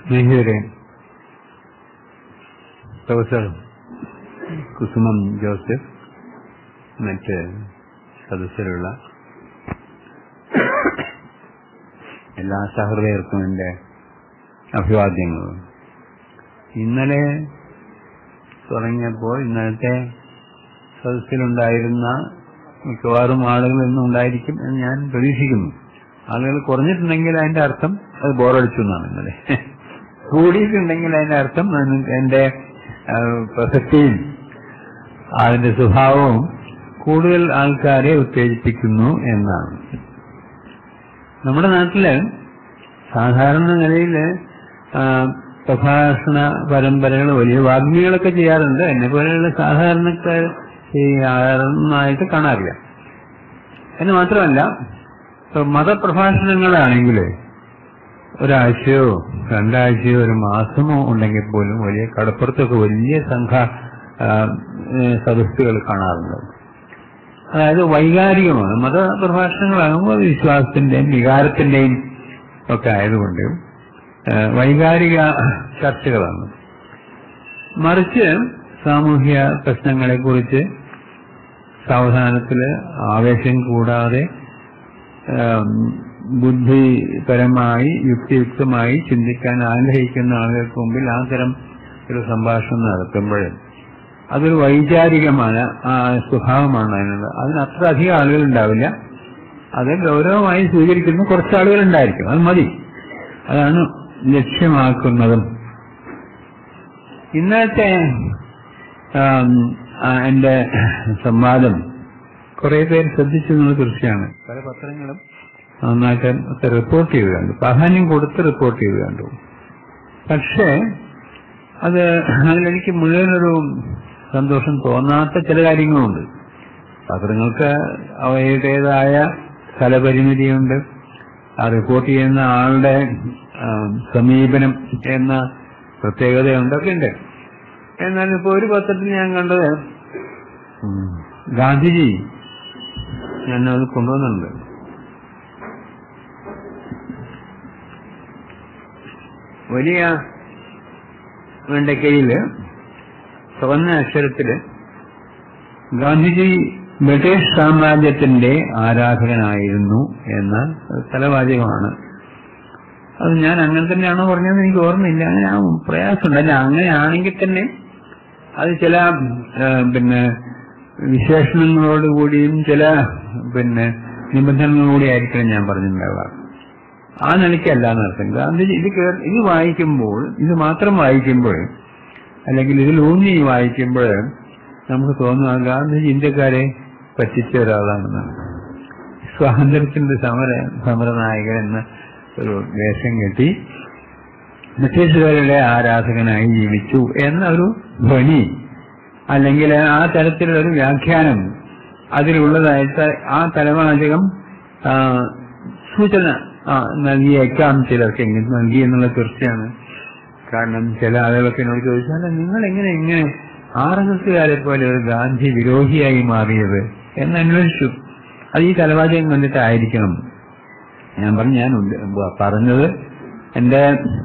സ്നേഹിതരെ പ്രൊഫസർ കുസുമം ജോസഫ് മറ്റ് സദസ്യരുള്ള എല്ലാ സഹൃദയർക്കും എൻ്റെ അഭിവാദ്യങ്ങളും ഇന്നലെ തുടങ്ങിയപ്പോൾ ഇന്നലത്തെ സദസ്സിലുണ്ടായിരുന്ന മിക്കവാറും ആളുകൾ ഇന്നും ഉണ്ടായിരിക്കും എന്ന് ഞാൻ പ്രതീക്ഷിക്കുന്നു ആളുകൾ കുറഞ്ഞിട്ടുണ്ടെങ്കിൽ അതിന്റെ അർത്ഥം അത് ബോറടിച്ചു എന്നാണ് ഇന്നലെ കൂടിയിട്ടുണ്ടെങ്കിൽ അതിന്റെ അർത്ഥം എന്റെ പ്രസക്തിയും അതിന്റെ സ്വഭാവവും കൂടുതൽ ആൾക്കാരെ ഉത്തേജിപ്പിക്കുന്നു എന്നാണ് നമ്മുടെ നാട്ടില് സാധാരണ നിലയിൽ പ്രഭാഷണ പരമ്പരകൾ വലിയ വാഗ്മികളൊക്കെ ചെയ്യാറുണ്ട് എന്നെ പോലെയുള്ള സാധാരണക്കാർ ചെയ്യാറുന്നതായിട്ട് കാണാറില്ല എന്ന് മാത്രമല്ല മതപ്രഭാഷണങ്ങളാണെങ്കിൽ ഒരാഴ്ചയോ രണ്ടാഴ്ചയോ ഒരു മാസമോ ഉണ്ടെങ്കിൽ പോലും വലിയ കടപ്പുറത്തൊക്കെ വലിയ സംഘ സദസ്സുകൾ കാണാറുണ്ട് അതായത് വൈകാരികമാണ് മതപ്രഭാഷണങ്ങളാകുമ്പോൾ വിശ്വാസത്തിന്റെയും വികാരത്തിന്റെയും ഒക്കെ ആയതുകൊണ്ട് വൈകാരിക ചർച്ചകളാണ് മറിച്ച് സാമൂഹ്യ പ്രശ്നങ്ങളെക്കുറിച്ച് സാവധാനത്തില് ആവേശം കൂടാതെ ബുദ്ധിപരമായി യുക്തിയുക്തമായി ചിന്തിക്കാൻ ആഗ്രഹിക്കുന്ന ആളുകൾക്ക് മുമ്പിൽ ആ തരം ഒരു സംഭാഷണം നടത്തുമ്പോൾ അതൊരു വൈചാരികമായ സ്വഭാവമാണ് അതിനുള്ളത് അതിന് അത്ര അധികം ആളുകൾ ഉണ്ടാവില്ല അത് ഗൗരവമായി സ്വീകരിക്കുന്ന കുറച്ച് ആളുകൾ ഉണ്ടായിരിക്കും അത് മതി അതാണ് ലക്ഷ്യമാക്കുന്നതും ഇന്നത്തെ എന്റെ സംവാദം കുറെ പേര് ശ്രദ്ധിച്ചു എന്നുള്ള തീർച്ചയാണ് പല പത്രങ്ങളും നന്നായിട്ട് റിപ്പോർട്ട് ചെയ്ത് കണ്ടു പ്രാധാന്യം കൊടുത്ത് റിപ്പോർട്ട് ചെയ്ത് കണ്ടു പക്ഷേ അത് അതിലെനിക്ക് മുഴുവനൊരു സന്തോഷം തോന്നാത്ത ചില കാര്യങ്ങളുണ്ട് പത്രങ്ങൾക്ക് അവയുടേതായ സ്ഥലപരിമിതിയുണ്ട് ആ റിപ്പോർട്ട് ചെയ്യുന്ന ആളുടെ സമീപനം എന്ന പ്രത്യേകതയുണ്ട് ഒക്കെ ഉണ്ട് എന്നാൽ ഇപ്പൊ ഒരു പത്രത്തിൽ ഞാൻ കണ്ടത് ഗാന്ധിജി ഞാൻ അത് കൊണ്ടുവന്നിട്ടുണ്ട് വലിയ വെണ്ടക്കയില് ചുവന്ന അക്ഷരത്തില് ഗാന്ധിജി ബ്രിട്ടീഷ് സാമ്രാജ്യത്തിന്റെ ആരാധകനായിരുന്നു എന്ന തലവാചകമാണ് അത് ഞാൻ അങ്ങനെ തന്നെയാണോ പറഞ്ഞതെന്ന് എനിക്ക് ഓർമ്മയില്ല അങ്ങനെ ആ പ്രയാസമുണ്ട് അല്ല അങ്ങനെയാണെങ്കിൽ തന്നെ അത് ചില പിന്നെ വിശേഷണങ്ങളോടുകൂടിയും ചില പിന്നെ നിബന്ധനകളോടെ ആയിരിക്കണം ഞാൻ പറഞ്ഞിട്ടുണ്ടാവുക ആ നിലയ്ക്കല്ല എന്നർത്ഥം ഗാന്ധിജി ഇത് ഇത് വായിക്കുമ്പോൾ ഇത് മാത്രം വായിക്കുമ്പോൾ അല്ലെങ്കിൽ ഇതിൽ ഊന്നി വായിക്കുമ്പോൾ നമുക്ക് തോന്നുക ഗാന്ധിജി ഇന്ത്യക്കാരെ പറ്റിച്ച ഒരാളാണെന്നാണ് സ്വാതന്ത്ര്യത്തിന്റെ സമര സമരനായകൻ എന്ന ഒരു വേഷം കെട്ടി ബ്രിട്ടീഷുകാരുടെ ആരാധകനായി ജീവിച്ചു എന്ന ഒരു ധ്വനി അല്ലെങ്കിൽ ആ തരത്തിലുള്ള ഒരു വ്യാഖ്യാനം അതിലുള്ളതായിട്ട് ആ തലവാചകം സൂചന നൽകിയേക്കാം ചിലർക്കെങ്കിലും നൽകി എന്നുള്ള തീർച്ചയാണ് കാരണം ചില ആളുകളൊക്കെ എന്നോട് ചോദിച്ചാൽ നിങ്ങൾ എങ്ങനെ എങ്ങനെ ആർ എസ് എസ്സുകാരെ പോലെ ഒരു ഗാന്ധി വിരോധിയായി മാറിയത് എന്ന് അന്വേഷിച്ചു അത് ഈ തലവാചകം കണ്ടിട്ടായിരിക്കണം ഞാൻ പറഞ്ഞു ഞാൻ പറഞ്ഞത് എന്റെ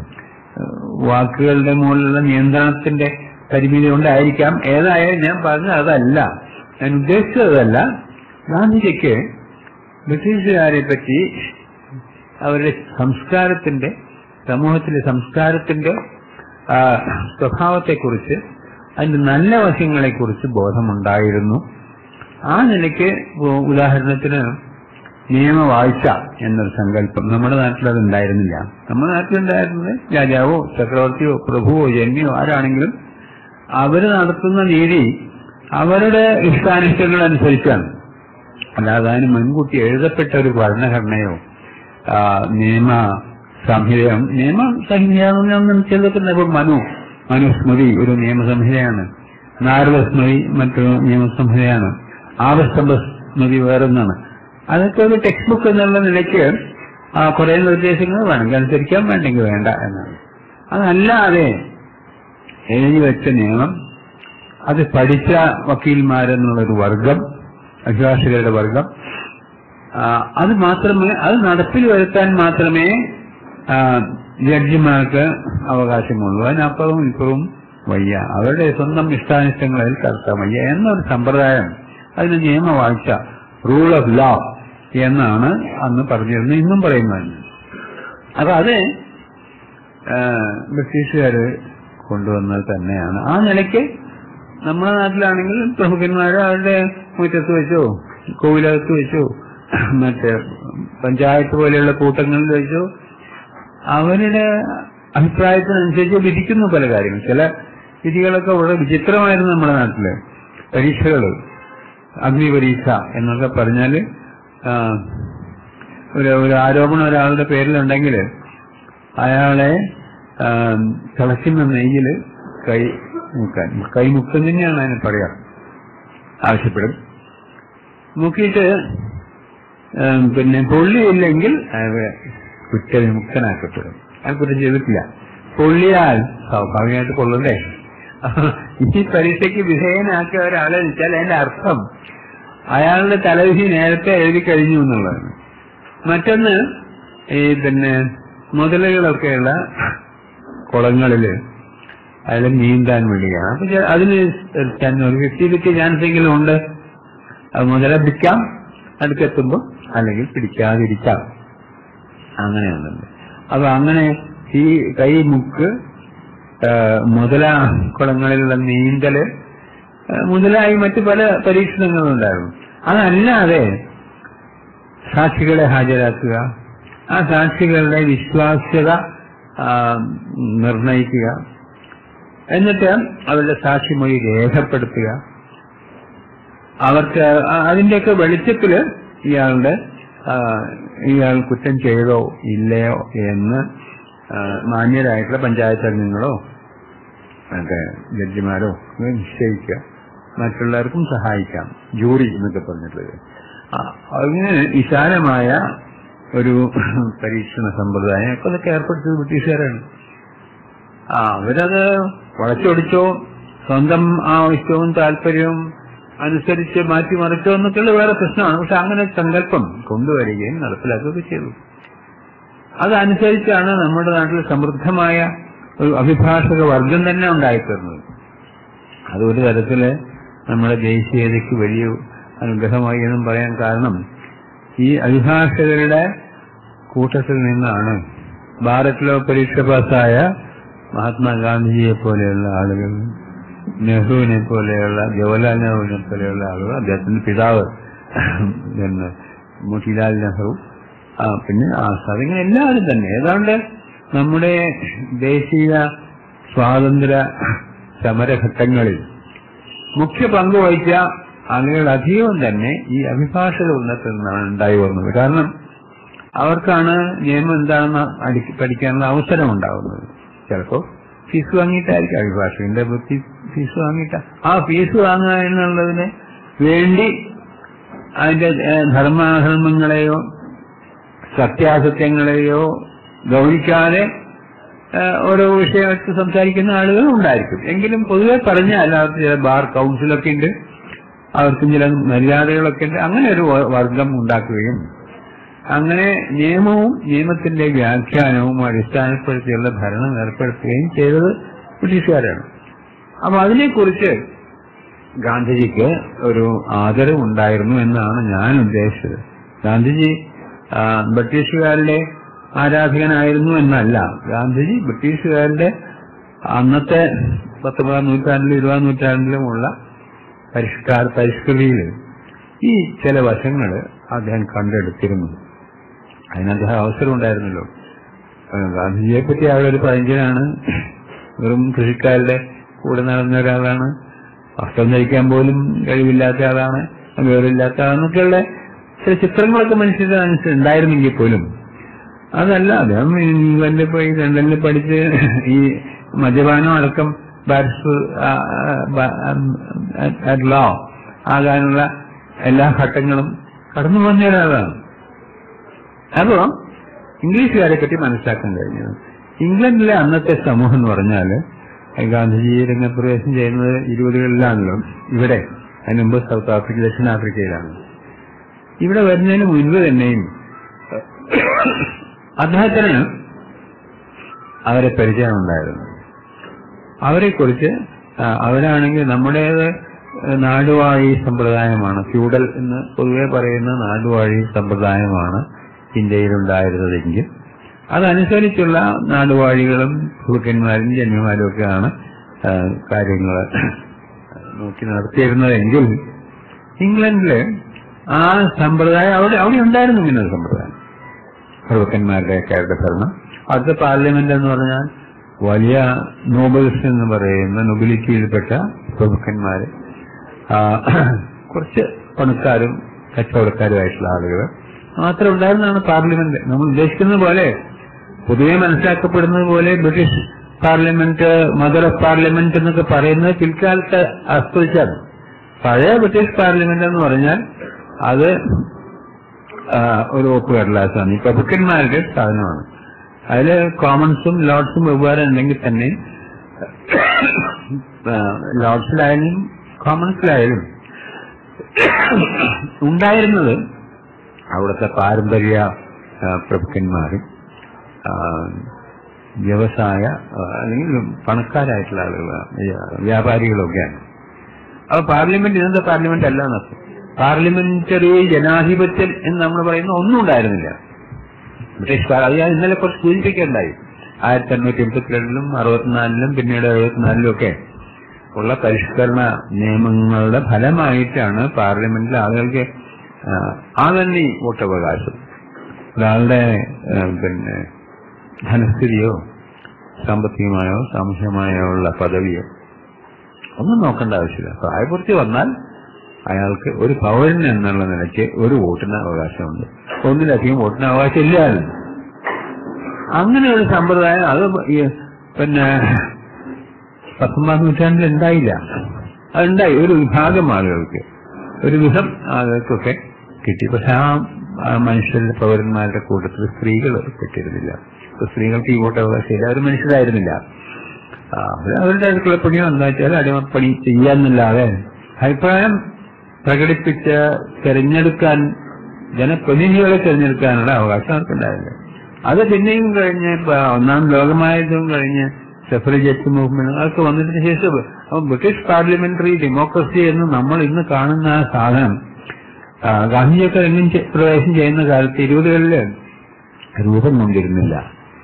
വാക്കുകളുടെ മുകളിലുള്ള നിയന്ത്രണത്തിന്റെ പരിമിതി കൊണ്ടായിരിക്കാം ഏതായാലും ഞാൻ പറഞ്ഞത് അതല്ല ഞാൻ ഉദ്ദേശിച്ചതല്ല ഗാന്ധിജിക്ക് ബ്രിട്ടീഷുകാരെ പറ്റി അവരുടെ സംസ്കാരത്തിന്റെ സമൂഹത്തിലെ സംസ്കാരത്തിന്റെ സ്വഭാവത്തെക്കുറിച്ച് അതിന്റെ നല്ല വശങ്ങളെക്കുറിച്ച് ബോധമുണ്ടായിരുന്നു ആ നിലയ്ക്ക് ഉദാഹരണത്തിന് നിയമവാഴ്ച എന്നൊരു സങ്കല്പം നമ്മുടെ നാട്ടിൽ അത് ഉണ്ടായിരുന്നില്ല നമ്മുടെ നാട്ടിലുണ്ടായിരുന്നത് രാജാവോ ചക്രവർത്തിയോ പ്രഭുവോ ജന്മിയോ ആരാണെങ്കിലും അവര് നടത്തുന്ന നീതി അവരുടെ ഇഷ്ടാനിഷ്ടങ്ങൾ അനുസരിച്ചാണ് അല്ലാതെ അതിന് മുൻകൂട്ടി എഴുതപ്പെട്ട ഒരു ഭരണഘടനയോ നിയമ സംഹിതയോ നിയമ സംഹിത ചിലതൊക്കെ ഇപ്പൊ മനു മനുസ്മൃതി ഒരു നിയമസംഹിതയാണ് നാരദ സ്മൃതി മറ്റൊരു നിയമസംഹിതയാണ് ആവസ്തംഭ സ്മൃതി വേറൊന്നാണ് അതൊക്കെ ഒരു ടെക്സ്റ്റ് ബുക്ക് എന്നുള്ള നിലയ്ക്ക് കുറെ നിർദ്ദേശങ്ങൾ വേണമെങ്കിൽ അനുസരിക്കാൻ വേണ്ടെങ്കിൽ വേണ്ട എന്നാണ് അതല്ലാതെ എഴുതി വെച്ച നിയമം അത് പഠിച്ച വക്കീൽമാരെന്നുള്ളൊരു വർഗം അഭിഭാഷകരുടെ വർഗം അത് മാത്രമേ അത് നടപ്പിൽ വരുത്താൻ മാത്രമേ ജഡ്ജിമാർക്ക് അവകാശമുള്ളൂ അതിനപ്പുറവും ഇപ്പുറവും വയ്യ അവരുടെ സ്വന്തം ഇഷ്ടാനിഷ്ടങ്ങളിൽ കടത്താൻ വയ്യ എന്നൊരു സമ്പ്രദായം അതിന് നിയമവാഴ്ച റൂൾ ഓഫ് ലോ എന്നാണ് അന്ന് പറഞ്ഞിരുന്നത് ഇന്നും പറയുന്നത് അപ്പൊ അത് ആ, ബ്രിട്ടീഷുകാര് കൊണ്ടുവന്നത് തന്നെയാണ് ആ നിലയ്ക്ക് നമ്മുടെ നാട്ടിലാണെങ്കിൽ പ്രമുഖന്മാർ അവരുടെ മുറ്റത്ത് വെച്ചോ കോവിലകത്ത് വെച്ചോ മറ്റേ പഞ്ചായത്ത് പോലെയുള്ള കൂട്ടങ്ങളിൽ വെച്ചോ അവരുടെ അഭിപ്രായത്തിനനുസരിച്ച് വിധിക്കുന്നു പല കാര്യങ്ങൾ ചില വിധികളൊക്കെ വളരെ വിചിത്രമായിരുന്നു നമ്മുടെ നാട്ടില് പരീക്ഷകൾ അഗ്നി പരീക്ഷ എന്നൊക്കെ പറഞ്ഞാല് ആ, ഒരു ഒരു ആരോപണം ഒരാളുടെ പേരിലുണ്ടെങ്കിൽ അയാളെ ആ, തിളയ്ക്കുന്ന നെയ്യിൽ കൈ മുക്കാൻ കൈ മുക്കം തന്നെയാണ് അതിന് പറയാ ആവശ്യപ്പെടും മുക്കിയിട്ട് ആ, പിന്നെ പൊള്ളിയില്ലെങ്കിൽ അയാൾ കുറ്റവിമുക്തനാക്കപ്പെടും അയാൾ കുറ്റം ചെയ്തിട്ടില്ല പൊള്ളിയാൽ സ്വാഭാവികമായിട്ട് കൊള്ളണ്ടേ ഈ പരീക്ഷയ്ക്ക് വിധേയനാക്കിയ ഒരാളെ വെച്ചാൽ അതിന്റെ അർത്ഥം അയാളുടെ തലവിധി നേരത്തെ എഴുതി കഴിഞ്ഞു എന്നുള്ളതാണ് മറ്റൊന്ന് ഈ പിന്നെ മുതലുകളൊക്കെയുള്ള കുളങ്ങളില് അയാൾ നീന്താൻ വേണ്ടിയാണ് അപ്പൊ ചെ- അതിന് ചാൻ- ഒരു ഫിഫ്റ്റി ഫിഫ്റ്റി ചാൻസ് എങ്കിലും ഉണ്ട് അത് മുതല പിടിക്കാം അടുക്കെത്തുമ്പോൾ അല്ലെങ്കിൽ പിടിക്കാതിരിക്കാം അങ്ങനെയൊന്നുണ്ട് അപ്പൊ അങ്ങനെ ഈ കൈ മുക്ക് ആ, മുതല കുളങ്ങളിലുള്ള നീന്തല് ആ, മുതലായി മറ്റു പല പരീക്ഷണങ്ങളും ഉണ്ടായിരുന്നു അതല്ലാതെ സാക്ഷികളെ ഹാജരാക്കുക ആ സാക്ഷികളുടെ വിശ്വാസ്യത ആ, നിർണയിക്കുക എന്നിട്ട് അവരുടെ സാക്ഷിമൊഴി രേഖപ്പെടുത്തുക അവർക്ക് ആ- അതിന്റെയൊക്കെ വെളിച്ചത്തില് ഇയാളുടെ ആ, ഇയാൾ കുറ്റം ചെയ്തോ ഇല്ലയോ എന്ന് ആ, മാന്യരായിട്ടുള്ള പഞ്ചായത്ത് അംഗങ്ങളോ മറ്റേ ജഡ്ജിമാരോ ഒക്കെ നിശ്ചയിക്കുക മറ്റുള്ളവർക്കും സഹായിക്കാം ജൂറി എന്നൊക്കെ പറഞ്ഞിട്ടുള്ളത് ആ, അങ്ങനെ വിശാലമായ ഒരു പരീക്ഷണ സമ്പ്രദായം ഒക്കെ അതൊക്കെ ഏർപ്പെടുത്തിയത് ബ്രിട്ടീഷുകാരാണ് ആ അവരത് വളച്ചൊടിച്ചോ സ്വന്തം ആവശ്യവും താല്പര്യവും അനുസരിച്ച് മാറ്റിമറിച്ചോ എന്നൊക്കെയുള്ള വേറെ പ്രശ്നമാണ് പക്ഷെ അങ്ങനെ സങ്കല്പം കൊണ്ടുവരികയും നടപ്പിലാക്കുകയൊക്കെ ചെയ്തു അതനുസരിച്ചാണ് നമ്മുടെ നാട്ടിൽ സമൃദ്ധമായ ഒരു അഭിഭാഷക വർഗം തന്നെ ഉണ്ടായിത്തീർന്നത് അത് ഒരു തരത്തില് നമ്മുടെ ദേശീയതയ്ക്ക് വലിയ അനുഗ്രഹമായി എന്നും പറയാൻ കാരണം ഈ അഭിഭാഷകരുടെ കൂട്ടത്തിൽ നിന്നാണ് ഭാരത് പരീക്ഷ പാസ്സായ മഹാത്മാഗാന്ധിജിയെ പോലെയുള്ള ആളുകൾ നെഹ്റുവിനെ പോലെയുള്ള ജവഹർലാൽ നെഹ്റുവിനെ പോലെയുള്ള ആളുകൾ അദ്ദേഹത്തിന്റെ പിതാവ് പിന്നെ മോട്ടിലാൽ നെഹ്റു ആ, പിന്നെ ആസാദ് ഇങ്ങനെ എല്ലാവരും തന്നെ ഏതാണ്ട് നമ്മുടെ ദേശീയ സ്വാതന്ത്ര്യ സമരഘട്ടങ്ങളിൽ മുഖ്യ പങ്ക് വഹിച്ച ആളുകൾ അധികവും തന്നെ ഈ അഭിഭാഷക ഉന്നത്തിൽ നിന്നാണ് ഉണ്ടായി വരുന്നത് കാരണം അവർക്കാണ് നിയമം എന്താണെന്ന് അടി- പഠിക്കാനുള്ള അവസരം ഉണ്ടാകുന്നത് ചിലപ്പോ ഫീസ് വാങ്ങിയിട്ടായിരിക്കും അഭിഭാഷകന്റെ വൃത്തി ഫീസ് വാങ്ങിയിട്ട ആ ഫീസ് വാങ്ങുക എന്നുള്ളതിന് വേണ്ടി അതിന്റെ ഏഹ്, ധർമാധർമ്മങ്ങളെയോ സത്യാസത്യങ്ങളെയോ ഗൗനിക്കാതെ ഏഹ്, ഓരോ വിഷയത്ത് സംസാരിക്കുന്ന ആളുകളും ഉണ്ടായിരിക്കും എങ്കിലും പൊതുവെ പറഞ്ഞാൽ അവർക്ക് ചില ബാർ കൗൺസിലൊക്കെ ഉണ്ട് അവർക്കും ചില മര്യാദകളൊക്കെ ഉണ്ട് അങ്ങനെ ഒരു വ- വർഗം ഉണ്ടാക്കുകയും അങ്ങനെ നിയമവും നിയമത്തിന്റെ വ്യാഖ്യാനവും അടിസ്ഥാനപ്പെടുത്തിയുള്ള ഭരണം ഏർപ്പെടുത്തുകയും ചെയ്തത് ബ്രിട്ടീഷുകാരാണ് അപ്പൊ അതിനെക്കുറിച്ച് ഗാന്ധിജിക്ക് ഒരു ആദരവുണ്ടായിരുന്നു എന്നാണ് ഞാൻ ഉദ്ദേശിച്ചത് ഗാന്ധിജി ആ, ബ്രിട്ടീഷുകാരുടെ ആരാധകനായിരുന്നു എന്നല്ല ഗാന്ധിജി ബ്രിട്ടീഷുകാരുടെ അന്നത്തെ പത്തൊമ്പതാം നൂറ്റാണ്ടിലും ഇരുപതാം നൂറ്റാണ്ടിലുമുള്ള പരിഷ്കാര പരിഷ്കൃതിയിൽ ഈ ചില വശങ്ങൾ അദ്ദേഹം കണ്ടെടുത്തിരുന്നു അതിന് അദ്ദേഹം അവസരം ഉണ്ടായിരുന്നല്ലോ ഏഹ് ഗാന്ധിജിയെ പറ്റി അയാൾ ഒരു പഴഞ്ചനാണ് വെറും കൃഷിക്കാരുടെ കൂടെ നടന്ന ഒരാളാണ് വസ്ത്രം ധരിക്കാൻ പോലും കഴിവില്ലാത്ത ആളാണ് വിവരമില്ലാത്ത ആളെന്നൊക്കെയുള്ള ചില ചിത്രങ്ങളൊക്കെ മനുഷ്യരുടെ മനസ്സിൽ ഉണ്ടായിരുന്നെങ്കിൽ പോലും അതല്ല അദ്ദേഹം ഇംഗ്ലണ്ടിൽ പോയി ലണ്ടനിൽ പഠിച്ച് ഈ മദ്യപാനം അടക്കം ബാരിസ്റ്റർ ലോ ആകാനുള്ള എല്ലാ ഘട്ടങ്ങളും കടന്നു വന്ന ഒരാളാണ് അപ്പോ ഇംഗ്ലീഷുകാരെ പറ്റി മനസ്സിലാക്കാൻ കഴിഞ്ഞത് ഇംഗ്ലണ്ടിലെ അന്നത്തെ സമൂഹം എന്ന് പറഞ്ഞാല് ഗാന്ധിജി രംഗപ്രവേശം ചെയ്യുന്നത് ഇരുപതുകളിലാണല്ലോ ഇവിടെ അതിന് മുമ്പ് സൗത്ത് ആഫ്രിക്ക ദക്ഷിണാഫ്രിക്കയിലാണ് ഇവിടെ വരുന്നതിന് മുൻപ് തന്നെയും അദ്ദേഹത്തിന് അവരെ പരിചയമുണ്ടായിരുന്നു അവരെക്കുറിച്ച് ആ, അവരാണെങ്കിൽ നമ്മുടേത് നാടുവാഴി സമ്പ്രദായമാണ് ഫ്യൂഡൽ എന്ന് പൊതുവെ പറയുന്ന നാടുവാഴി സമ്പ്രദായമാണ് ഇന്ത്യയിലുണ്ടായിരുന്നതെങ്കിൽ അതനുസരിച്ചുള്ള നാടുവാഴികളും ഭൂക്കന്മാരും ജന്മിമാരും ഒക്കെയാണ് കാര്യങ്ങൾ നോക്കി നടത്തിയിരുന്നതെങ്കിൽ ഇംഗ്ലണ്ടില് ആ സമ്പ്രദായം അവിടെ അവിടെ ഉണ്ടായിരുന്നു ഇങ്ങനെ ഒരു സമ്പ്രദായം പ്രഭുക്കന്മാരുടെ ഒക്കെ ഭരണം അടുത്ത പാർലമെന്റ് എന്ന് പറഞ്ഞാൽ വലിയ നോബൽസ് എന്ന് പറയുന്ന നൊബിലിറ്റിയിൽപ്പെട്ട പ്രഭുക്കന്മാര് ആ, കുറച്ച് പണക്കാരും കച്ചവടക്കാരുമായിട്ടുള്ള ആളുകൾ മാത്രം ഉണ്ടായിരുന്നതാണ് പാർലമെന്റ് നമ്മൾ ഉദ്ദേശിക്കുന്നത് പോലെ പൊതുവെ മനസ്സിലാക്കപ്പെടുന്നത് പോലെ British parliament mother of parliament എന്നൊക്കെ പറയുന്നത് പിൽക്കാലത്ത് അസ്തരിച്ചാണ് പഴയ ബ്രിട്ടീഷ് പാർലമെന്റ് എന്ന് പറഞ്ഞാൽ അത് ആ, ഒരു ഒപ്പ് കടലാസാണ് ഈ പ്രഭുക്കന്മാരുടെ സാധനമാണ് അതില് കോമൺസും ലോർഡ്സും വെവ്വേറെ ഉണ്ടെങ്കിൽ തന്നെ ആ, ലോർഡ്സിലായാലും കോമൺസിലായാലും ഉണ്ടായിരുന്നത് അവിടുത്തെ പാരമ്പര്യ ആ, പ്രഭുക്കന്മാരും ആ, വ്യവസായ ആ, അല്ലെങ്കിൽ പണക്കാരായിട്ടുള്ള ആളുകൾ വ്യാപാരികളൊക്കെയാണ് അപ്പൊ പാർലമെന്റ് ഇന്നത്തെ പാർലമെന്റ് അല്ല എന്നർത്ഥം പാർലമെന്ററി ജനാധിപത്യം എന്ന് നമ്മൾ പറയുന്ന ഒന്നും ഉണ്ടായിരുന്നില്ല ബ്രിട്ടീഷ് പാർ- അത് ഞാൻ ഇന്നലെ കുറച്ച് സൂചിപ്പിക്കുകയുണ്ടായി ആയിരത്തി എണ്ണൂറ്റി എൺപത്തിരണ്ടിലും അറുപത്തിനാലിലും പിന്നീട് എഴുപത്തിനാലിലും ഒക്കെ ഉള്ള പരിഷ്കരണ നിയമങ്ങളുടെ ഫലമായിട്ടാണ് പാർലമെന്റിൽ ആളുകൾക്ക് ആ, ആതന്നെ വോട്ടവകാശം ഒരാളുടെ ആ, പിന്നെ ധനസ്ഥിതിയോ സാമ്പത്തികമായോ സാമൂഹ്യമായോ ഉള്ള പദവിയോ ഒന്നും നോക്കേണ്ട ആവശ്യമില്ല പ്രായപൂർത്തി വന്നാൽ അയാൾക്ക് ഒരു പൗരൻ എന്നുള്ള നിലയ്ക്ക് ഒരു വോട്ടിന് അവകാശമുണ്ട് ഒന്നിലധികം വോട്ടിന് അവകാശമില്ല അങ്ങനെ ഒരു സമ്പ്രദായം അത് ഈ പിന്നെ പത്തൊമ്പതാം നൂറ്റാണ്ടിൽ ഉണ്ടായില്ല അതുണ്ടായി ഒരു വിഭാഗം ആളുകൾക്ക് ഒരു വിധം ആളുകൾക്കൊക്കെ കിട്ടി പക്ഷെ ആ ആ മനുഷ്യരുടെ പൗരന്മാരുടെ കൂട്ടത്തിൽ സ്ത്രീകൾ കിട്ടിയിരുന്നില്ല ഇപ്പൊ സ്ത്രീകൾക്ക് ഈ വോട്ട് അവകാശമില്ല അവർ മനുഷ്യരായിരുന്നില്ല ആ, അവര് അവരുടെ അടുക്കള പണിയോ എന്താ വെച്ചാൽ അടിമപ്പണി ചെയ്യാന്നല്ലാതെ അഭിപ്രായം പ്രകടിപ്പിച്ച് തെരഞ്ഞെടുക്കാൻ ജനപ്രതിനിധികളെ തെരഞ്ഞെടുക്കാനുള്ള അവകാശം അവർക്കുണ്ടായില്ല അത് പിന്നെയും കഴിഞ്ഞ് ഇപ്പൊ ഒന്നാം ലോകമായതും കഴിഞ്ഞ് സെഫറേജറ്റ് മൂവ്മെന്റ് അതൊക്കെ വന്നതിന് ശേഷം അപ്പൊ ബ്രിട്ടീഷ് പാർലമെന്ററി ഡെമോക്രസി എന്ന് നമ്മൾ ഇന്ന് കാണുന്ന ആ സാധനം ആ, ഗാന്ധിജിയൊക്കെ രംഗം ചെ- പ്രവേശം ചെയ്യുന്ന കാലത്ത് ഇരുപതുകളില് രൂപം കൊണ്ടിരുന്നില്ല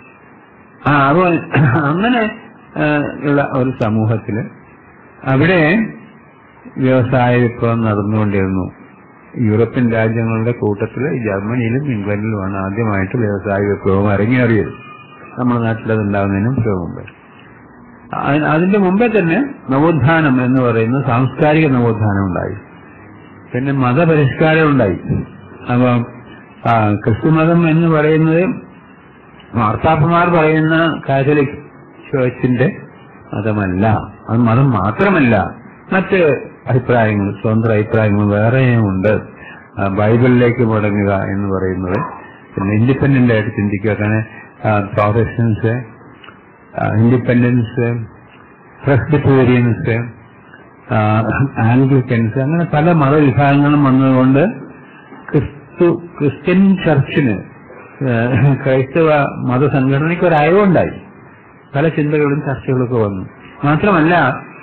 ആ അപ്പൊ അങ്ങനെ ആ, ഉള്ള ഒരു സമൂഹത്തില് അവിടെ വ്യവസായ വിപ്ലവം നടന്നുകൊണ്ടിരുന്നു യൂറോപ്യൻ രാജ്യങ്ങളുടെ കൂട്ടത്തിൽ ജർമ്മനിയിലും ഇംഗ്ലണ്ടിലുമാണ് ആദ്യമായിട്ട് വ്യവസായ വിപ്ലവം അരങ്ങേറിയത് നമ്മുടെ നാട്ടിൽ അത് ഉണ്ടാകുന്നതിനും മുമ്പ് അ- അതിന്റെ മുമ്പേ തന്നെ നവോത്ഥാനം എന്ന് പറയുന്ന സാംസ്കാരിക നവോത്ഥാനം ഉണ്ടായി പിന്നെ മതപരിഷ്കാരം ഉണ്ടായി അപ്പൊ ആ, ക്രിസ്തുമതം എന്ന് പറയുന്നത് മാർത്താപ്പന്മാർ പറയുന്ന കാത്തലിക് ചേർച്ചിന്റെ മതമല്ല അത് മതം മാത്രമല്ല മറ്റ് അഭിപ്രായങ്ങൾ സ്വതന്ത്ര അഭിപ്രായങ്ങൾ വേറെയും ഉണ്ട് ആ, ബൈബിളിലേക്ക് മടങ്ങുക എന്ന് പറയുന്നത് പിന്നെ ഇൻഡിപെൻഡന്റ് ആയിട്ട് ചിന്തിക്കുക കാരണം പ്രോഫഷൻസ് ഇൻഡിപെൻഡൻസ് പ്രസ്ബിറ്റേറിയൻസ് ആംഗ്ലിക്കൻസ് അങ്ങനെ പല മതവിഭാഗങ്ങളും വന്നതുകൊണ്ട് ക്രിസ്തു ക്രിസ്ത്യൻ ചർച്ചിന് ആ, ക്രൈസ്തവ മതസംഘടനയ്ക്ക് ഒരു അയവുണ്ടായി പല ചിന്തകളും ചർച്ചകളൊക്കെ വന്നു മാത്രമല്ല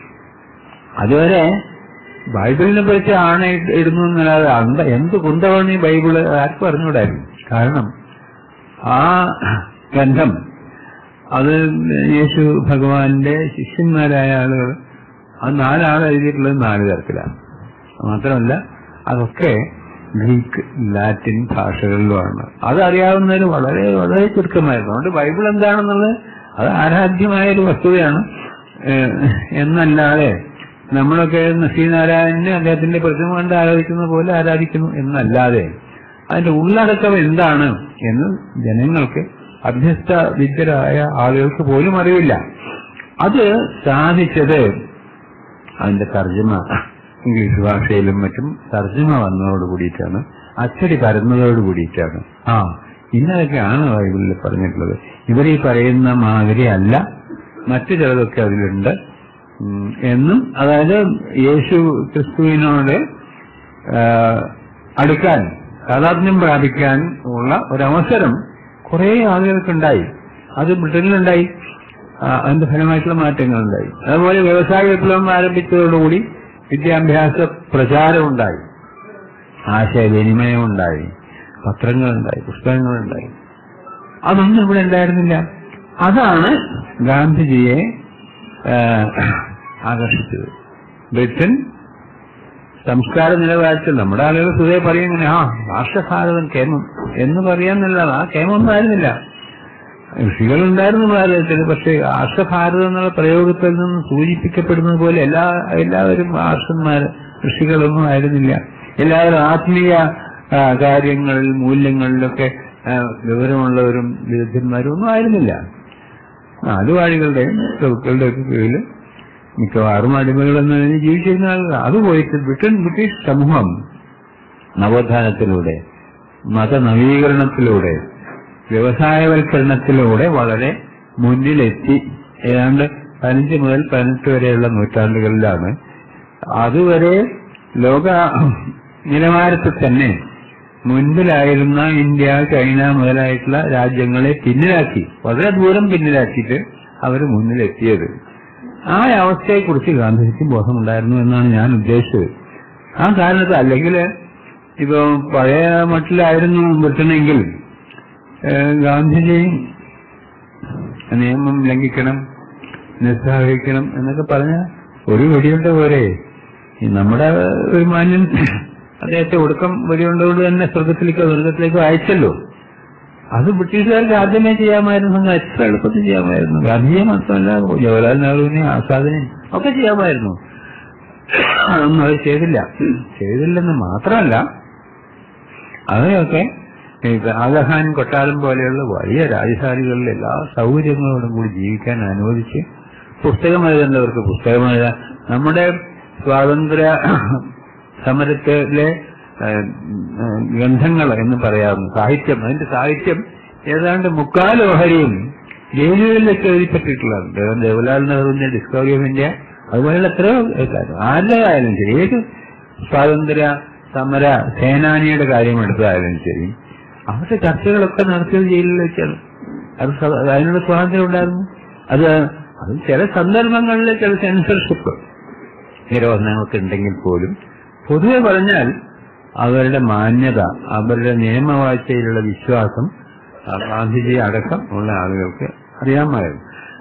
അതുവരെ ബൈബിളിനെ പറ്റി ആണ് ഇടുന്നു എന്നല്ലാതെ അന്ത എന്ത് കുന്തമാണ് ഈ ബൈബിള് ആർക്കും അറിഞ്ഞൂടായിരുന്നു കാരണം ആ ഗ്രന്ഥം അത് യേശു ഭഗവാന്റെ ശിഷ്യന്മാരായ ആളുകൾ ആ നാലാൾ എഴുതിയിട്ടുള്ളത് നാല് തരത്തിലാണ് മാത്രമല്ല അതൊക്കെ ഗ്രീക്ക് ലാറ്റിൻ ഭാഷകളിലുമാണ് അതറിയാവുന്നതിന് വളരെ വളരെ ചുരുക്കമായിരുന്നു അതുകൊണ്ട് ബൈബിൾ എന്താണെന്നുള്ളത് അത് ആരാധ്യമായ ഒരു വസ്തുതയാണ് ഏഹ് എന്നല്ലാതെ നമ്മളൊക്കെ നസീനാരായണനെ അദ്ദേഹത്തിന്റെ പ്രതിമ കണ്ട് ആരാധിക്കുന്ന പോലെ ആരാധിക്കുന്നു എന്നല്ലാതെ അതിന്റെ ഉള്ളടക്കം എന്താണ് എന്ന് ജനങ്ങൾക്ക് അഭ്യസ്ത വിദ്യരായ ആളുകൾക്ക് പോലും അറിയില്ല അത് സാധിച്ചത് അതിന്റെ തർജ്ജമ ഇംഗ്ലീഷ് ഭാഷയിലും മറ്റും തർജ്ജമ വന്നതോട് കൂടിയിട്ടാണ് അച്ചടി പരന്നതോട് കൂടിയിട്ടാണ് ആ ഇന്നതൊക്കെയാണ് ബൈബിളിൽ പറഞ്ഞിട്ടുള്ളത് ഇവർ ഈ പറയുന്ന മാതിരി അല്ല മറ്റു ചിലതൊക്കെ അതിലുണ്ട് ഉം, എന്നും അതായത് യേശു ക്രിസ്തുവിനോട് ആ, അടുക്കാൻ താതാത്മ്യം പ്രാപിക്കാൻ ഉള്ള ഒരവസരം കുറെ ആളുകൾക്കുണ്ടായി അത് ബ്രിട്ടനിലുണ്ടായി ആ, അതിന്റെ ഫലമായിട്ടുള്ള മാറ്റങ്ങളുണ്ടായി അതുപോലെ വ്യവസായ വിപ്ലവം ആരംഭിച്ചതോടുകൂടി വിദ്യാഭ്യാസ പ്രചാരമുണ്ടായി ആശയവിനിമയം ഉണ്ടായി പത്രങ്ങളുണ്ടായി പുസ്തകങ്ങളുണ്ടായി അതൊന്നും ഇവിടെ ഉണ്ടായിരുന്നില്ല അതാണ് ഗാന്ധിജിയെ ആ, ആകർഷിച്ചത് ബ്രിട്ടൻ സംസ്കാര നിലവാരത്തിൽ നമ്മുടെ ആളുകൾ സുതേ പറയും ഇങ്ങനെ ആ രാഷ്ട്രഭാരതം കേമം എന്ന് പറയാന്നല്ലാതെ ആ കേമൊന്നും ആയിരുന്നില്ല ഋഷികളുണ്ടായിരുന്നു ഭാരതത്തിൽ പക്ഷേ രാഷ്ട്രഭാരതം എന്നുള്ള പ്രയോഗത്തിൽ നിന്ന് സൂചിപ്പിക്കപ്പെടുന്നത് പോലെ എല്ലാ എല്ലാവരും ആർഷന്മാർ ഋഷികളൊന്നും ആയിരുന്നില്ല എല്ലാവരും ആത്മീയ ആ, കാര്യങ്ങളിൽ മൂല്യങ്ങളിലൊക്കെ ആ, വിവരമുള്ളവരും വിദഗ്ധന്മാരും ഒന്നും ആയിരുന്നില്ല നാലുവാഴികളുടെയും പ്രഭുക്കളുടെയും ഒക്കെ കീഴിൽ മിക്കവാറും അടിമകളെന്ന് പറഞ്ഞ് ജീവിച്ചിരുന്ന ആളുകൾ അത് പോയിട്ട് ബ്രിട്ടൻ ബ്രിട്ടീഷ് സമൂഹം നവോത്ഥാനത്തിലൂടെ മതനവീകരണത്തിലൂടെ വ്യവസായവൽക്കരണത്തിലൂടെ വളരെ മുന്നിലെത്തി ഏതാണ്ട് പതിനഞ്ച് മുതൽ പതിനെട്ട് വരെയുള്ള നൂറ്റാണ്ടുകളിലാണ് അതുവരെ ലോക നിലവാരത്തിൽ തന്നെ മുൻപിലായിരുന്ന ഇന്ത്യ ചൈന മുതലായിട്ടുള്ള രാജ്യങ്ങളെ പിന്നിലാക്കി വളരെ ദൂരം പിന്നിലാക്കിയിട്ട് അവർ മുന്നിലെത്തിയത് ആ അവസ്ഥയെക്കുറിച്ച് ഗാന്ധിജിക്ക് ബോധമുണ്ടായിരുന്നു എന്നാണ് ഞാൻ ഉദ്ദേശിച്ചത് ആ കാരണത്ത് അല്ലെങ്കിൽ ഇപ്പൊ പഴയ മട്ടിലായിരുന്നു ബ്രിട്ടനെങ്കിൽ ഏഹ്, ഗാന്ധിജി നിയമം ലംഘിക്കണം നിസ്സഹകരിക്കണം എന്നൊക്കെ പറഞ്ഞ ഒരു വെടിയുണ്ട പോരെ ഈ നമ്മുടെ ഒരു മാന്യൻ അദ്ദേഹത്തെ ഒടുക്കം വെടിയുണ്ടോട് തന്നെ സ്വർഗത്തിലേക്കോ സ്വർഗത്തിലേക്കോ അയച്ചല്ലോ അത് ബ്രിട്ടീഷുകാർക്ക് ആദ്യമേ ചെയ്യാമായിരുന്നു എത്ര എളുപ്പത്തിൽ ചെയ്യാമായിരുന്നു ഗാന്ധിയെ മാത്രമല്ല ജവഹർലാൽ നെഹ്റുവിനെ ആസാദിനെ ഒക്കെ ചെയ്യാമായിരുന്നു അതൊന്നും അവർ ചെയ്തില്ല ചെയ്തില്ലെന്ന് മാത്രമല്ല അവരെയൊക്കെ ഈ ആഗഹാൻ കൊട്ടാരം പോലെയുള്ള വലിയ രാജധാനികളിൽ എല്ലാ സൗകര്യങ്ങളോടും കൂടി ജീവിക്കാൻ അനുവദിച്ച് പുസ്തകം എഴുതേണ്ടവർക്ക് പുസ്തകം എഴുതാൻ നമ്മുടെ സ്വാതന്ത്ര്യ സമരത്തിലെ ഏഹ്, ഏഹ്, ഗ്രന്ഥങ്ങൾ എന്ന് പറയാവുന്ന സാഹിത്യം അതിന്റെ സാഹിത്യം ഏതാണ്ട് മുക്കാൽ ഓഹരിയും ജയിലുകളിലൊക്കെ എഴുതിപ്പെട്ടിട്ടുള്ളതാണ് ജവഹർലാൽ നെഹ്റുവിന്റെ ഡിസ്കവറി ഓഫ് ഇന്ത്യ അതുപോലെയുള്ള എത്രയോ കാര്യം ആരുടെ ആയാലും ശരി ഏത് സ്വാതന്ത്ര്യ സമര സേനാനിയുടെ കാര്യം എടുത്തതായാലും ശരി അവരുടെ ചർച്ചകളൊക്കെ നടത്തിയത് ജയിലിൽ വെച്ചാണ് അത് സ- അതിനുള്ള സ്വാതന്ത്ര്യം ഉണ്ടായിരുന്നു അത് അത് ചില സന്ദർഭങ്ങളിൽ ചില സെൻസർഷിപ്പ് നിരോധനങ്ങളൊക്കെ ഉണ്ടെങ്കിൽ പോലും പൊതുവെ പറഞ്ഞാൽ അവരുടെ മാന്യത അവരുടെ നിയമവാഴ്ചയിലുള്ള വിശ്വാസം ആ, ഗാന്ധിജി അടക്കം ഉള്ള ആളുകൾക്ക് അറിയാമായിരുന്നു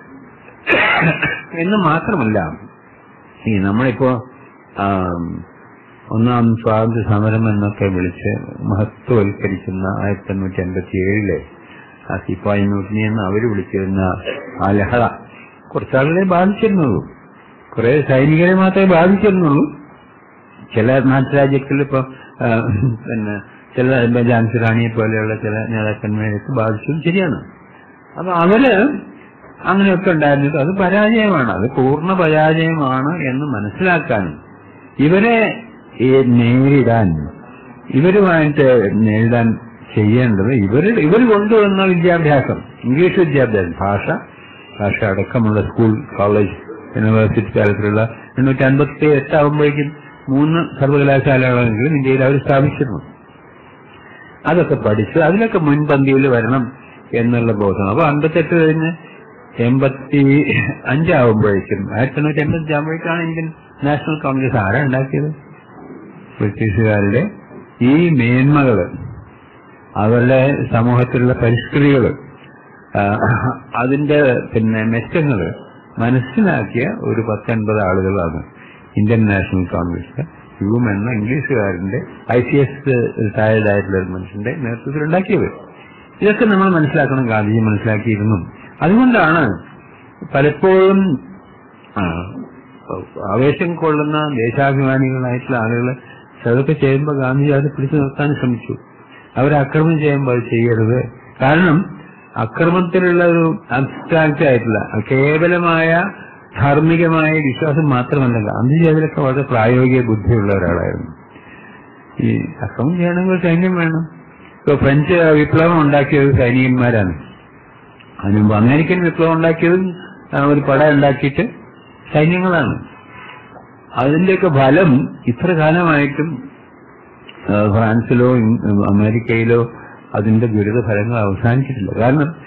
എന്ന് മാത്രമല്ല ഈ നമ്മളിപ്പോ ആം, ഒന്നാം സ്വാതന്ത്ര്യ സമരം എന്നൊക്കെ വിളിച്ച് മഹത്വവൽക്കരിക്കുന്ന ആയിരത്തി എണ്ണൂറ്റി അൻപത്തി ഏഴിലെ ആ സിപ്പായി മ്യൂട്ടിനി എന്ന് അവർ വിളിച്ചിരുന്ന ആ ലഹള കുറച്ചാളുകളെ ബാധിച്ചിരുന്നുള്ളൂ കുറെ സൈനികരെ മാത്രമേ ബാധിച്ചിരുന്നുള്ളൂ ചില നാട്ടുരാജ്യത്തിൽ ഇപ്പൊ ആ, പിന്നെ ചില ഇപ്പൊ ഝാൻസി റാണിയെ പോലെയുള്ള ചില നേതാക്കന്മാരെയൊക്കെ ബാധിച്ചതും ശരിയാണ് അപ്പൊ അവര് അങ്ങനെയൊക്കെ ഉണ്ടായിരുന്നിട്ട് അത് പരാജയമാണ് അത് പൂർണ്ണ പരാജയമാണ് എന്ന് മനസ്സിലാക്കാനും ഇവരെ ഈ നേരിടാൻ ഇവരുമായിട്ട് നേരിടാൻ ചെയ്യേണ്ടത് ഇവർ ഇവർ കൊണ്ടുവന്ന വിദ്യാഭ്യാസം ഇംഗ്ലീഷ് വിദ്യാഭ്യാസം ഭാഷ ഭാഷ അടക്കമുള്ള സ്കൂൾ കോളേജ് യൂണിവേഴ്സിറ്റി തലത്തിലുള്ള എണ്ണൂറ്റി അൻപത്തി എട്ടാവുമ്പോഴേക്കും മൂന്ന് സർവകലാശാലകളെങ്കിലും ഇന്ത്യയിൽ അവർ സ്ഥാപിച്ചിരുന്നു അതൊക്കെ പഠിച്ച് അതിലൊക്കെ മുൻപന്തിയിൽ വരണം എന്നുള്ള ബോധം അപ്പൊ അൻപത്തെട്ട് കഴിഞ്ഞ് എൺപത്തി അഞ്ചാവുമ്പോഴേക്കും ആയിരത്തി തൊണ്ണൂറ്റി എൺപത്തി ആകുമ്പോഴേക്കാണ് ഇന്ത്യൻ നാഷണൽ കോൺഗ്രസ് ആരാ ഉണ്ടാക്കിയത് ബ്രിട്ടീഷുകാരുടെ ഈ മേന്മകള് അവരുടെ സമൂഹത്തിലുള്ള പരിഷ്കൃതികള് ആ, അതിന്റെ പിന്നെ മെച്ചങ്ങള് മനസ്സിലാക്കിയ ഒരു പത്തൊൻപത് ആളുകളാണ് ഇന്ത്യൻ നാഷണൽ കോൺഗ്രസ് ഹ്യൂം എന്ന ഇംഗ്ലീഷുകാരന്റെ ഐ സി എസ് റിട്ടയർഡ് ആയിട്ടുള്ള ഒരു മനുഷ്യന്റെ നേതൃത്വത്തിൽ ഉണ്ടാക്കിയത് ഇതൊക്കെ നമ്മൾ മനസ്സിലാക്കണം ഗാന്ധിജി മനസ്സിലാക്കിയിരുന്നു അതുകൊണ്ടാണ് പലപ്പോഴും ആ, ആവേശം കൊള്ളുന്ന ദേശാഭിമാനികളായിട്ടുള്ള ആളുകൾ ചിലതൊക്കെ ചെയ്യുമ്പോൾ ഗാന്ധിജി അത് പിടിച്ചു നിർത്താൻ ശ്രമിച്ചു അവർ അക്രമം ചെയ്യുമ്പോൾ അത് ചെയ്യരുത് കാരണം അക്രമത്തിലുള്ള ഒരു അബ്സ്ട്രാക്റ്റ് ആയിട്ടുള്ള കേവലമായ ധാർമ്മികമായ വിശ്വാസം മാത്രമല്ല ഗാന്ധിജി അതിലൊക്കെ വളരെ പ്രായോഗിക ബുദ്ധിയുള്ള ഒരാളായിരുന്നു ഈ അക്രമം ചെയ്യണമെങ്കിൽ സൈന്യം വേണം ഇപ്പൊ ഫ്രഞ്ച് വിപ്ലവം ഉണ്ടാക്കിയത് സൈനികന്മാരാണ് അതിന് മുമ്പ് അമേരിക്കൻ വിപ്ലവം ഉണ്ടാക്കിയതും ആ, ഒരു പട ഉണ്ടാക്കിയിട്ട് സൈന്യങ്ങളാണ് അതിന്റെയൊക്കെ ഫലം ഇത്ര കാലമായിട്ടും ആ, ഫ്രാൻസിലോ ഇൻ- അമേരിക്കയിലോ അതിന്റെ ദുരിത ഫലങ്ങൾ അവസാനിച്ചിട്ടില്ല കാരണം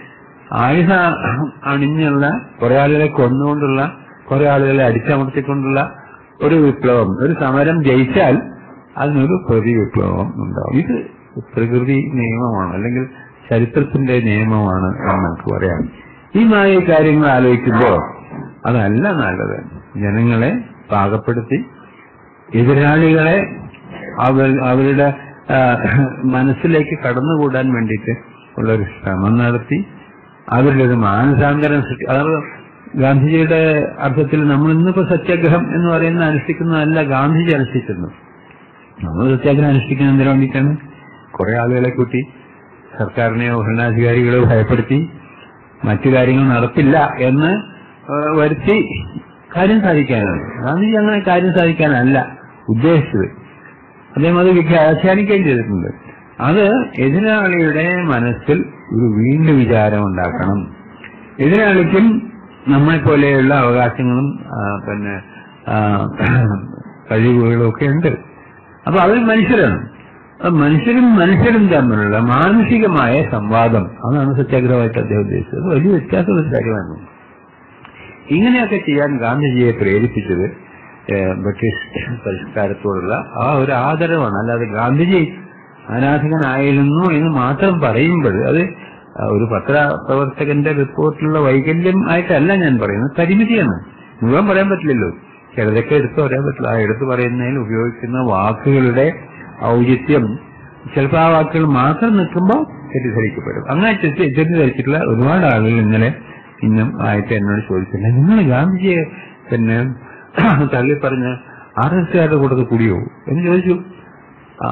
ആയുധ അണിഞ്ഞുള്ള കുറെ ആളുകളെ കൊന്നുകൊണ്ടുള്ള കുറെ ആളുകളെ അടിച്ചമർത്തിക്കൊണ്ടുള്ള ഒരു വിപ്ലവം ഒരു സമരം ജയിച്ചാൽ അതിനൊരു പ്രതി വിപ്ലവം ഉണ്ടാവും ഇത് പ്രകൃതി നിയമമാണ് അല്ലെങ്കിൽ ചരിത്രത്തിന്റെ നിയമമാണ് എന്ന് നമുക്ക് പറയാം ഈ മായ കാര്യങ്ങൾ ആലോചിക്കുമ്പോൾ അതല്ല നല്ലത് ജനങ്ങളെ പാകപ്പെടുത്തി എതിരാളികളെ അവർ അവരുടെ ആ, മനസ്സിലേക്ക് കടന്നുകൂടാൻ വേണ്ടിയിട്ട് ഉള്ള ഒരു ശ്രമം നടത്തി അവരുടെ ഒരു മാനസാന്തരം സൃഷ്ടി അതാണ് ഗാന്ധിജിയുടെ അർത്ഥത്തിൽ നമ്മൾ ഇന്നിപ്പോ സത്യാഗ്രഹം എന്ന് പറയുന്ന അനുഷ്ഠിക്കുന്നതല്ല ഗാന്ധിജി അനുഷ്ഠിക്കുന്നു നമ്മൾ സത്യാഗ്രഹം അനുഷ്ഠിക്കുന്ന എന്തിനു വേണ്ടിയിട്ടാണ് കുറെ ആളുകളെ കൂട്ടി സർക്കാരിനെയോ ഭരണാധികാരികളെയോ ഭയപ്പെടുത്തി മറ്റു കാര്യങ്ങൾ നടത്തില്ല എന്ന് ആ, വരുത്തി കാര്യം സാധിക്കാനാണ് ഗാന്ധിജി അങ്ങനെ കാര്യം സാധിക്കാനല്ല ഉദ്ദേശിച്ചത് അദ്ദേഹം അത് വ്യാഖ്യാനിക്കുകയും ചെയ്തിട്ടുണ്ട് അത് എതിരാളിയുടെ മനസ്സിൽ ഒരു വീണ്ടും വിചാരം ഉണ്ടാക്കണം എതിരാളിക്കും നമ്മളെ പോലെയുള്ള അവകാശങ്ങളും ആ, പിന്നെ ആ, കഴിവുകളും ഒക്കെ ഉണ്ട് അപ്പൊ അവർ മനുഷ്യരാണ് അപ്പൊ മനുഷ്യരും മനുഷ്യരും തമ്മിലുള്ള മാനസികമായ സംവാദം അതാണ് സത്യാഗ്രഹമായിട്ട് അദ്ദേഹം ഉദ്ദേശിച്ചത് അത് വലിയ വ്യത്യാസമുള്ള ഒരു കാര്യമാണ് ഇങ്ങനെയൊക്കെ ചെയ്യാൻ ഗാന്ധിജിയെ പ്രേരിപ്പിച്ചത് ഏഹ്, ബ്രിട്ടീഷ് പരിഷ്കാരത്തോടുള്ള ആ ഒരു ആദരവാണ് അല്ലാതെ ഗാന്ധിജി അനാഥകനായിരുന്നു എന്ന് മാത്രം പറയുമ്പോൾ അത് ഒരു പത്രപ്രവർത്തകന്റെ റിപ്പോർട്ടിലുള്ള വൈകല്യം ആയിട്ടല്ല ഞാൻ പറയുന്നത് പരിമിതിയാണ് മുഴുവൻ പറയാൻ പറ്റില്ലല്ലോ ചിലതൊക്കെ എടുത്ത് പറയാൻ പറ്റില്ല ആ എടുത്ത് പറയുന്നതിൽ ഉപയോഗിക്കുന്ന വാക്കുകളുടെ ഔചിത്യം ചിലപ്പോൾ ആ വാക്കുകൾ മാത്രം നിൽക്കുമ്പോൾ തെറ്റിദ്ധരിക്കപ്പെടും അങ്ങനെ തെറ്റി- തെറ്റിദ്ധരിച്ചിട്ടുള്ള ഒരുപാട് ആളുകൾ ഇന്നലെ ഇന്നും ആയിട്ട് എന്നോട് ചോദിച്ചില്ല നിങ്ങൾ ഗാന്ധിജിയെ പിന്നെ തള്ളി പറഞ്ഞ് ആർ എസ് കാരുടെ കൂട്ടത്തിൽ കൂടിയോ എന്ന് ചോദിച്ചു ആ,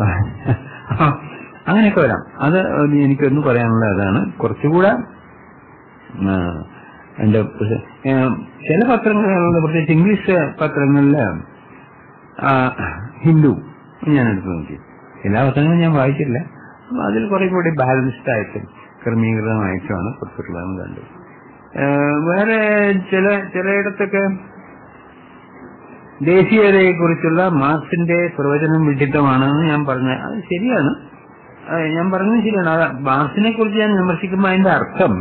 അങ്ങനെയൊക്കെ വരാം അത് എനിക്കൊന്ന് പറയാനുള്ള അതാണ് കുറച്ചുകൂടെ ആ, എന്റെ ഏ, ചില പത്രങ്ങളിൽ പ്രത്യേകിച്ച് ഇംഗ്ലീഷ് പത്രങ്ങളിൽ ആ, ഹിന്ദു ഞാൻ എടുത്തു നോക്കി എല്ലാ പത്രങ്ങളും ഞാൻ വായിച്ചില്ല അപ്പൊ അതിൽ കുറെ കൂടി ബാലൻസ്ഡ് ആയിട്ടും ക്രമീകൃതമായിട്ടുമാണ് കൊടുത്തിട്ടുള്ളതെന്ന് കണ്ടു ഏ, വേറെ ചില ചിലയിടത്തൊക്കെ ദേശീയതയെ കുറിച്ചുള്ള മാർക്സിന്റെ പ്രവചനം വിഡിത്തമാണെന്ന് ഞാൻ പറഞ്ഞ അത് ശരിയാണ് അത് ഞാൻ പറഞ്ഞത് ശരിയാണ് അത് മാർക്സിനെ കുറിച്ച് ഞാൻ വിമർശിക്കുമ്പോൾ അതിന്റെ അർത്ഥം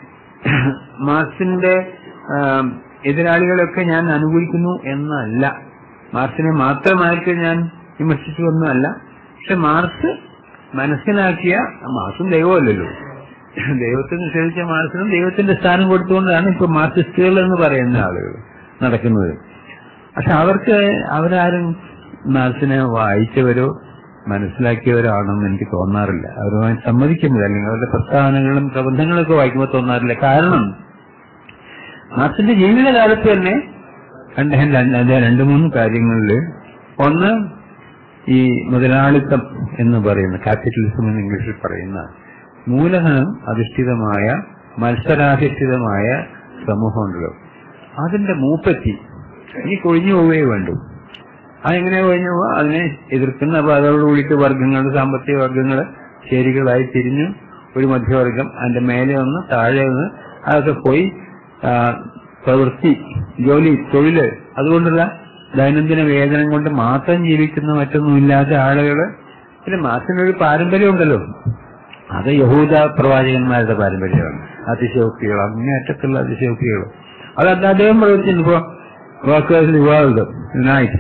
മാർക്സിന്റെ ആ, എതിരാളികളൊക്കെ ഞാൻ അനുകൂലിക്കുന്നു എന്നല്ല മാർക്സിനെ മാത്രമായിട്ട് ഞാൻ വിമർശിച്ചു ഒന്നുമല്ല പക്ഷെ മാർക്സ് മനസ്സിലാക്കിയ മാർക്സും ദൈവമല്ലല്ലോ ദൈവത്തെ നിഷേധിച്ച മാർക്സിനും ദൈവത്തിന്റെ സ്ഥാനം കൊടുത്തുകൊണ്ടാണ് ഇപ്പൊ മാർക്സിസ്റ്റുകൾ എന്ന് പറയുന്ന ആളുകൾ നടക്കുന്നത് പക്ഷെ അവർക്ക് അവരാരും മാർക്സിനെ വായിച്ചവരോ മനസ്സിലാക്കിയവരോ ആണെന്ന് എനിക്ക് തോന്നാറില്ല അവരുമായി സമ്മതിക്കുമ്പോൾ അല്ലെങ്കിൽ അവരുടെ പ്രസ്താവനകളും പ്രബന്ധങ്ങളൊക്കെ വായിക്കുമ്പോൾ തോന്നാറില്ല കാരണം മാർക്സിന്റെ ജീവിതകാലത്ത് തന്നെ രണ്ട് രണ്ട് അദ്ദേഹം രണ്ട് മൂന്ന് കാര്യങ്ങളിൽ ഒന്ന് ഈ മുതലാളിത്തം എന്ന് പറയുന്ന ക്യാപിറ്റലിസം എന്ന് ഇംഗ്ലീഷിൽ പറയുന്ന മൂലധനം അധിഷ്ഠിതമായ മത്സരാധിഷ്ഠിതമായ സമൂഹമുണ്ടല്ലോ അതിന്റെ മൂപ്പറ്റി ഇനി കൊഴിഞ്ഞു പോവുകയേ വേണ്ടു അതെങ്ങനെ കൊഴിഞ്ഞു പോവുക അതിനെ എതിർക്കുന്ന അപ്പൊ അതോട് കൂടിയിട്ട് വർഗങ്ങൾ സാമ്പത്തിക വർഗങ്ങൾ ചേരികളായി തിരിഞ്ഞു ഒരു മധ്യവർഗം അതിന്റെ മേലെ ഒന്ന് താഴെ ഒന്ന് അതൊക്കെ പോയി ആ, പ്രവൃത്തി ജോലി തൊഴില് അതുകൊണ്ടുള്ള ദൈനംദിന വേതനം കൊണ്ട് മാത്രം ജീവിക്കുന്ന മറ്റൊന്നുമില്ലാത്ത ആളുകള് പിന്നെ മാസത്തിനൊരു പാരമ്പര്യം ഉണ്ടല്ലോ അത് യഹൂദ പ്രവാചകന്മാരുടെ പാരമ്പര്യമാണ് അതിശയോക്തികൾ അങ്ങേയറ്റത്തുള്ള അതിശയോക്തികൾ അതല്ല അദ്ദേഹം പ്രവചിച്ചിട്ടുണ്ട് ഇപ്പോ workers world unite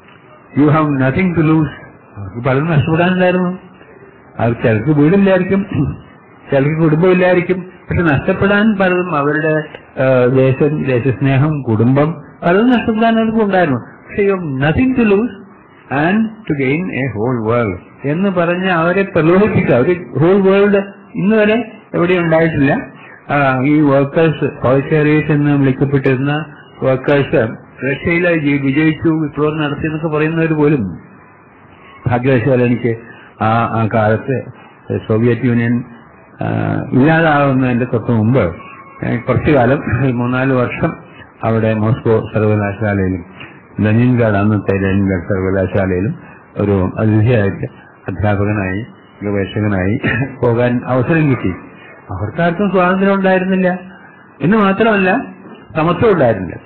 you have nothing to lose പലരും നഷ്ടപ്പെടാനുണ്ടായിരുന്നു അത് ചിലർക്ക് വീടില്ലായിരിക്കും ചിലർക്ക് കുടുംബമില്ലായിരിക്കും പക്ഷെ നഷ്ടപ്പെടാൻ പലതും അവരുടെ ആ, ദേശം ദേശസ്നേഹം കുടുംബം പലതും നഷ്ടപ്പെടാൻ അവർക്ക് ഉണ്ടായിരുന്നു പക്ഷെ you nothing to lose and to gain a whole world എന്ന് പറഞ്ഞ് അവരെ പ്രലോഭിപ്പിക്കുക ഒരു ഹോൾ വേൾഡ് ഇന്ന് വരെ എവിടെ ഉണ്ടായിട്ടില്ല ആ, ഈ വർക്കേഴ്സ് പൗച്ചേറിയസ് എന്ന് വിളിക്കപ്പെട്ടിരുന്ന വർക്കേഴ്സ് റഷ്യയിലെ ജി- വിജയിച്ചു വിപ്ലവം നടത്തി എന്നൊക്കെ പറയുന്നവർ പോലും ഭാഗ്യവശാൽ എനിക്ക് ആ ആ കാലത്ത് സോവിയറ്റ് യൂണിയൻ ആ, ഇല്ലാതാവുന്നതിന്റെ തൊട്ട് മുമ്പ് ഞാൻ കുറച്ചു കാലം ഒരു മൂന്നാല് വർഷം അവിടെ മോസ്കോ സർവകലാശാലയിലും ലെനിൻഗാഡ് അന്നത്തെ ലെനിൻഗാഡ് സർവകലാശാലയിലും ഒരു അതിഥിയായിട്ട് അധ്യാപകനായി ഗവേഷകനായി പോകാൻ അവസരം കിട്ടി അവർക്കാർക്കും സ്വാതന്ത്ര്യം ഉണ്ടായിരുന്നില്ല എന്ന് മാത്രമല്ല സമത്വം ഉണ്ടായിരുന്നില്ല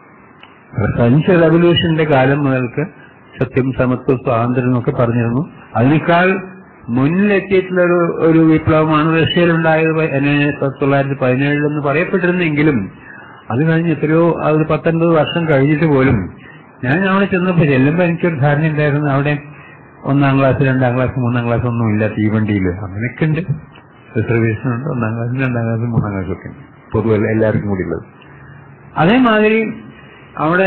ഫ്രഞ്ച് റവല്യൂഷന്റെ കാലം മുതൽക്ക് സത്യം സമത്വം സ്വാതന്ത്ര്യം എന്നൊക്കെ പറഞ്ഞിരുന്നു അതിനേക്കാൾ മുന്നിലെത്തിയിട്ടുള്ള ഒരു ഒരു വിപ്ലവമാണ് റഷ്യയിലുണ്ടായത് പ- ആയിരത്തി തൊള്ളായിരത്തി പതിനേഴിലെന്ന് പറയപ്പെട്ടിരുന്നെങ്കിലും അത് കഴിഞ്ഞ് എത്രയോ ആ ഒരു പത്തൊൻപത് വർഷം കഴിഞ്ഞിട്ട് പോലും ഞാൻ അവിടെ ചെന്നപ്പോൾ ചെല്ലുമ്പോൾ എനിക്കൊരു ധാരണ ഉണ്ടായിരുന്നു അവിടെ ഒന്നാം ക്ലാസ് രണ്ടാം ക്ലാസ് മൂന്നാം ക്ലാസ് ഒന്നും ഇല്ല തീവണ്ടിയിൽ അങ്ങനെയൊക്കെ ഉണ്ട് റിസർവേഷൻ ഉണ്ട് ഒന്നാം ക്ലാസ് രണ്ടാം ക്ലാസ് മൂന്നാം ക്ലാസ് ഒക്കെ ഉണ്ട് പൊതുവെ എല്ലാവർക്കും കൂടി ഉള്ളത് അതേമാതിരി അവിടെ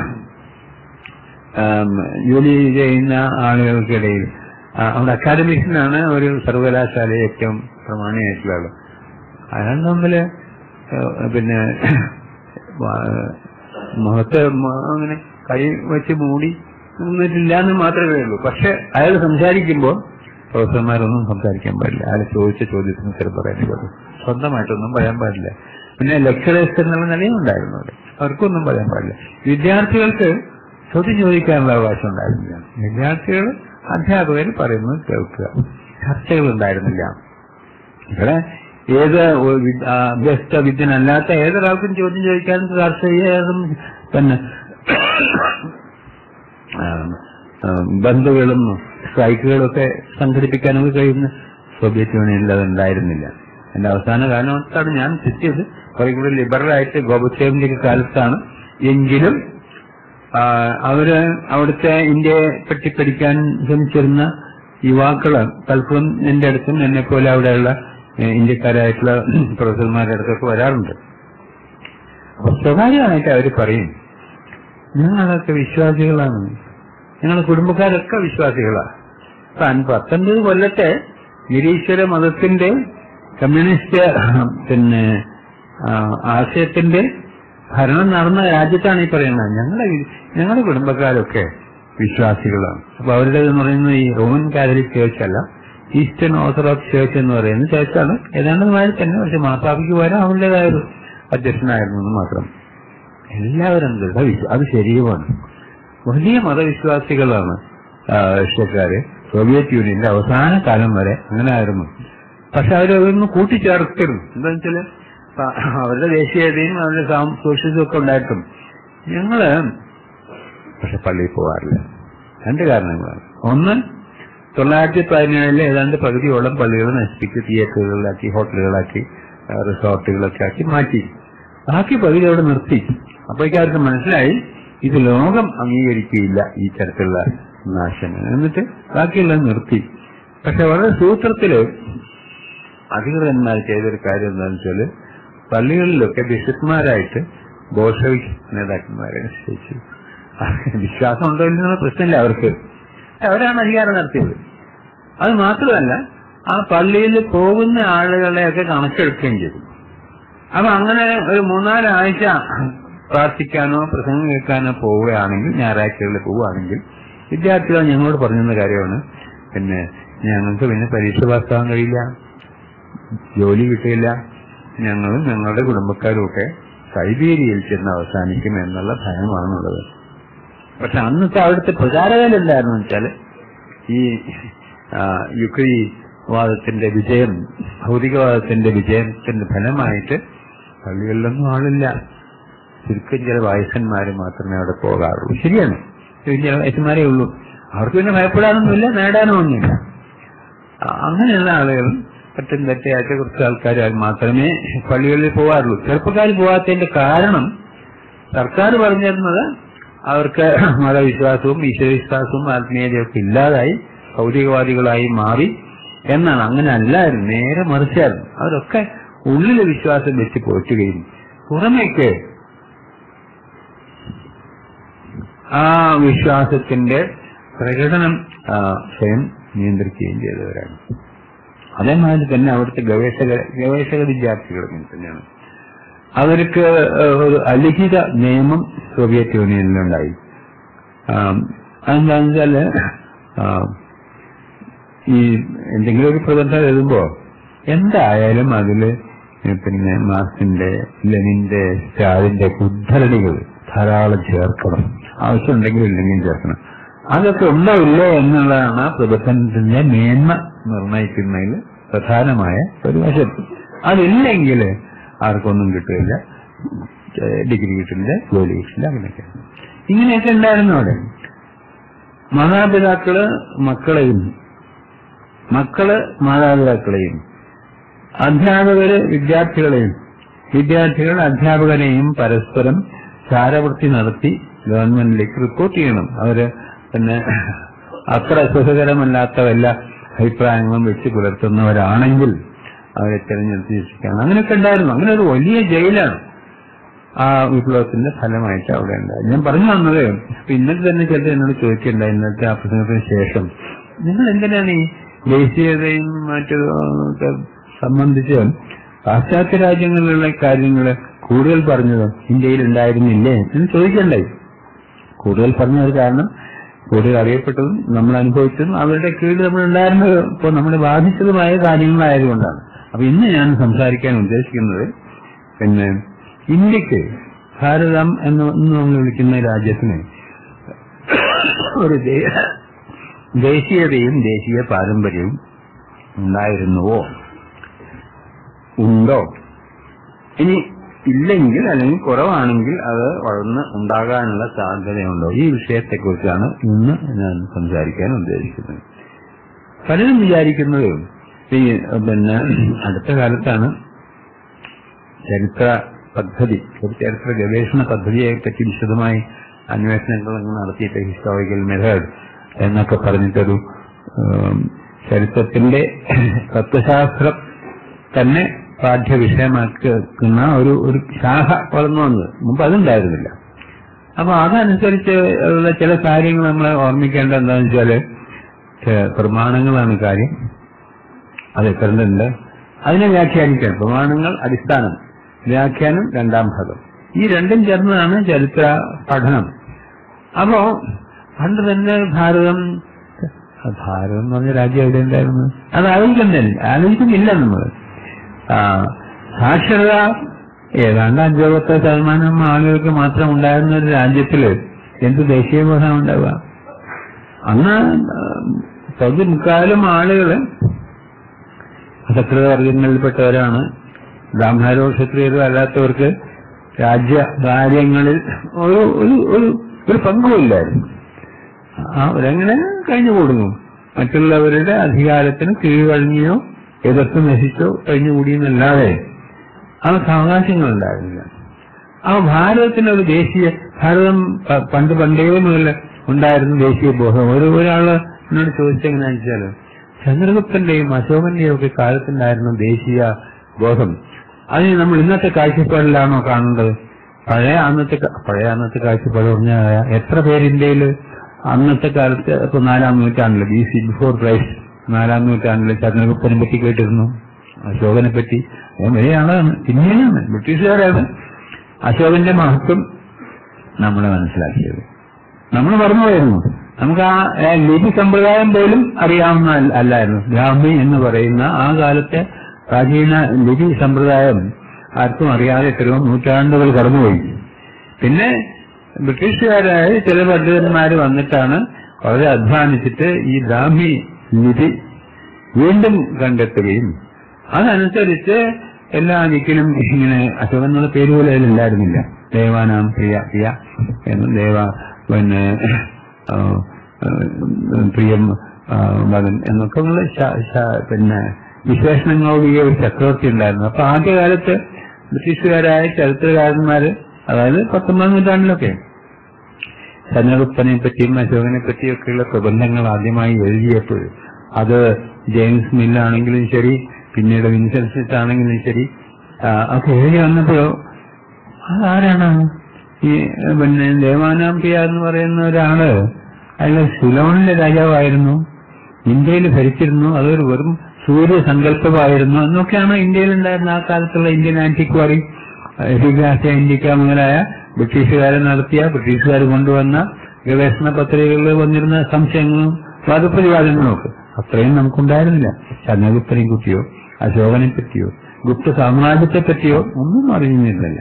ആം, ജോലി ചെയ്യുന്ന ആളുകൾക്കിടയിൽ ആ, അവിടെ അക്കാദമിക്സിനാണ് ഒരു സർവകലാശാല ഏറ്റവും പ്രമാണിയായിട്ടുള്ള ആള് അയാൾ തമ്മില് ഏഹ്, പിന്നെ വാ- മുഖത്ത് മ- അങ്ങനെ കൈ വെച്ച് മൂടി നിന്നിട്ടില്ല എന്ന് മാത്രമേ ഉള്ളൂ പക്ഷെ അയാൾ സംസാരിക്കുമ്പോൾ പ്രൊഫസർമാരൊന്നും സംസാരിക്കാൻ പാടില്ല അയാൾ ചോദിച്ച ചോദ്യത്തിന് ഉത്തരം പറയാൻ പാടില്ല സ്വന്തമായിട്ടൊന്നും പറയാൻ പാടില്ല പിന്നെ ലെക്ചറേഴ്സ് എന്നുള്ള നിലയും ഉണ്ടായിരുന്നു അവിടെ അവർക്കൊന്നും പറയാൻ പാടില്ല വിദ്യാർത്ഥികൾക്ക് ചോദ്യം ചോദിക്കാനുള്ള അവകാശം ഉണ്ടായിരുന്നില്ല വിദ്യാർത്ഥികൾ അധ്യാപകർ പറയുന്നത് കേൾക്കുക ചർച്ചകൾ ഉണ്ടായിരുന്നില്ല ഇവിടെ ഏത് ഒരു വി- ആ, അഭ്യസ്ത വിദ്യനല്ലാത്ത ഏതൊരാൾക്കും ചോദ്യം ചോദിക്കാനും ചർച്ച ചെയ്യാനും പിന്നെ ആ, ആ, ബന്ധുകളും സ്ട്രൈക്കുകളും ഒക്കെ സംഘടിപ്പിക്കാനൊക്കെ കഴിയുന്ന സോവിയറ്റ് യൂണിയനിൽ അത് ഉണ്ടായിരുന്നില്ല എന്റെ അവസാന കാലത്താണ് ഞാൻ തെറ്റിയത് കുറെ കൂടി ലിബറലായിട്ട് ഗോബച്ചേവിന്റെ ഒക്കെ കാലത്താണ് എങ്കിലും ആ, അവര് അവിടുത്തെ ഇന്ത്യയെ പറ്റി പഠിക്കാൻ ശ്രമിച്ചിരുന്ന യുവാക്കള് പലപ്പോഴും എന്റെ അടുത്തും എന്നെ പോലെ അവിടെയുള്ള ഏ, ഇന്ത്യക്കാരായിട്ടുള്ള പ്രൊഫസർമാരുടെ അടുത്തൊക്കെ വരാറുണ്ട് അപ്പൊ സ്വകാര്യമായിട്ട് അവര് പറയും ഞങ്ങളൊക്കെ വിശ്വാസികളാണ് ഞങ്ങളുടെ കുടുംബക്കാരൊക്കെ വിശ്വാസികളാണ് താൻ പത്തൊൻപത് കൊല്ലത്തെ നിരീശ്വര മതത്തിന്റെ കമ്മ്യൂണിസ്റ്റ് പിന്നെ ആ, ആശയത്തിന്റെ ഭരണം നടന്ന രാജ്യത്താണ് ഈ പറയുന്നത് ഞങ്ങളുടെ വി- ഞങ്ങളുടെ കുടുംബക്കാരൊക്കെ വിശ്വാസികളാണ് അപ്പൊ അവരുടെ എന്ന് പറയുന്നത് ഈ റോമൻ കാത്തലിക് ചേർച്ച് അല്ല ഈസ്റ്റേൺ ഓർത്തഡോക്സ് ചേർച്ച് എന്ന് പറയുന്ന ചേർച്ചാണ് ഏതാണ്ട് മാതിരി തന്നെ പക്ഷെ മാതാപിക്ക് വരാൻ അവരുടേതായ ഒരു അധ്യക്ഷനായിരുന്നു എന്ന് മാത്രം എല്ലാവരും ദൃഢവിശ്വ അത് ശരിയുമാണ് വലിയ മതവിശ്വാസികളാണ് ആ, റഷ്യക്കാര് സോവിയറ്റ് യൂണിയന്റെ അവസാന കാലം വരെ അങ്ങനെ ആയിരുന്നു പക്ഷെ അവരതൊന്നും കൂട്ടിച്ചേർക്കരുത് എന്താ വെച്ചാല് പ- അവരുടെ ദേശീയതയും അവരുടെ സാം- സോഷ്യലിസം ഒക്കെ ഉണ്ടായിട്ടും ഞങ്ങള് പക്ഷെ പള്ളിയിൽ പോകാറില്ല രണ്ട് കാരണങ്ങളാണ് ഒന്ന് തൊള്ളായിരത്തി പതിനേഴിലെ ഏതാണ്ട് പകുതിയോളം പള്ളികൾ നശിപ്പിച്ച് തിയേറ്ററുകളിലാക്കി ഹോട്ടലുകളാക്കി ആ, റിസോർട്ടുകളൊക്കെ ആക്കി മാറ്റി ബാക്കി പകുതി അവിടെ നിർത്തി അപ്പോഴേക്കും അവർക്ക് മനസ്സിലായി ഇത് ലോകം അംഗീകരിക്കുകയില്ല ഈ തരത്തിലുള്ള നാശനം എന്നിട്ട് ബാക്കിയെല്ലാം നിർത്തി പക്ഷെ വളരെ സൂത്രത്തില് അധികൃതന്മാർ ചെയ്തൊരു കാര്യം എന്താണെന്ന് വെച്ചാല് പള്ളികളിലൊക്കെ ബിഷപ്പ്മാരായിട്ട് ബോഷവിക് നേതാക്കന്മാരെ നിശ്ചയിച്ചു വിശ്വാസം ഉണ്ടോ എന്നുള്ള പ്രശ്നമില്ല അവർക്ക് അവരാണ് അധികാരം നടത്തിയത് അത് മാത്രമല്ല ആ പള്ളിയിൽ പോകുന്ന ആളുകളെയൊക്കെ കണക്കെടുക്കുകയും ചെയ്തു അപ്പൊ അങ്ങനെ ഒരു മൂന്നാലാഴ്ച പ്രാർത്ഥിക്കാനോ പ്രസംഗം കേൾക്കാനോ പോവുകയാണെങ്കിൽ ഞായറാഴ്ചകളിൽ പോവുകയാണെങ്കിൽ വിദ്യാർത്ഥികൾ ഞങ്ങളോട് പറഞ്ഞിരുന്ന കാര്യമാണ് പിന്നെ ഞങ്ങൾക്ക് പിന്നെ പരീക്ഷ പാസ്സാവാൻ കഴിയില്ല ജോലി കിട്ടില്ല ഞങ്ങളും ഞങ്ങളുടെ കുടുംബക്കാരും ഒക്കെ സൈബീരിയയിൽ ചെന്ന് അവസാനിക്കും എന്നുള്ള ഭയമാണുള്ളത് പക്ഷെ അന്നത്തെ അവിടുത്തെ പ്രചാരകരെന്തായിരുന്നു വെച്ചാല് ഈ ആ, യുക്രി വാദത്തിന്റെ വിജയം ഭൗതികവാദത്തിന്റെ വിജയത്തിന്റെ ഫലമായിട്ട് പള്ളികളിലൊന്നും ആളില്ല ചുരുക്കം ചില വയസ്സന്മാര് മാത്രമേ അവിടെ പോകാറുള്ളൂ ശരിയാണ് ചുരുക്കം ചില വയസ്സന്മാരേ ഉള്ളൂ അവർക്ക് പിന്നെ ഭയപ്പെടാനൊന്നുമില്ല നേടാനോ ഒന്നുമില്ല ആ, അങ്ങനെയുള്ള ആളുകൾ പറ്റും തെറ്റയായിട്ട് കുറച്ച് ആൾക്കാർ മാത്രമേ പള്ളികളിൽ പോകാറുള്ളൂ ചെറുപ്പക്കാർ പോകാത്തതിന്റെ കാരണം സർക്കാർ പറഞ്ഞിരുന്നത് അവർക്ക് മതവിശ്വാസവും ഈശ്വരവിശ്വാസവും ആത്മീയതയൊക്കെ ഇല്ലാതായി ഭൗതികവാദികളായി മാറി എന്നാണ് അങ്ങനെ അല്ലായിരുന്നു നേരെ മറിച്ചായിരുന്നു അവരൊക്കെ ഉള്ളിലെ വിശ്വാസം വെച്ച് പോറ്റുകയും പുറമേക്ക് ആ വിശ്വാസത്തിന്റെ പ്രകടനം ആ, സ്വയം നിയന്ത്രിക്കുകയും ചെയ്തവരാണ് അതേമാതിരി തന്നെ അവിടുത്തെ ഗവേഷക ഗവേഷക വിദ്യാർത്ഥികൾ ഇങ്ങനെ തന്നെയാണ് അവർക്ക് ഏഹ്, ഒരു അലിഖിത നിയമം സോവിയറ്റ് യൂണിയനിലുണ്ടായി ആം, അതെന്താണെന്ന് വെച്ചാല് ആം, ഈ എന്തെങ്കിലും ഒരു പ്രബന്ധം എഴുതുമ്പോ എന്തായാലും അതില് പിന്നെ മാർക്സിന്റെ ലെനിന്റെ സ്റ്റാലിന്റെ ഉദ്ധരണികൾ ധാരാളം ചേർക്കണം ആവശ്യമുണ്ടെങ്കിൽ ഇല്ലെങ്കിലും ചേർക്കണം അതൊക്കെ ഉണ്ടോ ഇല്ലേ എന്നുള്ളതാണ് ആ പ്രബന്ധത്തിന്റെ മേന്മ നിർണയിക്കുന്നതിൽ പ്രധാനമായ ഒരു വശം അതില്ലെങ്കിൽ ആർക്കൊന്നും കിട്ടില്ല ഡിഗ്രി കിട്ടില്ല ജോലി കിട്ടില്ല അങ്ങനെയൊക്കെ ഇങ്ങനെയൊക്കെ ഉണ്ടായിരുന്നു അവിടെ മാതാപിതാക്കള് മക്കളെയും മക്കള് മാതാപിതാക്കളെയും അധ്യാപകര് വിദ്യാർത്ഥികളെയും വിദ്യാർത്ഥികൾ അധ്യാപകരെയും പരസ്പരം ചാരവൃത്തി നടത്തി ഗവൺമെന്റിലേക്ക് റിപ്പോർട്ട് ചെയ്യണം അവര് പിന്നെ അത്ര സുഖകരമല്ലാത്ത വല്ല അഭിപ്രായങ്ങളും വെച്ച് പുലർത്തുന്നവരാണെങ്കിൽ അവരെ തെരഞ്ഞെടുത്ത് ശിക്ഷിക്കണം അങ്ങനെയൊക്കെ ഉണ്ടായിരുന്നു അങ്ങനെ ഒരു വലിയ ജയിലാണ് ആ വിപ്ലവത്തിന്റെ ഫലമായിട്ട് അവിടെ ഉണ്ടായി ഞാൻ പറഞ്ഞു വന്നത് ഇപ്പൊ ഇന്നലെ തന്നെ ചിലർ എന്നോട് ചോദിക്കണ്ടായി ഇന്നത്തെ ആ പ്രസംഗത്തിന് ശേഷം നിങ്ങൾ എന്തിനാണ് ഈ ദേശീയതയും മറ്റു ഒക്കെ സംബന്ധിച്ച് പാശ്ചാത്യ രാജ്യങ്ങളിലുള്ള കാര്യങ്ങൾ കൂടുതൽ പറഞ്ഞത് ഇന്ത്യയിൽ ഉണ്ടായിരുന്നില്ലേ എന്ന് ചോദിക്കണ്ടായി കൂടുതൽ പറഞ്ഞത് കാരണം കൂടുതൽ അറിയപ്പെട്ടതും നമ്മൾ അനുഭവിച്ചതും അവരുടെ കീഴിൽ നമ്മൾ ഉണ്ടായിരുന്നത് ഇപ്പോൾ നമ്മളെ ബാധിച്ചതുമായ കാര്യങ്ങളായതുകൊണ്ടാണ് അപ്പൊ ഇന്ന് ഞാൻ സംസാരിക്കാൻ ഉദ്ദേശിക്കുന്നത് പിന്നെ ഇന്ത്യക്ക് ഭാരതം എന്ന് എന്ന് നമ്മൾ വിളിക്കുന്ന രാജ്യത്തിന് ഒരു ദേ- ദേശീയതയും ദേശീയ പാരമ്പര്യവും ഉണ്ടായിരുന്നുവോ ഉണ്ടോ ഇനി ഇല്ലെങ്കിൽ അല്ലെങ്കിൽ കുറവാണെങ്കിൽ അത് വളർന്ന് ഉണ്ടാകാനുള്ള സാധ്യതയുണ്ടോ ഈ വിഷയത്തെക്കുറിച്ചാണ് ഇന്ന് ഞാൻ സംസാരിക്കാൻ ഉദ്ദേശിക്കുന്നത് പലരും വിചാരിക്കുന്നത് ഈ പിന്നെ അടുത്ത കാലത്താണ് ചരിത്ര പദ്ധതി ഒരു ചരിത്ര ഗവേഷണ പദ്ധതിയെ പറ്റി വിശദമായി അന്വേഷണങ്ങൾ നടത്തിയിട്ട് ഹിസ്റ്റോറിക്കൽ മെത്തേഡ് എന്നൊക്കെ പറഞ്ഞിട്ടൊരു ഉം, ചരിത്രത്തിന്റെ തത്വശാസ്ത്രം തന്നെ പാഠ്യവിഷയമാക്കുന്ന ഒരു ഒരു ശാഖ വളർന്നു വന്നത് മുമ്പ് അതുണ്ടായിരുന്നില്ല അപ്പൊ അതനുസരിച്ച് ഉള്ള ചില കാര്യങ്ങൾ നമ്മൾ ഓർമ്മിക്കേണ്ട എന്താണെന്ന് വെച്ചാല് ചെ- പ്രമാണങ്ങളാണ് കാര്യം അത് എത്രണ്ടുണ്ട് അതിനെ വ്യാഖ്യാനിക്കണം പ്രമാണങ്ങൾ അടിസ്ഥാനം വ്യാഖ്യാനം രണ്ടാം ഭാഗം ഈ രണ്ടും ചേർന്നതാണ് ചരിത്ര പഠനം അപ്പോ പണ്ട് തന്നെ ഭാരതം ഭാരതം എന്ന് പറഞ്ഞ രാജ്യം എവിടെ ഉണ്ടായിരുന്നു അത് ആലോചിക്കുന്നില്ല ആലോചിക്കുന്നില്ല നമ്മൾ ആ, സാക്ഷരത ഏതാണ്ട് അഞ്ചോ പത്തോ ശതമാനം ആളുകൾക്ക് മാത്രം ഉണ്ടായിരുന്ന ഒരു രാജ്യത്തില് എന്ത് ദേശീയബോധം ഉണ്ടാവുക അന്ന് ആ, പകുതി മുക്കാലും ആളുകള് അസകൃതവർഗങ്ങളിൽപ്പെട്ടവരാണ് ബ്രാഹ്മണരോ ക്ഷത്രിയരോ അല്ലാത്തവർക്ക് രാജ്യ കാര്യങ്ങളിൽ ഒരു ഒരു ഒരു ഒരു പങ്കുമില്ലായിരുന്നു അവരങ്ങനെ കഴിഞ്ഞു കൊടുക്കും മറ്റുള്ളവരുടെ അധികാരത്തിന് കീഴ്വഴങ്ങിയോ എതിർത്ത് നശിച്ചോ കഴിഞ്ഞുകൂടിയെന്നല്ലാതെ അവർക്ക് അവകാശങ്ങളുണ്ടായിരുന്നില്ല ആ ഭാരതത്തിന് ഒരു ദേശീയ ഭാരതം പ- പണ്ട് പണ്ടേ മുതൽ ഉണ്ടായിരുന്ന ദേശീയ ബോധം ഒരു ഒരാള് എന്നോട് ചോദിച്ചെങ്ങനെയാണെന്ന് വെച്ചാല് ചന്ദ്രഗുപ്തന്റെയും അശോകന്റെയും ഒക്കെ കാലത്തുണ്ടായിരുന്ന ദേശീയ ബോധം അതിന് നമ്മൾ ഇന്നത്തെ കാഴ്ചപ്പാടിലാണോ കാണേണ്ടത് പഴയ അന്നത്തെ ക- പഴയ അന്നത്തെ കാഴ്ചപ്പാട് പറഞ്ഞാൽ എത്ര പേര് ഇന്ത്യയിൽ അന്നത്തെ കാലത്ത് ഇപ്പൊ നാലാം നൂറ്റാണ്ടില് ബി സി ബിഫോർ ക്രൈസ്റ്റ് നാലാം നൂറ്റാണ്ടില് ചന്ദ്രഗുപ്തനെ പറ്റി കേട്ടിരുന്നു അശോകനെ പറ്റി അദ്ദേഹം വലിയ ആളാണ് പിന്നെയാണ് ബ്രിട്ടീഷുകാരാണ് അശോകന്റെ മഹത്വം നമ്മൾ മനസ്സിലാക്കിയത് നമ്മൾ മറന്നുപോയിരുന്നു നമുക്ക് ആ ആ ലിപി സമ്പ്രദായം പോലും അറിയാവുന്ന അല്ല- അല്ലായിരുന്നു ബ്രാഹ്മി എന്ന് പറയുന്ന ആ കാലത്തെ പ്രാചീന ലിപി സമ്പ്രദായം ആർക്കും അറിയാതെ എത്രയോ നൂറ്റാണ്ടുകൾ കടന്നുപോയി പിന്നെ ബ്രിട്ടീഷുകാരായ ചില പണ്ഡിതന്മാർ വന്നിട്ടാണ് വളരെ അധ്വാനിച്ചിട്ട് ഈ ബ്രാഹ്മി ലിപി വീണ്ടും കണ്ടെത്തുകയും അതനുസരിച്ച് എല്ലാ ദിക്കിലും ഇങ്ങനെ അശോകൻ എന്നുള്ള പേര് പോലും അതിലില്ലായിരുന്നില്ല ദേവാനാം പ്രിയ പ്രിയ എന്ന് ദേവ പിന്നെ ആ, ആ, പ്രിയം ആ, മകൻ എന്നൊക്കെ ഉള്ള ശ- ശ- പിന്നെ വിശേഷണങ്ങളോടുകൂടിയ ഒരു ചക്രവർത്തി ഉണ്ടായിരുന്നു അപ്പൊ ആദ്യകാലത്ത് ബ്രിട്ടീഷുകാരായ ചരിത്രകാരന്മാര് അതായത് പത്തൊമ്പതാം നൂറ്റാണ്ടിലൊക്കെ ചന്ദ്രഗുപ്തനെ പറ്റിയും അശോകനെ പറ്റിയൊക്കെയുള്ള പ്രബന്ധങ്ങൾ ആദ്യമായി എഴുതിയപ്പോൾ അത് ജെയിംസ് മില്ലാണെങ്കിലും ശരി പിന്നീട് വിൻസെന്റ് സ്മിത്ത് ആണെങ്കിലും ശരി ആ, ഒക്കെ എഴുതി വന്നപ്പോഴോ അതാരാണ് ഈ പിന്നെ ദേവാനാംപിയ എന്ന് പറയുന്ന ഒരാള് അയാൾ സിലോണിലെ രാജാവായിരുന്നു ഇന്ത്യയിൽ ഭരിച്ചിരുന്നു അതൊരു വെറും സൂര്യസങ്കല്പമായിരുന്നു എന്നൊക്കെയാണ് ഇന്ത്യയിൽ ഉണ്ടായിരുന്ന ആ കാലത്തുള്ള ഇന്ത്യൻ ആന്റിക്വറി എഫിക്കാസ ഇന്ത്യക്ക മുതലായ ബ്രിട്ടീഷുകാരെ നടത്തിയ ബ്രിട്ടീഷുകാർ കൊണ്ടുവന്ന ഗവേഷണ പത്രികകളിൽ വന്നിരുന്ന സംശയങ്ങളും വാദപ്രതിവാദങ്ങളും ഒക്കെ അത്രയും നമുക്കുണ്ടായിരുന്നില്ല ചന്ദ്രഗുപ്തനെ കുറിയോ അശോകനെ പറ്റിയോ ഗുപ്ത സാമ്രാജ്യത്തെ പറ്റിയോ ഒന്നും അറിയുന്നില്ലല്ലോ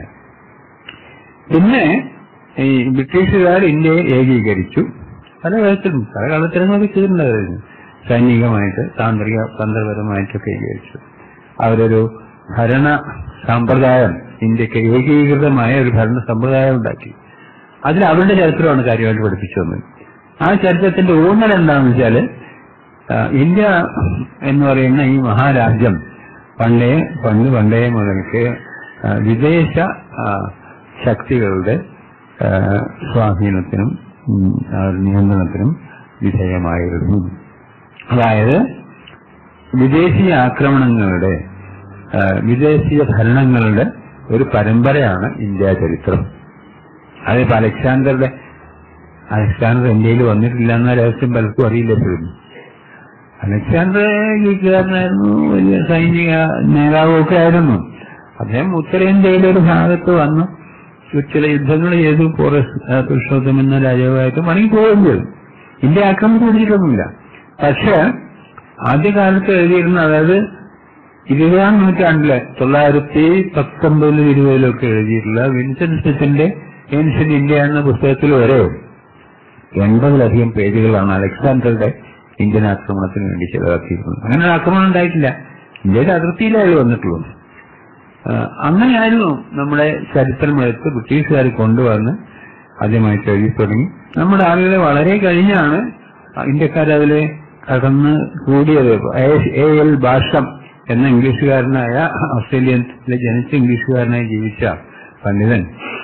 പിന്നെ ഈ ബ്രിട്ടീഷുകാർ ഇന്ത്യയെ ഏകീകരിച്ചു പല വിധത്തിലും പല കളത്തിലൊക്കെ ചെയ്തിട്ടുണ്ടായിരുന്നു സൈനികമായിട്ട് താന്ത്രിക തന്ത്രപരമായിട്ടൊക്കെ ഏകീകരിച്ചു അവരൊരു ഭരണ സമ്പ്രദായം ഇന്ത്യക്ക് ഏകീകൃതമായ ഒരു ഭരണ സമ്പ്രദായം ഉണ്ടാക്കി അതിൽ അവരുടെ ചരിത്രമാണ് കാര്യമായിട്ട് പഠിപ്പിച്ചു വന്നത് ആ ചരിത്രത്തിന്റെ ഊന്നൽ എന്താണെന്ന് വെച്ചാല് ആ, ഇന്ത്യ എന്ന് പറയുന്ന ഈ മഹാരാജ്യം പണ്ടേ പണ്ട് പണ്ടേ മുതൽക്ക് ആ, വിദേശ ആ, ശക്തികളുടെ ആ, സ്വാധീനത്തിനും ഉം, ആ, നിയന്ത്രണത്തിനും വിധേയമായിരുന്നു അതായത് വിദേശീയ ആക്രമണങ്ങളുടെ ആ, വിദേശീയ ഭരണങ്ങളുടെ ഒരു പരമ്പരയാണ് ഇന്ത്യ ചരിത്രം അതിപ്പോ അലക്സാണ്ടറുടെ അലക്സാണ്ടർ ഇന്ത്യയിൽ വന്നിട്ടില്ല എന്ന രഹസ്യം പലർക്കും അറിയില്ല എപ്പോഴും അലക്സാണ്ടർ ഗ്രീക്കുകാരനായിരുന്നു വലിയ സൈനിക നേതാവും ഒക്കെ ആയിരുന്നു അദ്ദേഹം ഉത്തരേന്ത്യയിലെ ഒരു ഭാഗത്ത് വന്ന് ചില യുദ്ധങ്ങൾ ചെയ്തു പോറസ് പുരുഷോത്തം എന്ന രാജാവായിട്ട് മടങ്ങി പോവുകയും ചെയ്തു ഇന്ത്യ ആക്രമണം പിടിച്ചിട്ടൊന്നുമില്ല പക്ഷേ ആദ്യകാലത്ത് എഴുതിയിരുന്ന അതായത് ഇരുപതാം നൂറ്റാണ്ടില് തൊള്ളായിരത്തി പത്തൊമ്പതിലും ഇരുപതിലൊക്കെ എഴുതിയിട്ടുള്ള വിൻസെന്റ് സ്മിത്തിന്റെ ഏൻഷ്യൻ ഇന്ത്യ എന്ന പുസ്തകത്തിൽ വരെ എൺപതിലധികം പേജുകളാണ് അലക്സാണ്ടറുടെ ഇന്ത്യൻ ആക്രമണത്തിന് വേണ്ടി ചെലവാക്കിയിരുന്നത് അങ്ങനെ ഒരു ആക്രമണം ഉണ്ടായിട്ടില്ല ഇന്ത്യയുടെ അതിർത്തിയിലേ അയാൾ വന്നിട്ടുള്ളൂ ആ, അങ്ങനെയായിരുന്നു നമ്മുടെ ചരിത്രം എടുത്ത് ബ്രിട്ടീഷുകാർ കൊണ്ടുവന്ന് ആദ്യമായിട്ട് എഴുതി തുടങ്ങി നമ്മുടെ ആളുകളെ വളരെ കഴിഞ്ഞാണ് ഇന്ത്യക്കാർ അതിലെ കടന്ന് കൂടിയത് എ- എ എൽ ഭാഷം എന്ന ഇംഗ്ലീഷുകാരനായ ഓസ്ട്രേലിയനിലെ ജനിച്ച ഇംഗ്ലീഷുകാരനായി ജീവിച്ച പണ്ഡിതൻ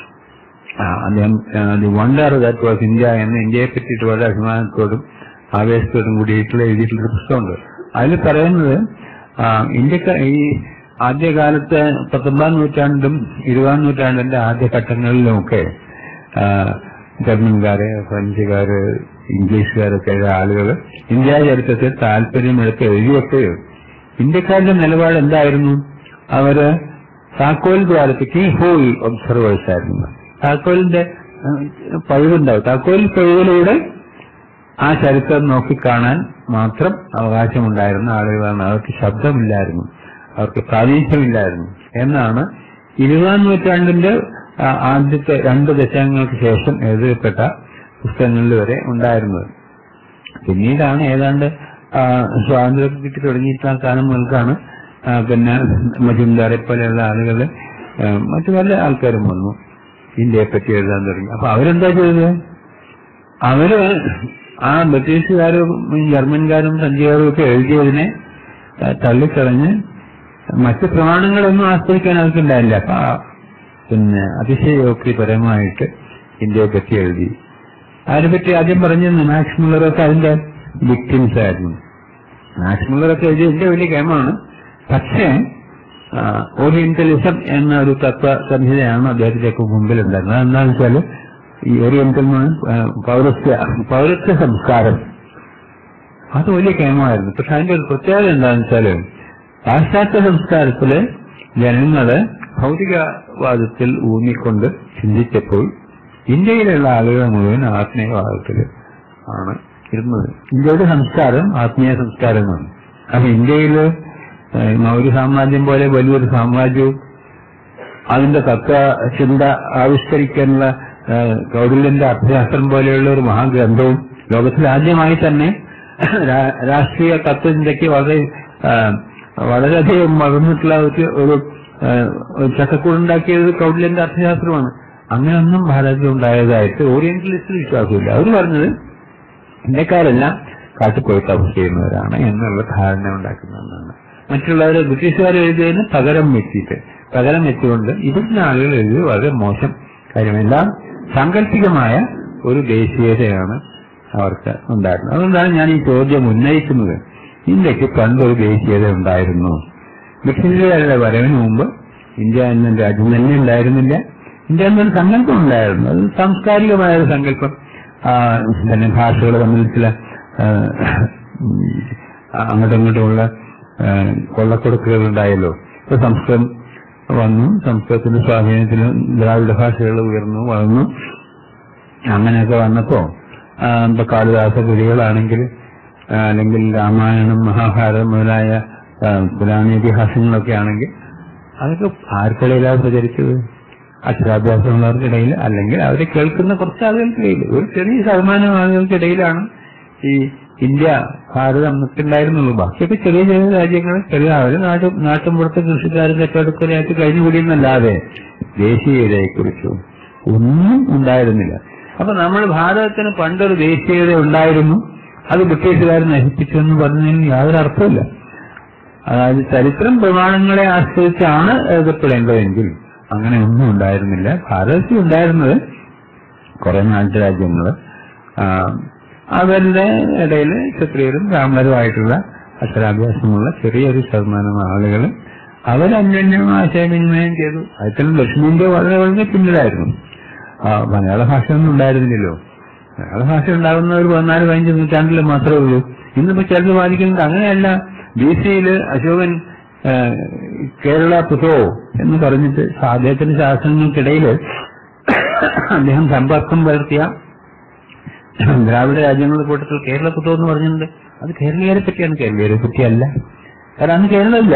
ആ, അദ്ദേഹം the wonder that was India എന്ന ഇന്ത്യയെ പറ്റിയിട്ട് വളരെ അഭിമാനത്തോടും ആവേശത്തോടും കൂടിയിട്ടുള്ള എഴുതിയിട്ടുള്ള ഒരു പുസ്തകമുണ്ട് അതിൽ പറയുന്നത് ആ, ഇന്ത്യക്ക ഈ ആദ്യകാലത്ത് പത്തൊമ്പതാം നൂറ്റാണ്ടിലും ഇരുപതാം നൂറ്റാണ്ടിന്റെ ആദ്യ ഘട്ടങ്ങളിലുമൊക്കെ ആ, ജർമ്മൻകാര് ഫ്രഞ്ചുകാര് ഇംഗ്ലീഷുകാരൊക്കെ ആളുകൾ ഇന്ത്യ ചരിത്രത്തിൽ താല്പര്യമെടുത്ത് എഴുതിയപ്പോഴും ഇന്ത്യക്കാരുടെ നിലപാട് എന്തായിരുന്നു അവര് താക്കോൽ ദ്വാരത്ത് കീ ഹോൾ ഒബ്സർവേഴ്സ് ആയിരുന്നു താക്കോലിന്റെ ഏഹ്, പഴുവുണ്ടാവും താക്കോൽ പഴുവിലൂടെ ആ ചരിത്രം നോക്കിക്കാണാൻ മാത്രം അവകാശമുണ്ടായിരുന്ന ആളുകളാണ് അവർക്ക് ശബ്ദമില്ലായിരുന്നു അവർക്ക് പ്രാദേശികമില്ലായിരുന്നു എന്നാണ് ഇരുപതാം നൂറ്റാണ്ടിന്റെ ആ, ആദ്യത്തെ രണ്ട് ദശകങ്ങൾക്ക് ശേഷം എഴുതപ്പെട്ട പുസ്തകങ്ങളിൽ വരെ ഉണ്ടായിരുന്നത് പിന്നീടാണ് ഏതാണ്ട് ആ, സ്വാതന്ത്ര്യം കിട്ടി തുടങ്ങിയിട്ടുള്ള കാലം മുതൽക്കാണ് ആ, പിന്നെ മജുംദാറെ പോലെയുള്ള ആളുകൾ മറ്റു പല ആൾക്കാരും വന്നു ഇന്ത്യയെ പറ്റി എഴുതാൻ തുടങ്ങി അപ്പൊ അവരെന്താ ചെയ്തത് അവര് ആ ബ്രിട്ടീഷുകാരും ജർമ്മൻകാരും ഫ്രഞ്ചുകാരും ഒക്കെ എഴുതിയതിനെ ആ, തള്ളിക്കളഞ്ഞ് മറ്റ് പ്രമാണങ്ങളൊന്നും ആശ്രയിക്കാൻ അവർക്കുണ്ടായില്ല അപ്പൊ ആ, പിന്നെ അതിശയോക്തിപരമായിട്ട് ഇന്ത്യയെ പറ്റി എഴുതി അതിനെപ്പറ്റി ആദ്യം പറഞ്ഞിരുന്നു മാക്സ് മുള്ളറൊക്കെ അതിന്റെ വിക്ടിംസ് ആയിരുന്നു മാക്സ് മുള്ളറൊക്കെ എഴുതിയ ഇതിന്റെ വലിയ കേമാണ് പക്ഷേ ആ, ഓറിയന്റലിസം എന്ന ഒരു തത്വ സംഹിതയാണ് അദ്ദേഹത്തിലേക്ക് മുമ്പിലുണ്ടായിരുന്നത് അതെന്താണെന്ന് വെച്ചാൽ ഈ ഓറിയന്റൽ എന്ന് പറഞ്ഞാൽ, ആ, പൗരസ്ത്യ പൗരസ്ത്യ സംസ്കാരം അത് വലിയ കേമമായിരുന്നു പക്ഷെ അതിന്റെ ഒരു പ്രത്യേകത എന്താണെന്ന് വെച്ചാല് പാശ്ചാത്യ സംസ്കാരത്തില് ജനങ്ങള് ഭൗതികവാദത്തിൽ ഊന്നിക്കൊണ്ട് ചിന്തിച്ചപ്പോൾ ഇന്ത്യയിലുള്ള ആളുകൾ മുഴുവൻ ആത്മീയവാദത്തിൽ ആണ് ഇരുന്നത് ഇന്ത്യയുടെ സംസ്കാരം ആത്മീയ സംസ്കാരമാണ് അപ്പൊ ഇന്ത്യയില് ഏഹ്, മൗര്യ സാമ്രാജ്യം പോലെ വലിയൊരു സാമ്രാജ്യവും അതിന്റെ തത്വ ചിന്ത ആവിഷ്കരിക്കാനുള്ള ഏഹ്, കൗടില്യന്റെ അർത്ഥശാസ്ത്രം പോലെയുള്ള ഒരു മഹാഗ്രന്ഥവും ലോകത്തിൽ ആദ്യമായി തന്നെ രാ- രാഷ്ട്രീയ തത്വചിന്തയ്ക്ക് വളരെ ഏഹ്, വളരെയധികം വളർന്നിട്ടുള്ള ഒരു ഒരു ഏഹ്, ഒരു ചക്കക്കൂടുണ്ടാക്കിയത് കൗടില്യന്റെ അർത്ഥശാസ്ത്രമാണ് അങ്ങനെയൊന്നും ഭാരതത്തിൽ ഉണ്ടായതായിട്ട് ഓറിയന്റലിസ്റ്റ് വിശ്വാസമില്ല അവർ പറഞ്ഞത് ഇന്ത്യക്കാരെല്ലാം കാട്ടിപ്പോയി തപസ് ചെയ്യുന്നവരാണ് എന്നുള്ള ധാരണ ഉണ്ടാക്കുന്നതെന്നാണ് മറ്റുള്ളവരെ ബ്രിട്ടീഷുകാർ എഴുതിയതിന് പകരം വെച്ചിട്ട് പകരം വെച്ചുകൊണ്ട് ഇവിടുത്തെ ആളുകൾ എഴുതിയത് വളരെ മോശം കാര്യമെല്ലാം സാങ്കല്പികമായ ഒരു ദേശീയതയാണ് അവർക്ക് ഉണ്ടായിരുന്നത് അതുകൊണ്ടാണ് ഞാൻ ഈ ചോദ്യം ഉന്നയിക്കുന്നത് ഇന്ത്യക്ക് പണ്ടൊരു ദേശീയത ഉണ്ടായിരുന്നു ബ്രിട്ടീഷുകാരുടെ വരവിന് മുമ്പ് ഇന്ത്യ എന്ന രാജ്യം തന്നെ ഉണ്ടായിരുന്നില്ല ഇന്ത്യ എന്നൊരു സങ്കല്പം ഉണ്ടായിരുന്നു അത് സാംസ്കാരികമായ ഒരു സങ്കല്പം ആ, പിന്നെ ഭാഷകൾ തമ്മിൽ ചില ആ, ഉം, അങ്ങോട്ടും ഇങ്ങോട്ടുമുള്ള ആ, കൊള്ളക്കൊടുക്കുകൾ ഉണ്ടായല്ലോ ഇപ്പൊ സംസ്കൃതം വന്നു സംസ്കൃതത്തിന്റെ സ്വാധീനത്തിൽ ദ്രാവിഡ ഭാഷകൾ ഉയർന്നു വളർന്നു അങ്ങനെയൊക്കെ വന്നപ്പോ ആ, ഇപ്പൊ കാളിദാസ കൃതികളാണെങ്കിൽ ആ, അല്ലെങ്കിൽ രാമായണം മഹാഭാരതം മുതലായ ആ, പുരാണേതിഹാസങ്ങളൊക്കെ ആണെങ്കിൽ അതൊക്കെ ആർക്കിടയിലാണ് പ്രചരിച്ചത് അക്ഷരാഭ്യാസമുള്ളവർക്കിടയിൽ അല്ലെങ്കിൽ അവരെ കേൾക്കുന്ന കുറച്ച് ആളുകൾക്കിടയിൽ ഒരു ചെറിയ ശതമാനം ആളുകൾക്കിടയിലാണ് ഈ ഇന്ത്യ ഭാരതം അന്നൊക്കെണ്ടായിരുന്നുള്ളൂ ബാക്കിയൊക്കെ ചെറിയ ചെറിയ രാജ്യങ്ങൾ ചെറിയ അവർ നാട്ടും നാട്ടുമ്പുറത്തെ കൃഷിക്കാരും കച്ചവടക്കാരായിട്ട് കഴിഞ്ഞുകൂടിയെന്നല്ലാതെ ദേശീയതയെക്കുറിച്ചോ ഒന്നും ഉണ്ടായിരുന്നില്ല അപ്പൊ നമ്മൾ ഭാരതത്തിന് പണ്ടൊരു ദേശീയത ഉണ്ടായിരുന്നു അത് ബ്രിട്ടീഷുകാർ നശിപ്പിച്ചു എന്ന് പറഞ്ഞതിന് യാതൊരു അർത്ഥമില്ല അതായത് ചരിത്രം പ്രമാണങ്ങളെ ആശ്രയിച്ചാണ് എഴുതപ്പെടേണ്ടതെങ്കിൽ അങ്ങനെ ഒന്നും ഉണ്ടായിരുന്നില്ല ഭാരതത്തിൽ ഉണ്ടായിരുന്നത് കുറെ നാട്ടുരാജ്യങ്ങള് ആ, അവരുടെ ഇടയിൽ ക്ഷത്രിയരും ബ്രാഹ്മണരുമായിട്ടുള്ള അക്ഷരാഭ്യാസമുള്ള ചെറിയൊരു ശതമാനം ആളുകൾ അവരന്യോന്യം ആശയവിനിമയം ചെയ്തു അതിൽ ദക്ഷിണേന്ത്യ വളരെ വളരെ പിന്നിലായിരുന്നു ആ, മലയാള ഭാഷ ഒന്നും ഉണ്ടായിരുന്നില്ലല്ലോ മലയാള ഭാഷ ഉണ്ടാകുന്ന ഒരു പതിനാല് പതിനഞ്ച് നൂറ്റാണ്ടിൽ മാത്രമേ ഉള്ളൂ ഇന്നിപ്പോ ചിലത് വാദിക്കുന്നത് അങ്ങനെയല്ല ബി സിയില് അശോകൻ ആ, കേരള പുതോ എന്ന് പറഞ്ഞിട്ട് അദ്ദേഹത്തിന്റെ ശാസ്ത്രങ്ങൾക്കിടയിൽ അദ്ദേഹം സമ്പർക്കം പുലർത്തിയ ദ്രാവിഡ രാജ്യങ്ങളുടെ കൂട്ടത്തിൽ കേരള പുതോ എന്ന് പറഞ്ഞിട്ടുണ്ട് അത് കേരളീയരെ പറ്റിയാണ് കേരളീയരെ പറ്റിയല്ല കാരണം അന്ന് കേരളമില്ല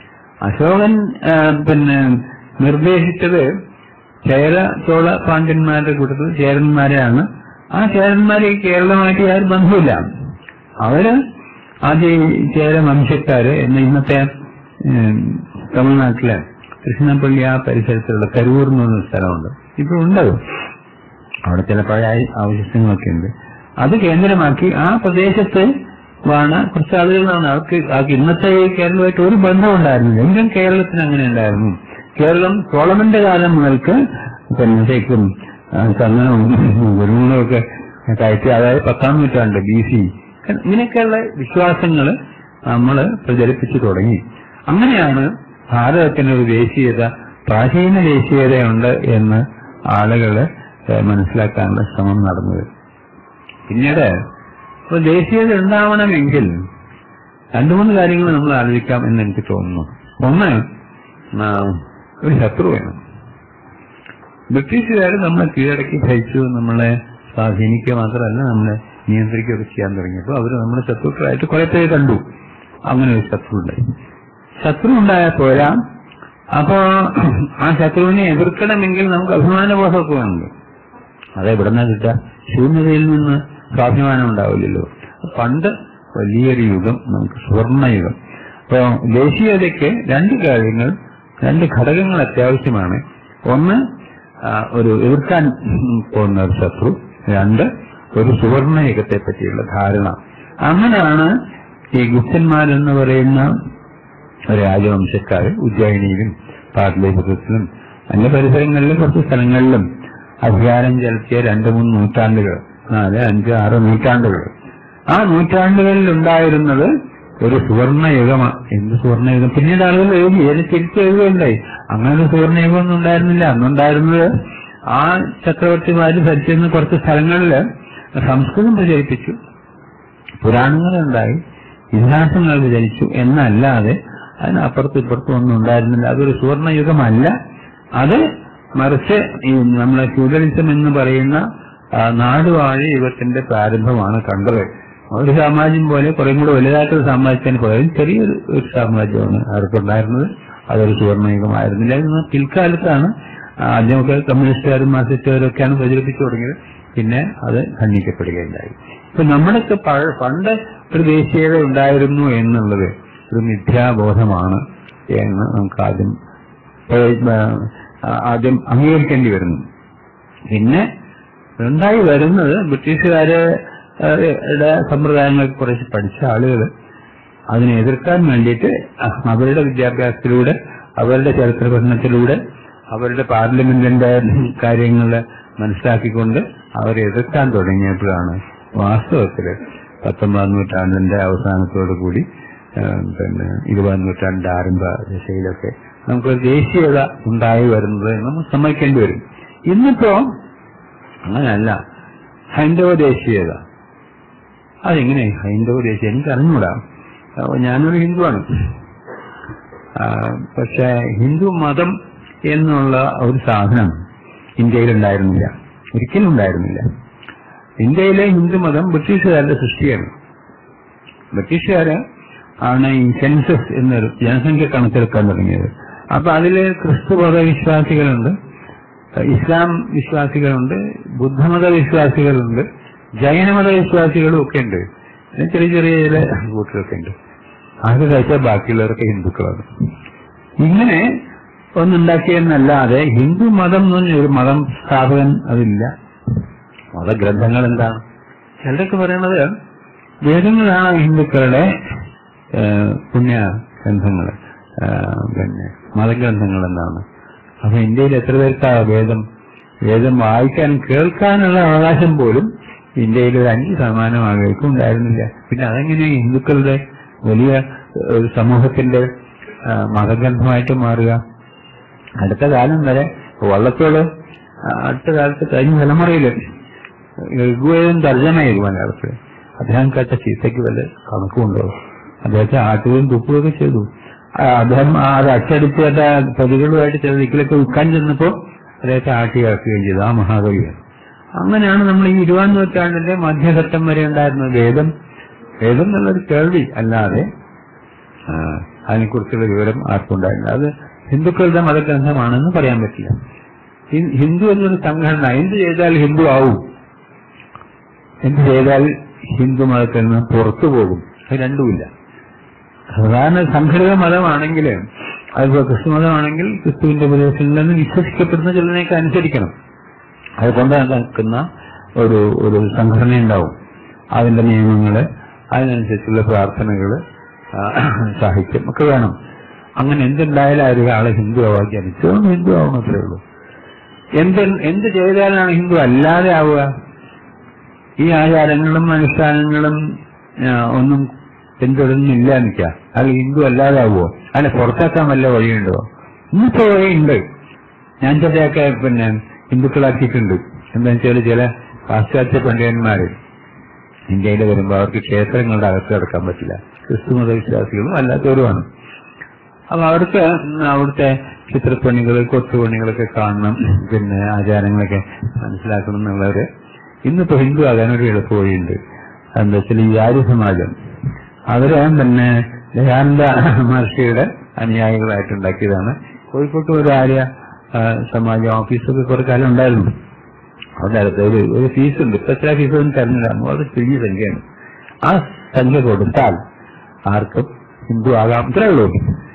അശോകൻ ആ, പിന്നെ നിർദ്ദേശിച്ചത് ചേര ചോള പാണ്ഡ്യന്മാരുടെ കൂട്ടത്തിൽ ചേരന്മാരെയാണ് ആ ചേരന്മാരെ ഈ കേരളമായിട്ട് യാതൊരു ബന്ധമില്ല അവര് ആദ്യം ഈ ചേര വംശക്കാര് എന്ന ഇന്നത്തെ ഉം, തമിഴ്നാട്ടിലെ കൃഷ്ണപ്പള്ളി ആ പരിസരത്തുള്ള കരൂർ എന്ന് പറഞ്ഞ സ്ഥലമുണ്ട് ഇപ്പോഴുണ്ട് അത്. അവിടെ ചില പഴയ അവശിഷ്ടങ്ങളൊക്കെ ഉണ്ട് അത് കേന്ദ്രമാക്കി ആ പ്രദേശത്ത് വാണ കുറച്ച് ആളുകളാണ് അവർക്ക് അവർക്ക് ഇന്നത്തെ ഈ കേരളമായിട്ട് ഒരു ബന്ധമുണ്ടായിരുന്നില്ല എങ്കിലും കേരളത്തിന് അങ്ങനെ ഉണ്ടായിരുന്നു കേരളം സോളമന്റെ കാലം മുതൽക്ക് പിന്നെ തേക്കും ആ, ചന്ദനവും കുരുമുളകും ഒക്കെ കയറ്റി അതായത് പത്താം നൂറ്റാണ്ട് ബി സി ഇങ്ങനെയൊക്കെയുള്ള വിശ്വാസങ്ങൾ നമ്മൾ പ്രചരിപ്പിച്ചു തുടങ്ങി അങ്ങനെയാണ് ഭാരതത്തിന് ഒരു ദേശീയത പ്രാചീന ദേശീയതയുണ്ട് എന്ന് ആളുകള് ഏഹ് മനസ്സിലാക്കാനുള്ള ശ്രമം നടന്നത് പിന്നീട് ഒരു ദേശീയത ഉണ്ടാവണമെങ്കിൽ രണ്ടു മൂന്ന് കാര്യങ്ങൾ നമ്മൾ ആലോചിക്കാം എന്ന് എനിക്ക് തോന്നുന്നു ഒന്ന് ആ, ഒരു ശത്രു വേണം ബ്രിട്ടീഷുകാർ നമ്മളെ കീഴടക്കി ഭരിച്ചു നമ്മളെ സ്വാധീനിക്കുക മാത്രമല്ല നമ്മളെ നിയന്ത്രിക്കുകയൊക്കെ ചെയ്യാൻ തുടങ്ങിയപ്പോൾ അവർ നമ്മുടെ ശത്രുക്കളായിട്ട് കുറെ പേര് കണ്ടു അങ്ങനെ ഒരു ശത്രു ഉണ്ടായി ശത്രു ഉണ്ടായാൽ പോരാ അപ്പോ ആ ശത്രുവിനെ എതിർക്കണമെങ്കിൽ നമുക്ക് അഭിമാനബോധമൊക്കെ വേണം അത് എവിടെന്നാ കിട്ടുക ശൂന്യതയിൽ നിന്ന് സ്വാഭിമാനം ഉണ്ടാവില്ലല്ലോ പണ്ട് വലിയൊരു യുഗം നമുക്ക് സുവർണയുഗം അപ്പോ ദേശീയതയ്ക്ക് രണ്ട് കാര്യങ്ങൾ രണ്ട് ഘടകങ്ങൾ അത്യാവശ്യമാണ് ഒന്ന് ആ, ഒരു എതിർക്കാൻ പോകുന്ന ഒരു ശത്രു രണ്ട് ഒരു സുവർണയുഗത്തെ പറ്റിയുള്ള ധാരണ അങ്ങനെയാണ് ഈ ഗുപ്തന്മാരെന്ന് പറയുന്ന രാജവംശക്കാര് ഉജ്ജയിനിയിലും പാട്ലിപുത്രത്തിലും അന്യ പരിസരങ്ങളിലും കുറച്ച് സ്ഥലങ്ങളിലും അധികാരം ചെലുത്തിയ രണ്ട് മൂന്ന് നൂറ്റാണ്ടുകൾ നാല് അഞ്ച് ആറ് നൂറ്റാണ്ടുകൾ ആ നൂറ്റാണ്ടുകളിൽ ഉണ്ടായിരുന്നത് ഒരു സുവർണയുഗമാണ് എന്ത് സുവർണയുഗം പിന്നീട് ആളുകൾ എഴുതി ഏത് തിരിച്ചു എഴുതുകയുണ്ടായി അങ്ങനെ ഒരു സുവർണയുഗം ഒന്നും ഉണ്ടായിരുന്നില്ല അന്നുണ്ടായിരുന്നത് ആ ചക്രവർത്തിമാര് ഭരിച്ചിരുന്ന കുറച്ച് സ്ഥലങ്ങളില് സംസ്കൃതം പ്രചരിപ്പിച്ചു പുരാണങ്ങളുണ്ടായി ഇതിഹാസങ്ങൾ വിചരിച്ചു എന്നല്ലാതെ അതിനപ്പുറത്തും ഇപ്പുറത്തും ഒന്നും ഉണ്ടായിരുന്നില്ല അതൊരു സുവർണയുഗമല്ല അത് മറിച്ച് ഈ നമ്മളെ ഫ്യൂഡലിസം എന്ന് പറയുന്ന ആ, നാടുവാഴി യുഗത്തിന്റെ പ്രാരംഭമാണ് കണ്ടത് ഒരു സാമ്രാജ്യം പോലെ കുറെ കൂടെ വലുതായിട്ടൊരു സാമ്രാജ്യത്തിന് പകരം ചെറിയൊരു ഒരു സാമ്രാജ്യമാണ് അവർക്കുണ്ടായിരുന്നത് അതൊരു സുവർണയുഗമായിരുന്നില്ല എന്നാൽ പിൽക്കാലത്താണ് ആദ്യമൊക്കെ കമ്മ്യൂണിസ്റ്റുകാരും മാർക്സിസ്റ്റുകാരും ഒക്കെയാണ് പ്രചരിപ്പിച്ചു തുടങ്ങിയത് പിന്നെ അത് ഖണ്ഡിക്കപ്പെടുകയുണ്ടായി ഇപ്പൊ നമ്മുടെയൊക്കെ പഴ- പണ്ട് ഒരു ദേശീയത ഉണ്ടായിരുന്നു എന്നുള്ളത് ഒരു മിഥ്യാബോധമാണ് എന്ന് നമുക്ക് ആദ്യം ഏഹ്, ആ, ആദ്യം അംഗീകരിക്കേണ്ടി വരുന്നു പിന്നെ ഉണ്ടായി വരുന്നത് ബ്രിട്ടീഷുകാര് ഏഹ്, ടെ സമ്പ്രദായങ്ങളെ കുറിച്ച് പഠിച്ച ആളുകൾ അതിനെ എതിർക്കാൻ വേണ്ടിയിട്ട് അവരുടെ വിദ്യാഭ്യാസത്തിലൂടെ അവരുടെ ചരിത്ര പഠനത്തിലൂടെ അവരുടെ പാർലമെന്റിന്റെ കാര്യങ്ങൾ മനസ്സിലാക്കിക്കൊണ്ട് അവരെ എതിർക്കാൻ തുടങ്ങിയപ്പോഴാണ് വാസ്തവത്തില് പത്തൊമ്പതാം നൂറ്റാണ്ടിന്റെ അവസാനത്തോടു കൂടി ആ, പിന്നെ ഇരുപതാം നൂറ്റാണ്ടിന്റെ ആരംഭ ദശയിലൊക്കെ നമുക്കൊരു ദേശീയത ഉണ്ടായി വരുന്നത് നമ്മൾ സമ്മതിക്കേണ്ടി വരും ഇന്നിപ്പോ അങ്ങനെയല്ല ഹൈന്ദവ ദേശീയത അതെങ്ങനെ ഹൈന്ദവ ദേശീയ എനിക്ക് അറിഞ്ഞൂടാ ആ, ഞാനൊരു ഹിന്ദുവാണ് ആ, പക്ഷെ ഹിന്ദു മതം എന്നുള്ള ഒരു സാധനം ഇന്ത്യയിൽ ഉണ്ടായിരുന്നില്ല ഒരിക്കലും ഉണ്ടായിരുന്നില്ല ഇന്ത്യയിലെ ഹിന്ദുമതം ബ്രിട്ടീഷുകാരുടെ സൃഷ്ടിയാണ് ബ്രിട്ടീഷുകാര് ആണ് ഈ സെൻസസ് എന്നൊരു ജനസംഖ്യ കണക്കെടുക്കാൻ തുടങ്ങിയത് അപ്പൊ അതില് ക്രിസ്തുമത വിശ്വാസികളുണ്ട് ഇസ്ലാം വിശ്വാസികളുണ്ട് ബുദ്ധമത വിശ്വാസികളുണ്ട് ജൈനമത വിശ്വാസികളും ഒക്കെ ഉണ്ട് പിന്നെ ചെറിയ ചെറിയ ചില കൂട്ടരൊക്കെ ഉണ്ട് ആകെ കഴിച്ചാൽ ബാക്കിയുള്ളവരൊക്കെ ഹിന്ദുക്കളാണ് ഇങ്ങനെ ഒന്നുണ്ടാക്കിയെന്നല്ലാതെ ഹിന്ദു മതം എന്ന് പറഞ്ഞ ഒരു മതം സ്ഥാപകൻ അതില്ല മതഗ്രന്ഥങ്ങൾ എന്താണ് ചിലരൊക്കെ പറയണത് വേദങ്ങളാണ് ഹിന്ദുക്കളുടെ ആ, പുണ്യ ഗ്രന്ഥങ്ങൾ ആ, പിന്നെ മതഗ്രന്ഥങ്ങൾ എന്നാണ് അപ്പൊ ഇന്ത്യയിൽ എത്ര പേർക്കാ വേദം വേദം വായിക്കാൻ കേൾക്കാനുള്ള അവകാശം പോലും ഇന്ത്യയിൽ ഒരു അഞ്ച് ശതമാനം ആളുകൾക്ക് ഉണ്ടായിരുന്നില്ല പിന്നെ അതെങ്ങനെ ഹിന്ദുക്കളുടെ വലിയ ഒരു സമൂഹത്തിന്റെ ആ, മതഗ്രന്ഥമായിട്ട് മാറുക അടുത്ത കാലം വരെ വള്ളത്തോട് ആ, അടുത്ത കാലത്ത് കഴിഞ്ഞ തലമുറയില് ഋഗ്വേദം തർജ്ജമ ചെയ്തു മലയാളത്തിൽ അദ്ദേഹം കേട്ട ചീത്തയ്ക്ക് വല്ല കണക്കുണ്ടോ അദ്ദേഹത്തെ ആട്ടുകയും തുപ്പുകയൊക്കെ ചെയ്തു ആ, അദ്ദേഹം ആ അത് അച്ചടിച്ചേട്ട പ്രതികളുമായിട്ട് ചില ദിക്കിലൊക്കെ വിൽക്കാൻ ചെന്നപ്പോ അദ്ദേഹത്തെ ആട്ടി ഇറക്കുകയും ചെയ്തു ആ മഹാകവിയാണ് അങ്ങനെയാണ് നമ്മൾ ഈ ഇരുപതാം നൂറ്റാണ്ടിന്റെ മധ്യഘട്ടം വരെ ഉണ്ടായിരുന്ന വേദം വേദം എന്നുള്ളൊരു കേൾവി അല്ലാതെ ആ, അതിനെക്കുറിച്ചുള്ള വിവരം ആർക്കും ഉണ്ടായില്ല അത് ഹിന്ദുക്കളുടെ മതഗ്രന്ഥമാണെന്ന് പറയാൻ പറ്റില്ല ഹി- ഹിന്ദു എന്നൊരു സംഘടന എന്ത് ചെയ്താൽ ഹിന്ദു ആവും എന്ത് ചെയ്താൽ ഹിന്ദു മതത്തിൽ നിന്ന് പുറത്തു പോകും അത് രണ്ടുമില്ല സാധാരണ സംഘടിത മതമാണെങ്കിൽ അതിപ്പോ ക്രിസ്തു മതമാണെങ്കിൽ ക്രിസ്തുവിന്റെ ഉപദേശങ്ങളിലെന്ന് വിശ്വസിക്കപ്പെടുന്ന ചിലതിനൊക്കെ അനുസരിക്കണം അതുകൊണ്ട് നിൽക്കുന്ന ഒരു ഒരു സംഘടന ഉണ്ടാവും അതിന്റെ നിയമങ്ങള് അതിനനുസരിച്ചുള്ള പ്രാർത്ഥനകള് ആ, സാഹിത്യം ഒക്കെ വേണം അങ്ങനെ എന്തുണ്ടായാലും ആ ഒരാളെ ഹിന്ദു ആവാൻ ജനിച്ചതുകൊണ്ട് ഹിന്ദു ആവണത്രേ ഉള്ളൂ എന്ത് എന്ത് ചെയ്താലാണ് ഹിന്ദു അല്ലാതെ ആവുക ഈ ആചാരങ്ങളും അനുഷ്ഠാനങ്ങളും ആ, ഒന്നും പിന്തുടരുന്നില്ല നിൽക്കുക അത് ഹിന്ദു അല്ലാതെ ആവുമോ അല്ല പുറത്താക്കാൻ വല്ല വഴിയുണ്ടോ ഇന്നിപ്പോ വഴിയുണ്ട് ഞാൻ ചിലയൊക്കെ പിന്നെ ഹിന്ദുക്കളാക്കിയിട്ടുണ്ട് എന്താ വെച്ചാൽ ചില പാശ്ചാത്യ പണ്ഡിതന്മാര് ഇന്ത്യയിൽ വരുമ്പോൾ അവർക്ക് ക്ഷേത്രങ്ങളുടെ അകത്ത് കിടക്കാൻ പറ്റില്ല ക്രിസ്തു മതവിശ്വാസികളും അല്ലാത്തവരുമാണ് അപ്പൊ അവർക്ക് അവിടുത്തെ ചിത്രപ്പണികൾ കൊത്തുപണികളൊക്കെ കാണണം പിന്നെ ആചാരങ്ങളൊക്കെ മനസ്സിലാക്കണം എന്നുള്ളവര് ഇന്നിപ്പോ ഹിന്ദു ആകാൻ ഒരു എളുപ്പ വഴിയുണ്ട് എന്താ വെച്ചാൽ ഈ ആര്യ സമാജം അവര് പിന്നെ ദയാനന്ദ മഹർഷിയുടെ അനുയായികളായിട്ടുണ്ടാക്കിയതാണ് കോഴിക്കോട്ട് ഒരു ആര്യ ആ, സമാജ ഓഫീസൊക്കെ കുറെ കാലം ഉണ്ടായിരുന്നു അവിടെ അടുത്ത് ഒരു ഒരു ഫീസ് ഉണ്ട് ഇപ്പൊ എത്ര ഫീസ് ഒന്നും തരുന്നില്ല വളരെ ചെറിയ സംഖ്യയാണ് ആ സംഖ്യ കൊടുത്താൽ ആർക്കും ഹിന്ദു ആകാം അത്രേ ഉള്ളൂ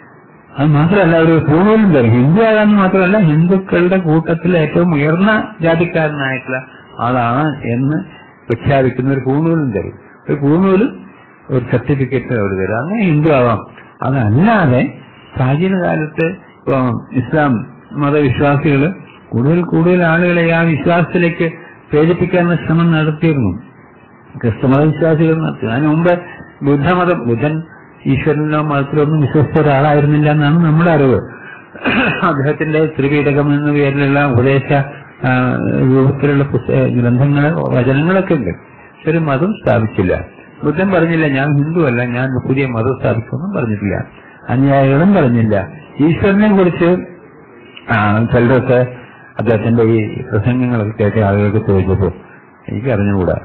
അത് മാത്രമല്ല ഒരു പൂണൂലും തരും ഹിന്ദു ആകാന്ന് മാത്രമല്ല ഹിന്ദുക്കളുടെ കൂട്ടത്തിൽ ഏറ്റവും ഉയർന്ന ജാതിക്കാരനായിട്ടുള്ള ആളാണ് എന്ന് പ്രഖ്യാപിക്കുന്ന ഒരു പൂണൂലും തരും ഒരു പൂണൂലും ഒരു സർട്ടിഫിക്കറ്റ് അവർ തരും അങ്ങനെ ഹിന്ദു ആവാം അതല്ലാതെ പ്രാചീന കാലത്ത് ഇപ്പൊ ഇസ്ലാം മതവിശ്വാസികൾ കൂടുതൽ കൂടുതൽ ആളുകളെ ആ വിശ്വാസത്തിലേക്ക് പ്രേരിപ്പിക്കാനുള്ള ശ്രമം നടത്തിയിരുന്നു ക്രിസ്തുമത വിശ്വാസികൾ നടത്തി അതിനു മുമ്പ് ബുദ്ധമതം ബുദ്ധൻ ഈശ്വരനിലോ മതത്തിലോ ഒന്നും വിശ്വസിച്ച ഒരാളായിരുന്നില്ല എന്നാണ് നമ്മുടെ അറിവ് അദ്ദേഹത്തിന്റെ ത്രിപീഠകം എന്ന പേരിലുള്ള ഉപദേശ ആ, രൂപത്തിലുള്ള പുസ്തക ഗ്രന്ഥങ്ങൾ വചനങ്ങളൊക്കെ ഉണ്ട് പക്ഷെ ഒരു മതം സ്ഥാപിച്ചില്ല ബുദ്ധൻ പറഞ്ഞില്ല ഞാൻ ഹിന്ദു അല്ല ഞാൻ പുതിയ മതം സ്ഥാപിക്കുമെന്നും പറഞ്ഞിട്ടില്ല അനുയായികളും പറഞ്ഞില്ല ഈശ്വരനെ കുറിച്ച് ആ, ചിലരൊക്കെ അദ്ദേഹത്തിന്റെ ഈ പ്രസംഗങ്ങളൊക്കെ കേട്ട ആളുകൾക്ക് ചോദിച്ചപ്പോ എനിക്ക് അറിഞ്ഞുകൂടാ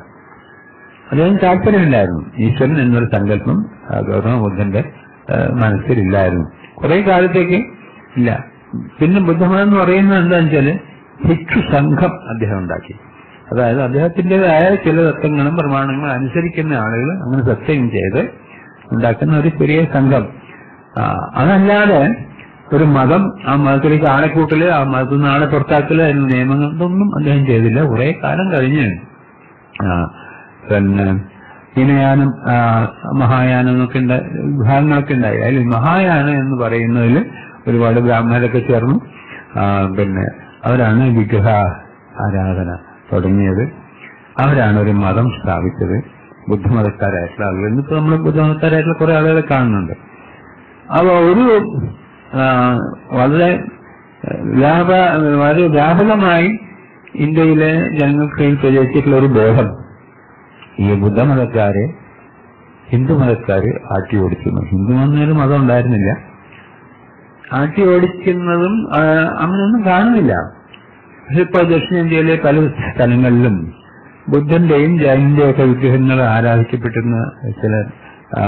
അദ്ദേഹം താല്പര്യമില്ലായിരുന്നു ഈശ്വരൻ എന്നൊരു സങ്കല്പം ആ, ഗൗതമ ബുദ്ധന്റെ ആ, മനസ്സിലില്ലായിരുന്നു കുറെ കാലത്തേക്ക് ഇല്ല പിന്നെ ബുദ്ധമതം എന്ന് പറയുന്നത് എന്താണെന്ന് വെച്ചാല് ഭിക്ഷു സംഘം അദ്ദേഹം ഉണ്ടാക്കി അതായത് അദ്ദേഹത്തിന്റേതായ ചില തത്വങ്ങളും പ്രമാണങ്ങളും അനുസരിക്കുന്ന ആളുകൾ അങ്ങനെ സത്യം ചെയ്ത് ഉണ്ടാക്കുന്ന ഒരു ചെറിയ സംഘം ആ, അതല്ലാതെ ഒരു മതം ആ മതത്തിലേക്ക് ആളെ കൂട്ടല് ആ മതത്തിൽ നിന്ന് ആളെ പുറത്താക്കല് അതിന് നിയമങ്ങൾ ഇതൊന്നും അദ്ദേഹം ചെയ്തില്ല കുറെ കാലം കഴിഞ്ഞ് ആ, പിന്നെ ഹിനയാനം ആ, മഹായാനം എന്നൊക്കെ ഉണ്ടായി വിഭാഗങ്ങളൊക്കെ ഉണ്ടായി അതിൽ മഹായാനം എന്ന് പറയുന്നതിൽ ഒരുപാട് ബ്രാഹ്മണരൊക്കെ ചേർന്നു ആ, പിന്നെ അവരാണ് വിഗ്രഹ ആരാധന തുടങ്ങിയത് അവരാണ് ഒരു മതം സ്ഥാപിച്ചത് ബുദ്ധമതക്കാരായിട്ടുള്ള ആളുകൾ ഇന്നിപ്പോ നമ്മൾ ബുദ്ധമതക്കാരായിട്ടുള്ള കുറെ ആളുകളെ കാണുന്നുണ്ട് അപ്പൊ ഒരു ആ, വളരെ വ്യാപ വളരെ വ്യാപകമായി ഇന്ത്യയിലെ ജനങ്ങൾക്കിടയിൽ പ്രചരിച്ചിട്ടുള്ള ഒരു ബോധം ഈ ബുദ്ധമതക്കാരെ ഹിന്ദു മതക്കാര് ആട്ടി ഓടിക്കുന്നു ഹിന്ദു എന്നൊരു മതം ഉണ്ടായിരുന്നില്ല ആട്ടി ഓടിക്കുന്നതും ആ, അങ്ങനെയൊന്നും കാണുന്നില്ല പക്ഷെ ഇപ്പൊ ദക്ഷിണേന്ത്യയിലെ പല സ്ഥലങ്ങളിലും ബുദ്ധന്റെയും ജൈനന്റെയും ഒക്കെ വിഗ്രഹങ്ങൾ ആരാധിക്കപ്പെട്ടിരുന്ന ചില ആ,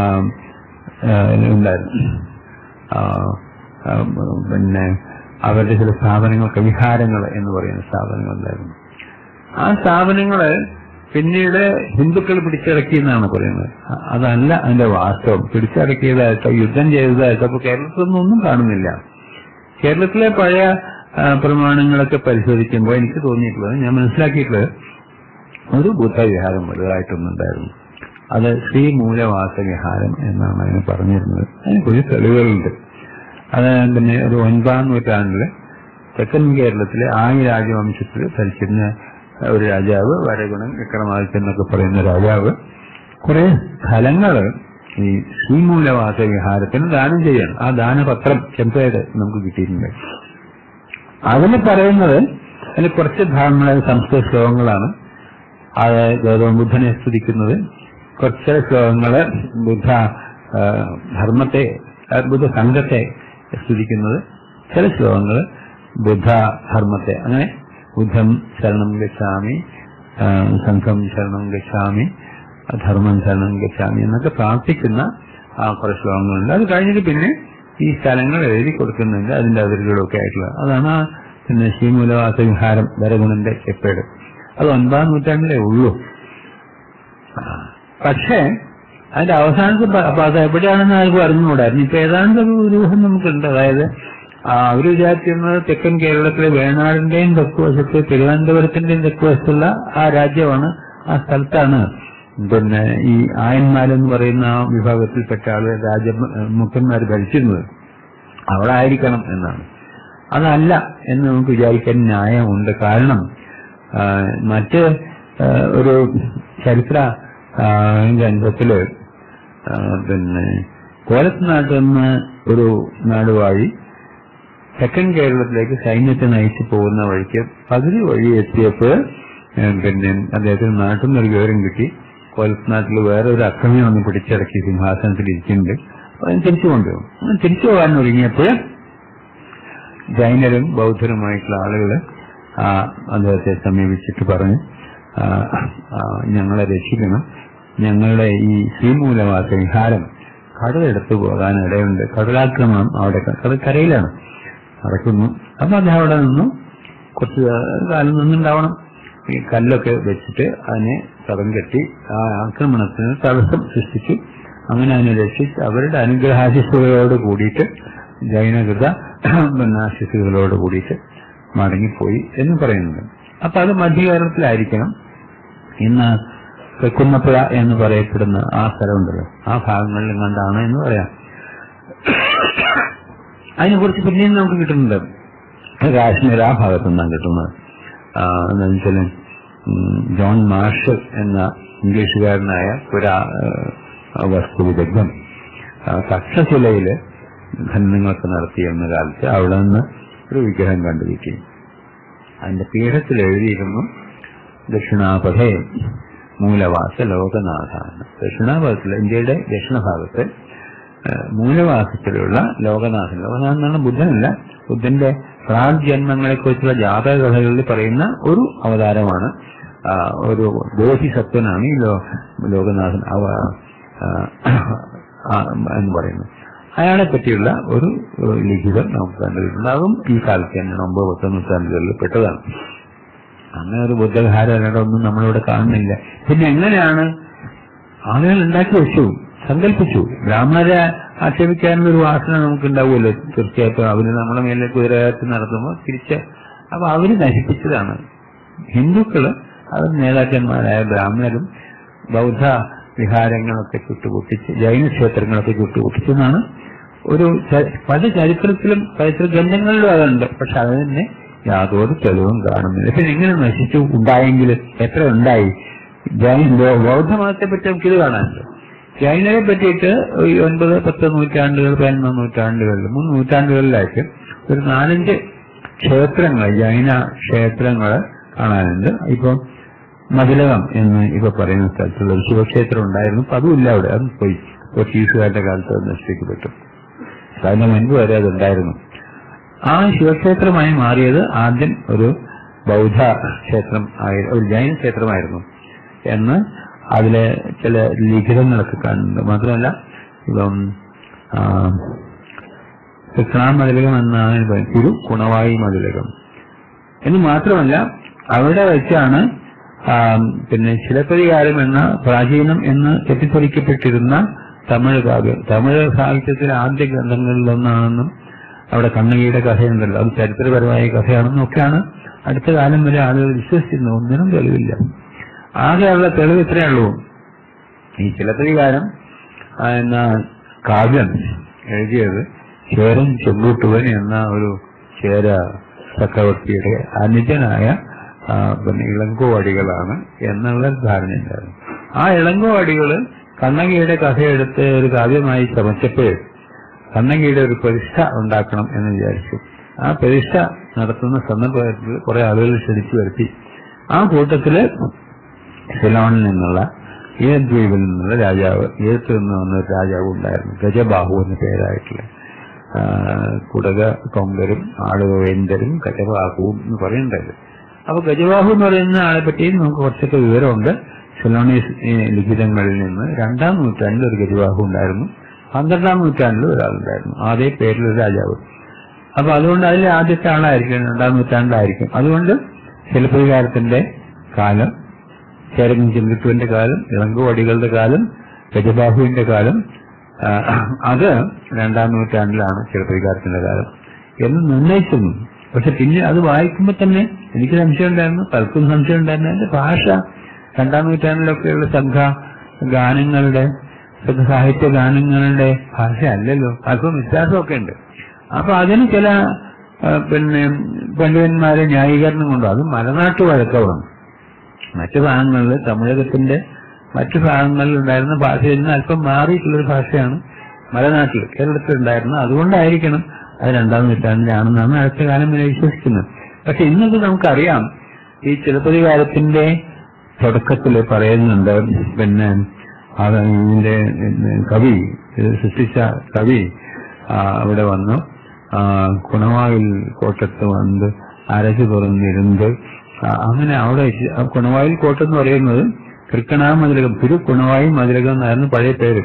ആ, ഉണ്ടായിരുന്നു ആ, ആ, പിന്നെ അവരുടെ ചില സ്ഥാപനങ്ങളൊക്കെ വിഹാരങ്ങൾ എന്ന് പറയുന്ന സ്ഥാപനങ്ങൾ ഉണ്ടായിരുന്നു ആ സ്ഥാപനങ്ങള് പിന്നീട് ഹിന്ദുക്കൾ പിടിച്ചടക്കി എന്നാണ് പറയുന്നത് അ- അതല്ല അതിന്റെ വാസ്തവം പിടിച്ചടക്കിയതായിട്ടോ യുദ്ധം ചെയ്തതായിട്ടോ അപ്പൊ കേരളത്തിലൊന്നും ഒന്നും കാണുന്നില്ല കേരളത്തിലെ പഴയ ആ, പ്രമാണങ്ങളൊക്കെ പരിശോധിക്കുമ്പോൾ എനിക്ക് തോന്നിയിട്ടുള്ളത് ഞാൻ മനസ്സിലാക്കിയിട്ടുള്ളത് ഒരു ബുദ്ധവിഹാരം വലുതായിട്ടൊന്നുണ്ടായിരുന്നു അത് ശ്രീമൂലവാസ വിഹാരം എന്നാണ് അതിന് പറഞ്ഞിരുന്നത് അതിനെക്കുറിച്ച് തെളിവുകളുണ്ട് അത് പിന്നെ ഒരു ഒൻപതാം നൂറ്റാണ്ടില് തെക്കൻ കേരളത്തിലെ ആയി രാജവംശത്തിൽ ഭരിച്ചിരുന്ന ഒരു രാജാവ് വരഗുണൻ വിക്രമാദിത്യൻ എന്നൊക്കെ പറയുന്ന രാജാവ് കുറെ സ്ഥലങ്ങള് ഈ ശ്രീമൂലവാസ വിഹാരത്തിന് ദാനം ചെയ്യണം ആ ദാനപത്രം ചെമ്പയുടെ നമുക്ക് കിട്ടിയിട്ടുണ്ട് അതിൽ പറയുന്നത് അതിൽ കുറച്ച് ഭാഗങ്ങൾ സംസ്കൃത ശ്ലോകങ്ങളാണ് അത് ഗൗതമ ബുദ്ധനെ സ്തുതിക്കുന്നത് കുറച്ച് ശ്ലോകങ്ങള് ബുദ്ധ ആ, ധർമ്മത്തെ ആ, ബുദ്ധ സംഘത്തെ സ്തുതിക്കുന്നത് ചില ശ്ലോകങ്ങള് ബുദ്ധ ധർമ്മത്തെ അങ്ങനെ ബുദ്ധം ശരണം ഗച്ഛാമി ആ, സംഘം ശരണം ഗച്ഛാമി ധർമ്മം ശരണം ഗച്ഛാമി എന്നൊക്കെ പ്രാർത്ഥിക്കുന്ന ആ കുറെ ശ്ലോകങ്ങളുണ്ട് അത് കഴിഞ്ഞിട്ട് പിന്നെ ഈ സ്ഥലങ്ങൾ എഴുതി കൊടുക്കുന്നുണ്ട് അതിന്റെ അതിരുകളൊക്കെ ആയിട്ടുള്ള അതാണ് ആ പിന്നെ ശ്രീമൂലവാസ വിഹാരം വരഗുണന്റെ ചെപ്പേട് അത് ഒൻപതാം നൂറ്റാണ്ടിലേ ഉള്ളൂ ആ, പക്ഷേ അതിന്റെ അവസാനത്തെ പ- അപ്പൊ അത് എവിടെയാണെന്ന് ആർക്കും അറിഞ്ഞുകൂടായിരുന്നു ഇപ്പൊ ഏതാണ്ട് ഒരു രൂപം നമുക്കുണ്ട് അതായത് ആ, അവര് വിചാരിച്ചിരുന്നത് തെക്കൻ കേരളത്തിലെ വേണാടിന്റെയും തെക്കുവശത്ത് തിരുവനന്തപുരത്തിന്റെയും തെക്കുവശത്തുള്ള ആ രാജ്യമാണ് ആ സ്ഥലത്താണ് പിന്നെ ഈ ആയന്മാരെന്ന് പറയുന്ന ആ വിഭാഗത്തിൽപ്പെട്ട ആള് രാജ മുഖന്മാർ ഭരിച്ചിരുന്നത് അവിടെ ആയിരിക്കണം എന്നാണ് അതല്ല എന്ന് നമുക്ക് വിചാരിക്കാൻ ന്യായമുണ്ട് കാരണം ആ, മറ്റ് ആ, ഒരു ചരിത്ര ആ, ഗ്രന്ഥത്തില് ആ, പിന്നെ കോലത്ത് നാട്ടിൽ നിന്ന് ഒരു നാടുവാഴി തെക്കൻ കേരളത്തിലേക്ക് സൈന്യത്തെ നയിച്ചു പോകുന്ന വഴിക്ക് പകുതി വഴി എത്തിയപ്പോൾ ഏ, പിന്നെ അദ്ദേഹത്തിന് നാട്ടിൽ നിന്നൊരു വിവരം കിട്ടി കോലത്ത് നാട്ടിൽ വേറെ ഒരു അക്രമി വന്ന് പിടിച്ചടക്കി സിംഹാസനത്തിൽ ഇരിക്കുന്നുണ്ട് അപ്പൊ അതിന് തിരിച്ചു കൊണ്ടുപോകും അങ്ങനെ തിരിച്ചു പോകാൻ ഒരുങ്ങിയപ്പോൾ ജൈനരും ബൗദ്ധരുമായിട്ടുള്ള ആളുകൾ അദ്ദേഹത്തെ സമീപിച്ചിട്ട് പറഞ്ഞു ആ, ആ, ഞങ്ങളെ രക്ഷിക്കണം ഞങ്ങളുടെ ഈ ശ്രീമൂലവാസ വിഹാരം കടലെടുത്തു പോകാൻ ഇടയുണ്ട് കടലാക്രമണം അവിടെ കടൽ കരയിലാണ് നടക്കുന്നു അപ്പൊ അദ്ദേഹം അവിടെ നിന്നു കുറച്ച് കാലം നിന്നുണ്ടാവണം ഈ കല്ലൊക്കെ വെച്ചിട്ട് അതിനെ തടം കെട്ടി ആ ആക്രമണത്തിന് തടസ്സം സൃഷ്ടിച്ചു അങ്ങനെ അതിനെ രക്ഷിച്ച് അവരുടെ അനുഗ്രഹാശിസുകളോട് കൂടിയിട്ട് ജൈനകൃത പിന്നെ ആശിസുകളോട് കൂടിയിട്ട് മടങ്ങിപ്പോയി എന്ന് പറയുന്നുണ്ട് അപ്പൊ അത് മധ്യകേരളത്തിലായിരിക്കണം ഇന്ന് തെക്കുന്നപ്പുഴ എന്ന് പറയപ്പെടുന്ന ആ സ്ഥലമുണ്ടല്ലോ ആ ഭാഗങ്ങളിൽ കണ്ടാണ് എന്ന് പറയാം അതിനെക്കുറിച്ച് പിന്നെയും നമുക്ക് കിട്ടുന്നുണ്ട് കാശ്മീർ ആ ഭാഗത്തു നിന്നാണ് കിട്ടുന്നത് ആ, എന്താന്ന് വെച്ചാല് ഉം, ജോൺ മാർഷൽ എന്ന ഇംഗ്ലീഷുകാരനായ പുരാ ആ, വസ്തു വിദഗ്ധൻ ആ, തക്ഷശിലയില് ഖനനങ്ങളൊക്കെ നടത്തിയിരുന്ന കാലത്ത് അവിടെ നിന്ന് ഒരു വിഗ്രഹം കണ്ടുകിട്ടി അതിന്റെ പീഠത്തിൽ എഴുതിയിരുന്നു ദക്ഷിണാപഥേ മൂലവാസ ലോകനാഥ ദക്ഷിണാപഥത്തിൽ ഇന്ത്യയുടെ ദക്ഷിണഭാഗത്ത് ഏഹ്, മൂലവാസത്തിലുള്ള ലോകനാഥൻ ലോകനാഥൻ എന്നാണ് ബുദ്ധനല്ല ബുദ്ധന്റെ പ്രാഗ്ജന്മങ്ങളെ കുറിച്ചുള്ള ജാതക കഥകളിൽ പറയുന്ന ഒരു അവതാരമാണ് ആ, ഒരു ബോധിസത്വനാണ് ഈ ലോ ലോകനാഥൻ അവ ആ, ആ, എന്ന് പറയുന്നത് അയാളെ പറ്റിയുള്ള ഒരു ഏഹ്, ലിഖിതം നമുക്ക് കണ്ടുകിട്ടുണ്ട് അതും ഈ കാലത്ത് തന്നെയാണ് ഒമ്പത് പത്ത് നൂറ്റാണ്ടുകളിൽ പെട്ടതാണ് അങ്ങനെ ഒരു ബുദ്ധധാരണകളൊന്നും നമ്മളിവിടെ കാണുന്നില്ല പിന്നെ എങ്ങനെയാണ് ആളുകൾ ഉണ്ടാക്കി വെച്ചു സങ്കല്പിച്ചു ബ്രാഹ്മണരെ ആക്ഷേപിക്കാനുള്ള ഒരു വാസന നമുക്ക് ഉണ്ടാവുമല്ലോ തീർച്ചയായിട്ടും അവര് നമ്മുടെ മേലെ കുതിരകയറ്റി നടത്തുമ്പോൾ തിരിച്ച് അപ്പൊ അവര് നശിപ്പിച്ചതാണ് ഹിന്ദുക്കള് അവർ നേതാക്കന്മാരായ ബ്രാഹ്മണരും ബൗദ്ധ വിഹാരങ്ങളൊക്കെ ചുട്ടുപൊട്ടിച്ച് ജൈന ക്ഷേത്രങ്ങളൊക്കെ ചുട്ടുപൊട്ടിച്ചെന്നാണ് ഒരു ച- പല ചരിത്രത്തിലും ചരിത്ര ഗ്രന്ഥങ്ങളിലും അതുണ്ട് പക്ഷെ അത് തന്നെ യാതൊരു തെളിവും കാണുന്നില്ല പിന്നെ എങ്ങനെ നശിച്ചു ഉണ്ടായെങ്കിൽ എത്ര ഉണ്ടായി ജൈന ബൗ- ബൗദ്ധമതത്തെ പറ്റി നമുക്കിത് കാണാനുണ്ട് ജൈനരെ പറ്റിയിട്ട് ഈ ഒൻപത് പത്ത് നൂറ്റാണ്ടുകൾ പതിനൊന്ന് നൂറ്റാണ്ടുകളിൽ മൂന്ന് നൂറ്റാണ്ടുകളിലായിട്ട് ഒരു നാലഞ്ച് ക്ഷേത്രങ്ങൾ ജൈന ക്ഷേത്രങ്ങൾ കാണാനുണ്ട് ഇപ്പം മതിലകം എന്ന് ഇപ്പൊ പറയുന്ന സ്ഥലത്തുള്ള ഒരു ശിവക്ഷേത്രം ഉണ്ടായിരുന്നു അപ്പൊ അതുമില്ല അവിടെ അത് പോയി പോർച്ചുഗീസുകാരുടെ കാലത്ത് അത് നശിപ്പിക്കപ്പെട്ടു അതിന് മുൻപ് വരെ അതുണ്ടായിരുന്നു ആ ശിവക്ഷേത്രമായി മാറിയത് ആദ്യം ഒരു ബൗദ്ധ ക്ഷേത്രം ആയി ഒരു ജൈന ക്ഷേത്രമായിരുന്നു എന്ന് അതിലെ ചില ലിഖിതങ്ങളൊക്കെ കാണുന്നുണ്ട് മാത്രമല്ല ഇപ്പം ആ, കൃഷ്ണാ മതിലകം എന്നാണ് ഇത് പറയുന്നത്. തിരു കുണവായി മതിലകം എന്ന് മാത്രമല്ല അവിടെ വെച്ചാണ് ആ, പിന്നെ ശിലപ്പതികാരം എന്ന പ്രാചീനം എന്ന് തെറ്റിദ്ധരിക്കപ്പെട്ടിരുന്ന തമിഴ് കാവ്യം തമിഴ് സാഹിത്യത്തിലെ ആദ്യ ഗ്രന്ഥങ്ങളിലൊന്നാണെന്നും അവിടെ കണ്ണകിയുടെ കഥയുണ്ടല്ലോ അത് ചരിത്രപരമായ കഥയാണെന്നും ഒക്കെയാണ് അടുത്ത കാലം വരെ ആളുകൾ വിശ്വസിച്ചിരുന്നു ഒന്നിനും തെളിവില്ല ആകെയുള്ള തെളിവ് ഇത്രയേ ഉള്ളൂ ഈ ചിലപ്പതികാരം ആ, എന്ന കാവ്യം എഴുതിയത് ചേരൻ ചെമ്പൂട്ടുവൻ എന്ന ഒരു ചേര ചക്രവർത്തിയുടെ അനുജനായ ആ, പിന്നെ ഇളങ്കോവടികളാണ് എന്നുള്ള ധാരണയുണ്ടായിരുന്നു ആ ഇളങ്കോവടികള് കണ്ണകിയുടെ കഥയെടുത്ത് ഒരു കാവ്യമായി ചമച്ചപ്പോൾ കണ്ണകിയുടെ ഒരു പ്രതിഷ്ഠ ഉണ്ടാക്കണം എന്ന് വിചാരിച്ചു ആ പ്രതിഷ്ഠ നടത്തുന്ന സന്ദർഭത്തിൽ കുറെ ആളുകൾ ക്ഷണിച്ചു വരുത്തി ആ കൂട്ടത്തില് സിലോണിൽ നിന്നുള്ള ഈദ്വീപിൽ നിന്നുള്ള രാജാവ് ഈഴത്ത് നിന്ന് വന്ന ഒരു രാജാവ് ഉണ്ടായിരുന്നു ഗജബാഹു എന്ന പേരായിട്ടുള്ള ആ, കുടക കൊങ്കരും ആളുവേന്തരും ഗജബാഹുവും എന്ന് പറയേണ്ടത് അപ്പൊ ഗജബാഹു എന്ന് പറയുന്ന ആളെ പറ്റി നമുക്ക് കുറച്ചൊക്കെ വിവരമുണ്ട് സിലോണീസ് ഏ, ലിഖിതങ്ങളിൽ നിന്ന് രണ്ടാം നൂറ്റാണ്ടിൽ ഒരു ഗജബാഹു ഉണ്ടായിരുന്നു പന്ത്രണ്ടാം നൂറ്റാണ്ടിൽ ഒരാളുണ്ടായിരുന്നു അതേ പേരിലൊരു രാജാവ് അപ്പൊ അതുകൊണ്ട് അതിൽ ആദ്യത്തെ ആളായിരിക്കും രണ്ടാം നൂറ്റാണ്ടിലായിരിക്കും അതുകൊണ്ട് ശില്പവികാരത്തിന്റെ കാലം ചേരങ്ങൻ ചെമ്പിട്ടുവിന്റെ കാലം ഇളങ്കുവടികളുടെ കാലം ഗജബാഹുവിന്റെ കാലം ആ, അത് രണ്ടാം നൂറ്റാണ്ടിലാണ് ശില്പവികാരത്തിന്റെ കാലം എന്ന് നിർണയിച്ചിരുന്നു പക്ഷെ പിന്നെ അത് വായിക്കുമ്പോൾ തന്നെ എനിക്ക് സംശയം ഉണ്ടായിരുന്നു പലർക്കും സംശയം ഉണ്ടായിരുന്നു അതിന്റെ ഭാഷ രണ്ടാം നൂറ്റാണ്ടിലൊക്കെയുള്ള സംഘ ഗാനങ്ങളുടെ സംഘ സാഹിത്യ ഗാനങ്ങളുടെ ഭാഷ അല്ലല്ലോ അല്പം വ്യത്യാസമൊക്കെ ഉണ്ട് അപ്പൊ അതിന് ചില ആ, പിന്നെ പണ്ഡിതന്മാരെ ന്യായീകരണം കൊണ്ടു അത് മലനാട്ടു വഴക്കമാണ് മറ്റു ഭാഗങ്ങളിൽ തമിഴകത്തിന്റെ മറ്റു ഭാഗങ്ങളിൽ ഉണ്ടായിരുന്ന ഭാഷയിൽ നിന്ന് അല്പം മാറിയിട്ടുള്ളൊരു ഭാഷയാണ് മലനാട്ടിൽ കേരളത്തിൽ ഉണ്ടായിരുന്നത് അതുകൊണ്ടായിരിക്കണം അത് രണ്ടാം നൂറ്റാണ്ടിലാണെന്നാണ് അടുത്ത കാലം വരെ വിശ്വസിക്കുന്നത് പക്ഷെ ഇന്നത് നമുക്കറിയാം ഈ ചിലപ്പതികാരത്തിന്റെ തുടക്കത്തിൽ പറയുന്നുണ്ട് പിന്നെ അത് ഇതിന്റെ കവി ഇത് സൃഷ്ടിച്ച കവി ആ, അവിടെ വന്നു ആ, കുണവായിൽ കോട്ടത്ത് വന്ന് അരച്ചു തുറന്നിരുന്ന് ആ, അങ്ങനെ അവിടെ ഇച്ച്- ആ കുണവായിൽ കോട്ടെന്ന് പറയുന്നത് തൃക്കണാ മതിലകം തിരു കുണവായി മതിലകം എന്നായിരുന്നു പഴയ പേര്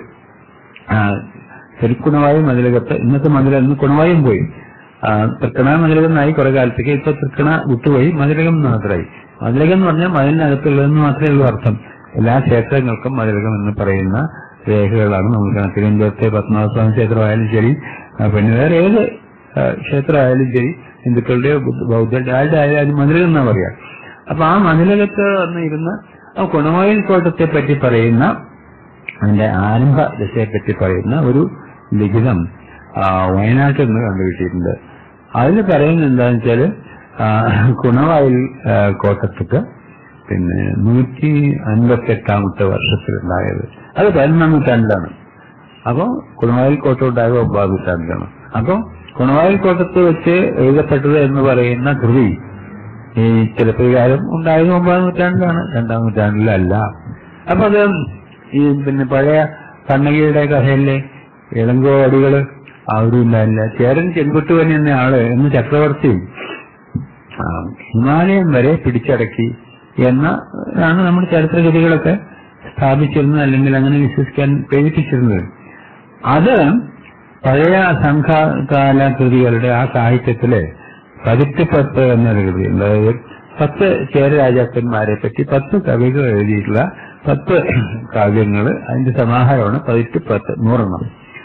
ആ, തിരുക്കുണവായി മതിലകത്ത് ഇന്നത്തെ മതിലകം ഇന്ന് കുണവായും പോയി ആ, തൃക്കണ മതിലകം എന്നായി കുറെ കാലത്തേക്ക് ഇപ്പൊ തൃക്കണ വിട്ടുപോയി മതിലകം എന്ന് മാത്രമായി മതിലകം എന്ന് പറഞ്ഞാൽ മതിലിനകത്തുള്ളതെന്ന് മാത്രമേ ഉള്ളൂ അർത്ഥം എല്ലാ ക്ഷേത്രങ്ങൾക്കും മതിലകം എന്ന് പറയുന്ന രേഖകളാണ് നമുക്ക് കാണാം. തിരുവനന്തപുരത്തെ പത്മനാഭസ്വാമി ക്ഷേത്രമായാലും ശരി ആ, പിന്നെ വേറെ ഏത് ആ, ക്ഷേത്രമായാലും ശരി ഹിന്ദുക്കളുടെയോ ബുദ്ധ- ബൗദ്ധരുടെ ആരുടെ ആയാലും മതിലകം എന്നാ പറയാ അപ്പൊ ആ മതിലകത്ത് വന്ന് ഇരുന്ന് ആ കുണവായിൽ കോട്ടത്തെ പറ്റി പറയുന്ന അതിന്റെ ആരംഭ ദശയെപ്പറ്റി പറയുന്ന ഒരു ലിഖിതം ആ, വയനാട്ടിൽ നിന്ന് കണ്ടുകിട്ടിയിട്ടുണ്ട് അതിൽ പറയുന്നത് എന്താണെന്ന് വെച്ചാല് ആ, കുണവായിൽ ആ, കോട്ടത്തിക്ക് പിന്നെ നൂറ്റി അൻപത്തി എട്ടാമത്തെ വർഷത്തിലുണ്ടായത് അത് പതിനൊന്നാം നൂറ്റാണ്ടിലാണ് അപ്പോ കുണവായിൽ കോട്ട ഉണ്ടായത് ഒമ്പതാം നൂറ്റാണ്ടിലാണ് അപ്പോ കുണവായിൽ കോട്ടത്ത് വെച്ച് എഴുതപ്പെട്ടത് എന്ന് പറയുന്ന കൃതി ഈ ചിലപ്പതികാരം ഉണ്ടായത് ഒമ്പതാം നൂറ്റാണ്ടിലാണ് രണ്ടാം നൂറ്റാണ്ടിലല്ല അപ്പൊ അത് ഈ പിന്നെ പഴയ കണ്ണകിയുടെ കഥയിലെ ഇളങ്കോടികള് ആ ഒരു ഇല്ല ചേരൻ ചെങ്കുട്ടുവൻ എന്ന ആള് എന്ന് ചക്രവർത്തി ആ, ഹിമാലയം വരെ പിടിച്ചടക്കി എന്ന ആണ് നമ്മുടെ ചരിത്രഗതികളൊക്കെ സ്ഥാപിച്ചിരുന്നത് അല്ലെങ്കിൽ അങ്ങനെ വിശ്വസിക്കാൻ പ്രേരിപ്പിച്ചിരുന്നത് അത് പഴയ സംഘകാല കൃതികളുടെ ആ സാഹിത്യത്തില് പതിറ്റുപത്ത് എന്നൊരു കൃതിയുണ്ട് അതായത് പത്ത് ചേര രാജാക്കന്മാരെ പറ്റി പത്ത് കവികൾ എഴുതിയിട്ടുള്ള പത്ത് കാവ്യങ്ങൾ അതിന്റെ സമാഹാരമാണ് പതിറ്റുപത്ത് നൂറെണ്ണം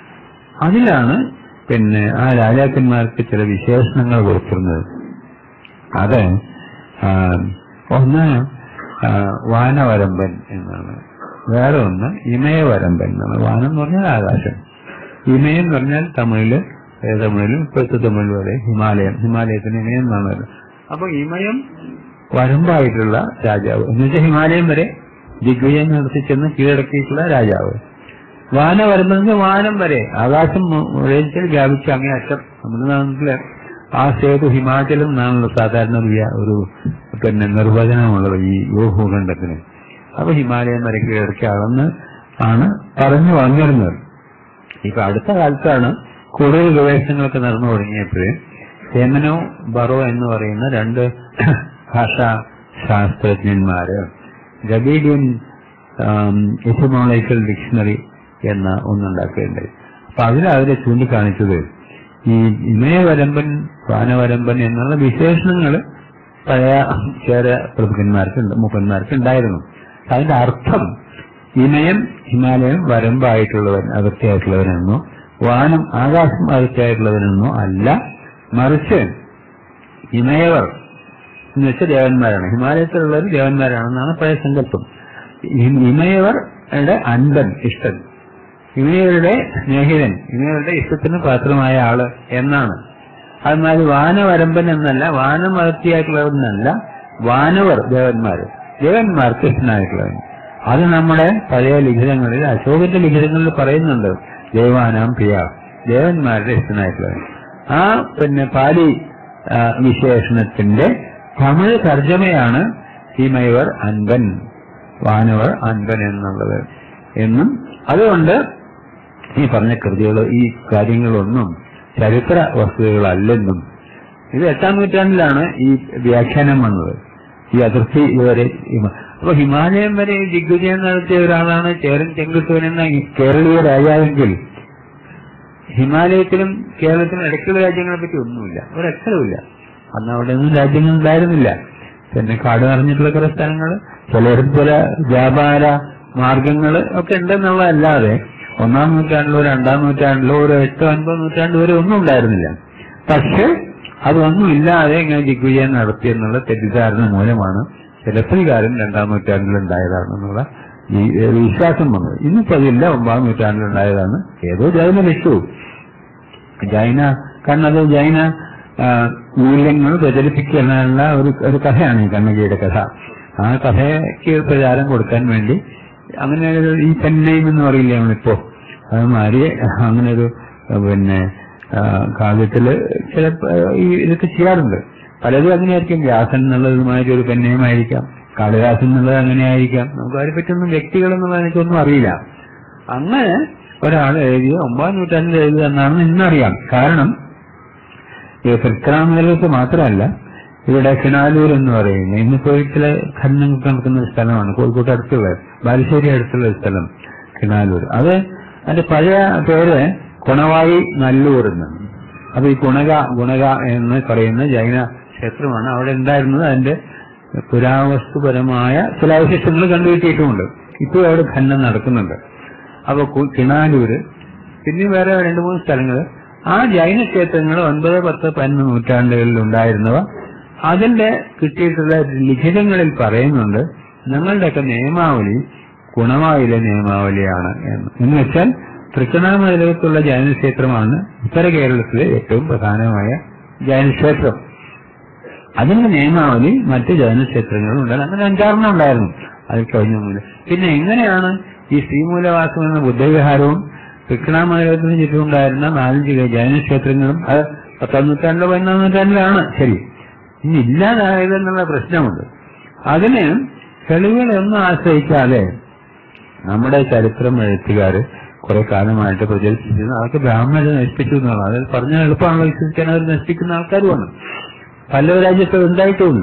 അതിലാണ് പിന്നെ ആ രാജാക്കന്മാർക്ക് ചില വിശേഷണങ്ങൾ കൊടുത്തിരുന്നത് അത് ആ, ഒന്ന് ആ, വാനവരമ്പൻ എന്നാണ് വേറെ ഒന്ന് ഇമയവരമ്പൻ എന്നാണ് വാനം എന്ന് പറഞ്ഞാൽ ആകാശം ഇമയം എന്ന് പറഞ്ഞാൽ തമിഴില് ഏ, തമിഴിലും ഇപ്പോഴത്തെ തമിഴ് വരെ ഹിമാലയം ഹിമാലയത്തിന് ഇമയം എന്നാണ് വരുന്നത് അപ്പൊ ഇമയം വരമ്പായിട്ടുള്ള രാജാവ് എന്ന് വെച്ചാൽ ഹിമാലയം വരെ ദിഗ്വിജയം നടത്തി ചെന്ന് കീഴടക്കിയിട്ടുള്ള രാജാവ് വാനവരമ്പെന്ന് വാനം വരെ ആകാശം മുഴച്ചിൽ വ്യാപിച്ച അങ്ങേ അറ്റം നമ്മുടെ നാട്ടില് ആ സേതു ഹിമാചലം എന്നാണല്ലോ സാധാരണ ഒരു വ്യ- ഒരു പിന്നെ നിർവചനമുള്ളത് ഈ ഭൂഖണ്ഡത്തിന് അപ്പൊ ഹിമാലയം വരെ കീഴടക്കി അളന്ന് ആണ് പറഞ്ഞു വന്നിരുന്നത് ഇപ്പൊ അടുത്ത കാലത്താണ് കൂടുതൽ ഗവേഷണങ്ങളൊക്കെ നടന്നു തുടങ്ങിയപ്പോഴേ സെമനോ ബറോ എന്ന് പറയുന്ന രണ്ട് ഭാഷാ ശാസ്ത്രജ്ഞന്മാര് ഗബീഡിയൻ എറ്റിമോളജിക്കൽ ഡിക്ഷണറി എന്ന ഒന്നുണ്ടാക്കുകയുണ്ടായി അപ്പൊ അതിൽ അവരെ ചൂണ്ടിക്കാണിച്ചത് ഈ ഇമയവരമ്പൻ വാനവരമ്പൻ എന്നുള്ള വിശേഷണങ്ങൾ പഴയ ചേര പ്രഭുക്കന്മാർക്ക് മൂപ്പന്മാർക്ക് ഉണ്ടായിരുന്നു അതിന്റെ അർത്ഥം ഇമയം ഹിമാലയം വരമ്പായിട്ടുള്ളവൻ അതിർത്തിയായിട്ടുള്ളവനെന്നോ വാനം ആകാശം അതിർത്തിയായിട്ടുള്ളവനെന്നോ അല്ല മറിച്ച് ഇമയവർ എന്ന് വെച്ചാൽ ദേവന്മാരാണ് ഹിമാലയത്തിലുള്ളവർ ദേവന്മാരാണെന്നാണ് പഴയ സങ്കല്പം ഈ ഇമയവർ യുടെ അൻപൻ ഇഷ്ടൻ ഇവയുടെ സ്നേഹിതൻ ഇവയുടെ ഇഷ്ടത്തിന് പാത്രമായ ആള് എന്നാണ് എന്നാൽ വാനവരമ്പൻ എന്നല്ല വാനമർത്തിയായിട്ടുള്ളവരെന്നല്ല വാനവർ ദേവന്മാര് ദേവന്മാർക്ക് ഇഷ്ടനായിട്ടുള്ളവൻ അത് നമ്മുടെ പഴയ ലിഖിതങ്ങളിൽ അശോകന്റെ ലിഖിതങ്ങളിൽ പറയുന്നുണ്ട് ദേവാനാം പ്രിയ ദേവന്മാരുടെ ഇഷ്ടനായിട്ടുള്ളവൻ ആ പിന്നെ പാലി ആ, വിശേഷണത്തിന്റെ തമിഴ് തർജ്ജമയാണ് സീമയവർ അൻപൻ വാനവർ അൻപൻ എന്നുള്ളത് എന്നും അതുകൊണ്ട് ഈ പറഞ്ഞ കൃതികൾ ഈ കാര്യങ്ങളൊന്നും ചരിത്ര വസ്തുതകളല്ലെന്നും ഇത് എട്ടാം നൂറ്റാണ്ടിലാണ് ഈ വ്യാഖ്യാനം വന്നത് ഈ അതിർത്തി ഇതുവരെ ഹിമ- അപ്പൊ ഹിമാലയം വരെ ദിഗ്വിജയം നടത്തിയ ഒരാളാണ് ചേരൻ ചെങ്കുട്ടുവൻ എന്ന ഈ കേരളീയ രാജാവെങ്കിൽ ഹിമാലയത്തിലും കേരളത്തിലും ഇടയ്ക്കുള്ള രാജ്യങ്ങളെ പറ്റി ഒന്നുമില്ല ഒരക്ഷരമില്ല അന്ന് അവിടെ ഒന്നും രാജ്യങ്ങൾ ഉണ്ടായിരുന്നില്ല പിന്നെ കാട് നിറഞ്ഞിട്ടുള്ള കുറെ സ്ഥലങ്ങൾ ചിലയിടത്ത് ചില വ്യാപാര മാർഗങ്ങൾ ഒക്കെ ഉണ്ടെന്നുള്ളതല്ലാതെ ഒന്നാം നൂറ്റാണ്ടിലോ രണ്ടാം നൂറ്റാണ്ടിലോ ഒരു എട്ടോ അൻപത് നൂറ്റാണ്ട് വരെ ഒന്നും ഉണ്ടായിരുന്നില്ല പക്ഷെ അതൊന്നും ഇല്ലാതെ ഇങ്ങനെ ദിഗ്വിജയം നടത്തി എന്നുള്ള തെറ്റിദ്ധാരണ മൂലമാണ് ചിലപ്പതികാരൻ രണ്ടാം നൂറ്റാണ്ടിൽ ഉണ്ടായതാണെന്നുള്ള ഈ ഏഹ്, വിശ്വാസം വന്നത് ഇന്നിപ്പോ അതില്ല ഒമ്പതാം നൂറ്റാണ്ടിൽ ഉണ്ടായതാണ് ഏതോ ജൈന വിഷു ജൈന കണ്ണത് ജൈന ആ, മൂല്യങ്ങൾ പ്രചരിപ്പിക്കാനുള്ള ഒരു ഒരു കഥയാണ് ഈ കണ്ണകിയുടെ കഥ ആ കഥയ്ക്ക് പ്രചാരം കൊടുക്കാൻ വേണ്ടി അങ്ങനെ ഒരു ഈ പെന്നൈം എന്ന് പറയില്ലേ നമ്മളിപ്പോ അത് മാറി അങ്ങനെ ഒരു പിന്നെ ആ, കാവ്യത്തില് ചില ആ, ഈ ഇതൊക്കെ ചെയ്യാറുണ്ട് പലതും അങ്ങനെയായിരിക്കും വ്യാസൻ എന്നുള്ളതുമായിട്ട് ഒരു പെന്നയമായിരിക്കാം കാളിദാസൻ എന്നുള്ളത് അങ്ങനെയായിരിക്കാം നമുക്ക് അതിനെ പറ്റിയൊന്നും വ്യക്തികൾ എന്നുള്ളത് എനിക്കൊന്നും അറിയില്ല അങ്ങനെ ഒരാൾ എഴുതിയ ഒമ്പതാം നൂറ്റാണ്ടിൽ എഴുതിയെന്നാണ് ഇന്നറിയാം കാരണം ഈ തൃക്കരാമേലത്ത് മാത്രമല്ല ഇവിടെ കിണാലൂർ എന്ന് പറയുന്നത് ഇന്നിപ്പോ ചില ഖനനം നടക്കുന്ന ഒരു സ്ഥലമാണ് കോഴിക്കോട്ട് അടുത്തുള്ള ബാലുശ്ശേരി അടുത്തുള്ള ഒരു സ്ഥലം കിണാലൂർ അത് അതിന്റെ പഴയ പേര് കുണവായി നല്ലൂർ എന്നാണ് അപ്പൊ ഈ ഗുണക ഗുണക എന്ന് പറയുന്ന ജൈന ക്ഷേത്രമാണ് അവിടെ ഉണ്ടായിരുന്നത് അതിന്റെ പുരാവസ്തുപരമായ ചില അവശിഷ്ടങ്ങൾ കണ്ടുകിട്ടിയിട്ടുമുണ്ട് ഇപ്പോൾ അവിടെ ഖനനം നടക്കുന്നുണ്ട് അപ്പൊ കു- കിണാലൂര് പിന്നെ വേറെ രണ്ട് മൂന്ന് സ്ഥലങ്ങൾ ആ ജൈന ക്ഷേത്രങ്ങൾ ഒൻപത് പത്ത് പതിനൊന്ന് നൂറ്റാണ്ടുകളിൽ ഉണ്ടായിരുന്നവ അതിന്റെ കിട്ടിയിട്ടുള്ള ലിഖിതങ്ങളിൽ പറയുന്നുണ്ട് ഞങ്ങളുടെയൊക്കെ നിയമാവലി ഗുണവായിലെ നിയമാവലിയാണ് എന്ന് എന്ന് വെച്ചാൽ തൃക്കണാമലകത്തുള്ള ജൈനക്ഷേത്രമാണ് ഉത്തര കേരളത്തിലെ ഏറ്റവും പ്രധാനമായ ജൈനക്ഷേത്രം അതിന്റെ നിയമാവലി മറ്റ് ജൈനക്ഷേത്രങ്ങളും ഉണ്ടായിരുന്നു അങ്ങനെ അഞ്ചാറെണ്ണം ഉണ്ടായിരുന്നു അതിൽ കഴിഞ്ഞൊന്നുമില്ല പിന്നെ എങ്ങനെയാണ് ഈ ശ്രീമൂലവാസം എന്ന ബുദ്ധവിഹാരവും തൃക്കണാമലകത്തിന് ചുറ്റുമുണ്ടായിരുന്ന നാലഞ്ച് ജൈനക്ഷേത്രങ്ങളും അത് പത്താം നൂറ്റാണ്ടിലോ പതിനൊന്നാം നൂറ്റാണ്ടിലാണ് ശരി ഇനി ഇല്ലാതായതെന്നുള്ള പ്രശ്നമുണ്ട് അതിന് തെളിവുകളൊന്നും ആശ്രയിക്കാതെ നമ്മുടെ ചരിത്രം എഴുത്തുകാര് കുറെ കാലമായിട്ട് പ്രചരിപ്പിച്ചിരുന്നു അതൊക്കെ ബ്രാഹ്മണരെ നശിപ്പിച്ചു എന്നുള്ളത് അത് പറഞ്ഞാൽ എളുപ്പമാണല്ലോ വിശ്വസിക്കാൻ അവർ നശിപ്പിക്കുന്ന ആൾക്കാരുമാണ് പല രാജ്യത്ത് ഉണ്ടായിട്ടുമുണ്ട്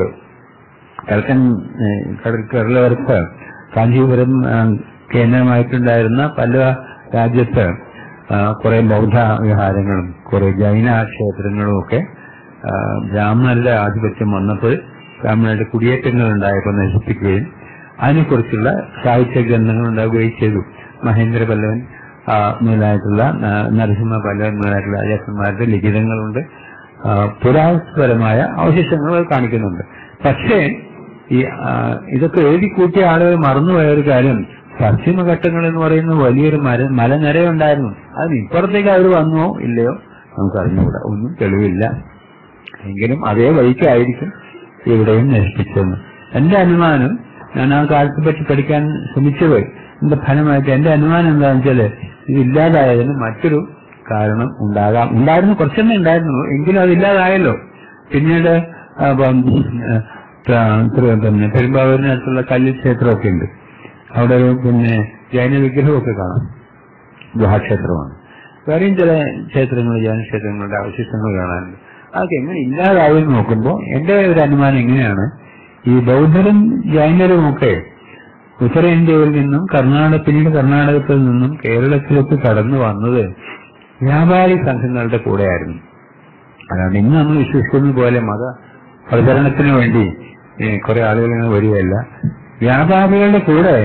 കിഴക്കൻ ഏഹ്, കടൽ- കേരളവർക്ക് കാഞ്ചീപുരം ആ, കേന്ദ്രമായിട്ടുണ്ടായിരുന്ന പല രാജ്യത്ത് ആ, കുറെ ബൗദ്ധ വിഹാരങ്ങളും കുറെ ജൈന ക്ഷേത്രങ്ങളും ഒക്കെ ആ, ബ്രാഹ്മണരുടെ ആധിപത്യം വന്നപ്പോൾ ബ്രാഹ്മണരുടെ കുടിയേറ്റങ്ങൾ ഉണ്ടായപ്പോൾ നശിപ്പിക്കുകയും അതിനെക്കുറിച്ചുള്ള സാഹിത്യ ഗ്രന്ഥങ്ങൾ ഉണ്ടാവുകയും ചെയ്തു മഹേന്ദ്ര പല്ലവൻ ആ, മുതലായിട്ടുള്ള ആ, നരസിംഹ പല്ലവൻ മുതലായിട്ടുള്ള രാജാക്കന്മാരുടെ ലിഖിതങ്ങളുണ്ട് ആ, പുരാവസ്തുപരമായ അവശിഷ്ടങ്ങൾ അത് കാണിക്കുന്നുണ്ട് പക്ഷേ ഈ ആ, ഇതൊക്കെ എഴുതി കൂട്ടിയ ആളുകൾ മറന്നുപോയ ഒരു കാര്യം പശ്ചിമഘട്ടങ്ങൾ എന്ന് പറയുന്ന വലിയൊരു മര മലനിരയുണ്ടായിരുന്നു അതിന് ഇപ്പുറത്തേക്ക് അവർ വന്നോ ഇല്ലയോ നമുക്ക് അറിഞ്ഞുകൂടാ ഒന്നും തെളിവില്ല എങ്കിലും അതേ വഴിക്കായിരിക്കും ഇവിടെയും നശിപ്പിച്ചതെന്ന് എന്റെ അനുമാനം ഞാൻ ആ കാലത്തെ പറ്റി പഠിക്കാൻ ശ്രമിച്ചത് എന്റെ ഫലമായിട്ട് എന്റെ അനുമാനം എന്താണെന്ന് വെച്ചാല് ഇത് ഇല്ലാതായതിന് മറ്റൊരു കാരണം ഉണ്ടാകാം ഉണ്ടായിരുന്നു കുറച്ചെണ്ണേ ഉണ്ടായിരുന്നു എങ്കിലും അതില്ലാതായല്ലോ പിന്നീട് ആ, പം, ആ, ത- ത്ര- പിന്നെ പെരുമ്പാവൂരിനടുത്തുള്ള കല്ലിൽ ക്ഷേത്രമൊക്കെ ഉണ്ട് അവിടെ ഒരു പിന്നെ ജൈന വിഗ്രഹമൊക്കെ കാണാം ഗുഹാക്ഷേത്രമാണ് വേറെയും ചില ക്ഷേത്രങ്ങൾ ജൈന ക്ഷേത്രങ്ങളുടെ അവശിഷ്ടങ്ങൾ കാണാനുണ്ട് അതൊക്കെ എങ്ങനെ ഇല്ലാതായി എന്ന് നോക്കുമ്പോൾ എന്റെ ഒരു അനുമാനം എങ്ങനെയാണ് ഈ ബൗദ്ധരും ജൈനരും ഒക്കെ ഉത്തരേന്ത്യയിൽ നിന്നും കർണാടക പിന്നീട് കർണാടകത്തിൽ നിന്നും കേരളത്തിലേക്ക് കടന്നു വന്നത് വ്യാപാരി സംഘങ്ങളുടെ കൂടെയായിരുന്നു അല്ലാണ്ട് ഇന്ന് നമ്മൾ വിശ്വസിക്കുന്നത് പോലെ മത പ്രചരണത്തിന് വേണ്ടി ഏഹ്, കുറെ ആളുകൾ ഇങ്ങനെ വരികയല്ല വ്യാപാരികളുടെ കൂടെ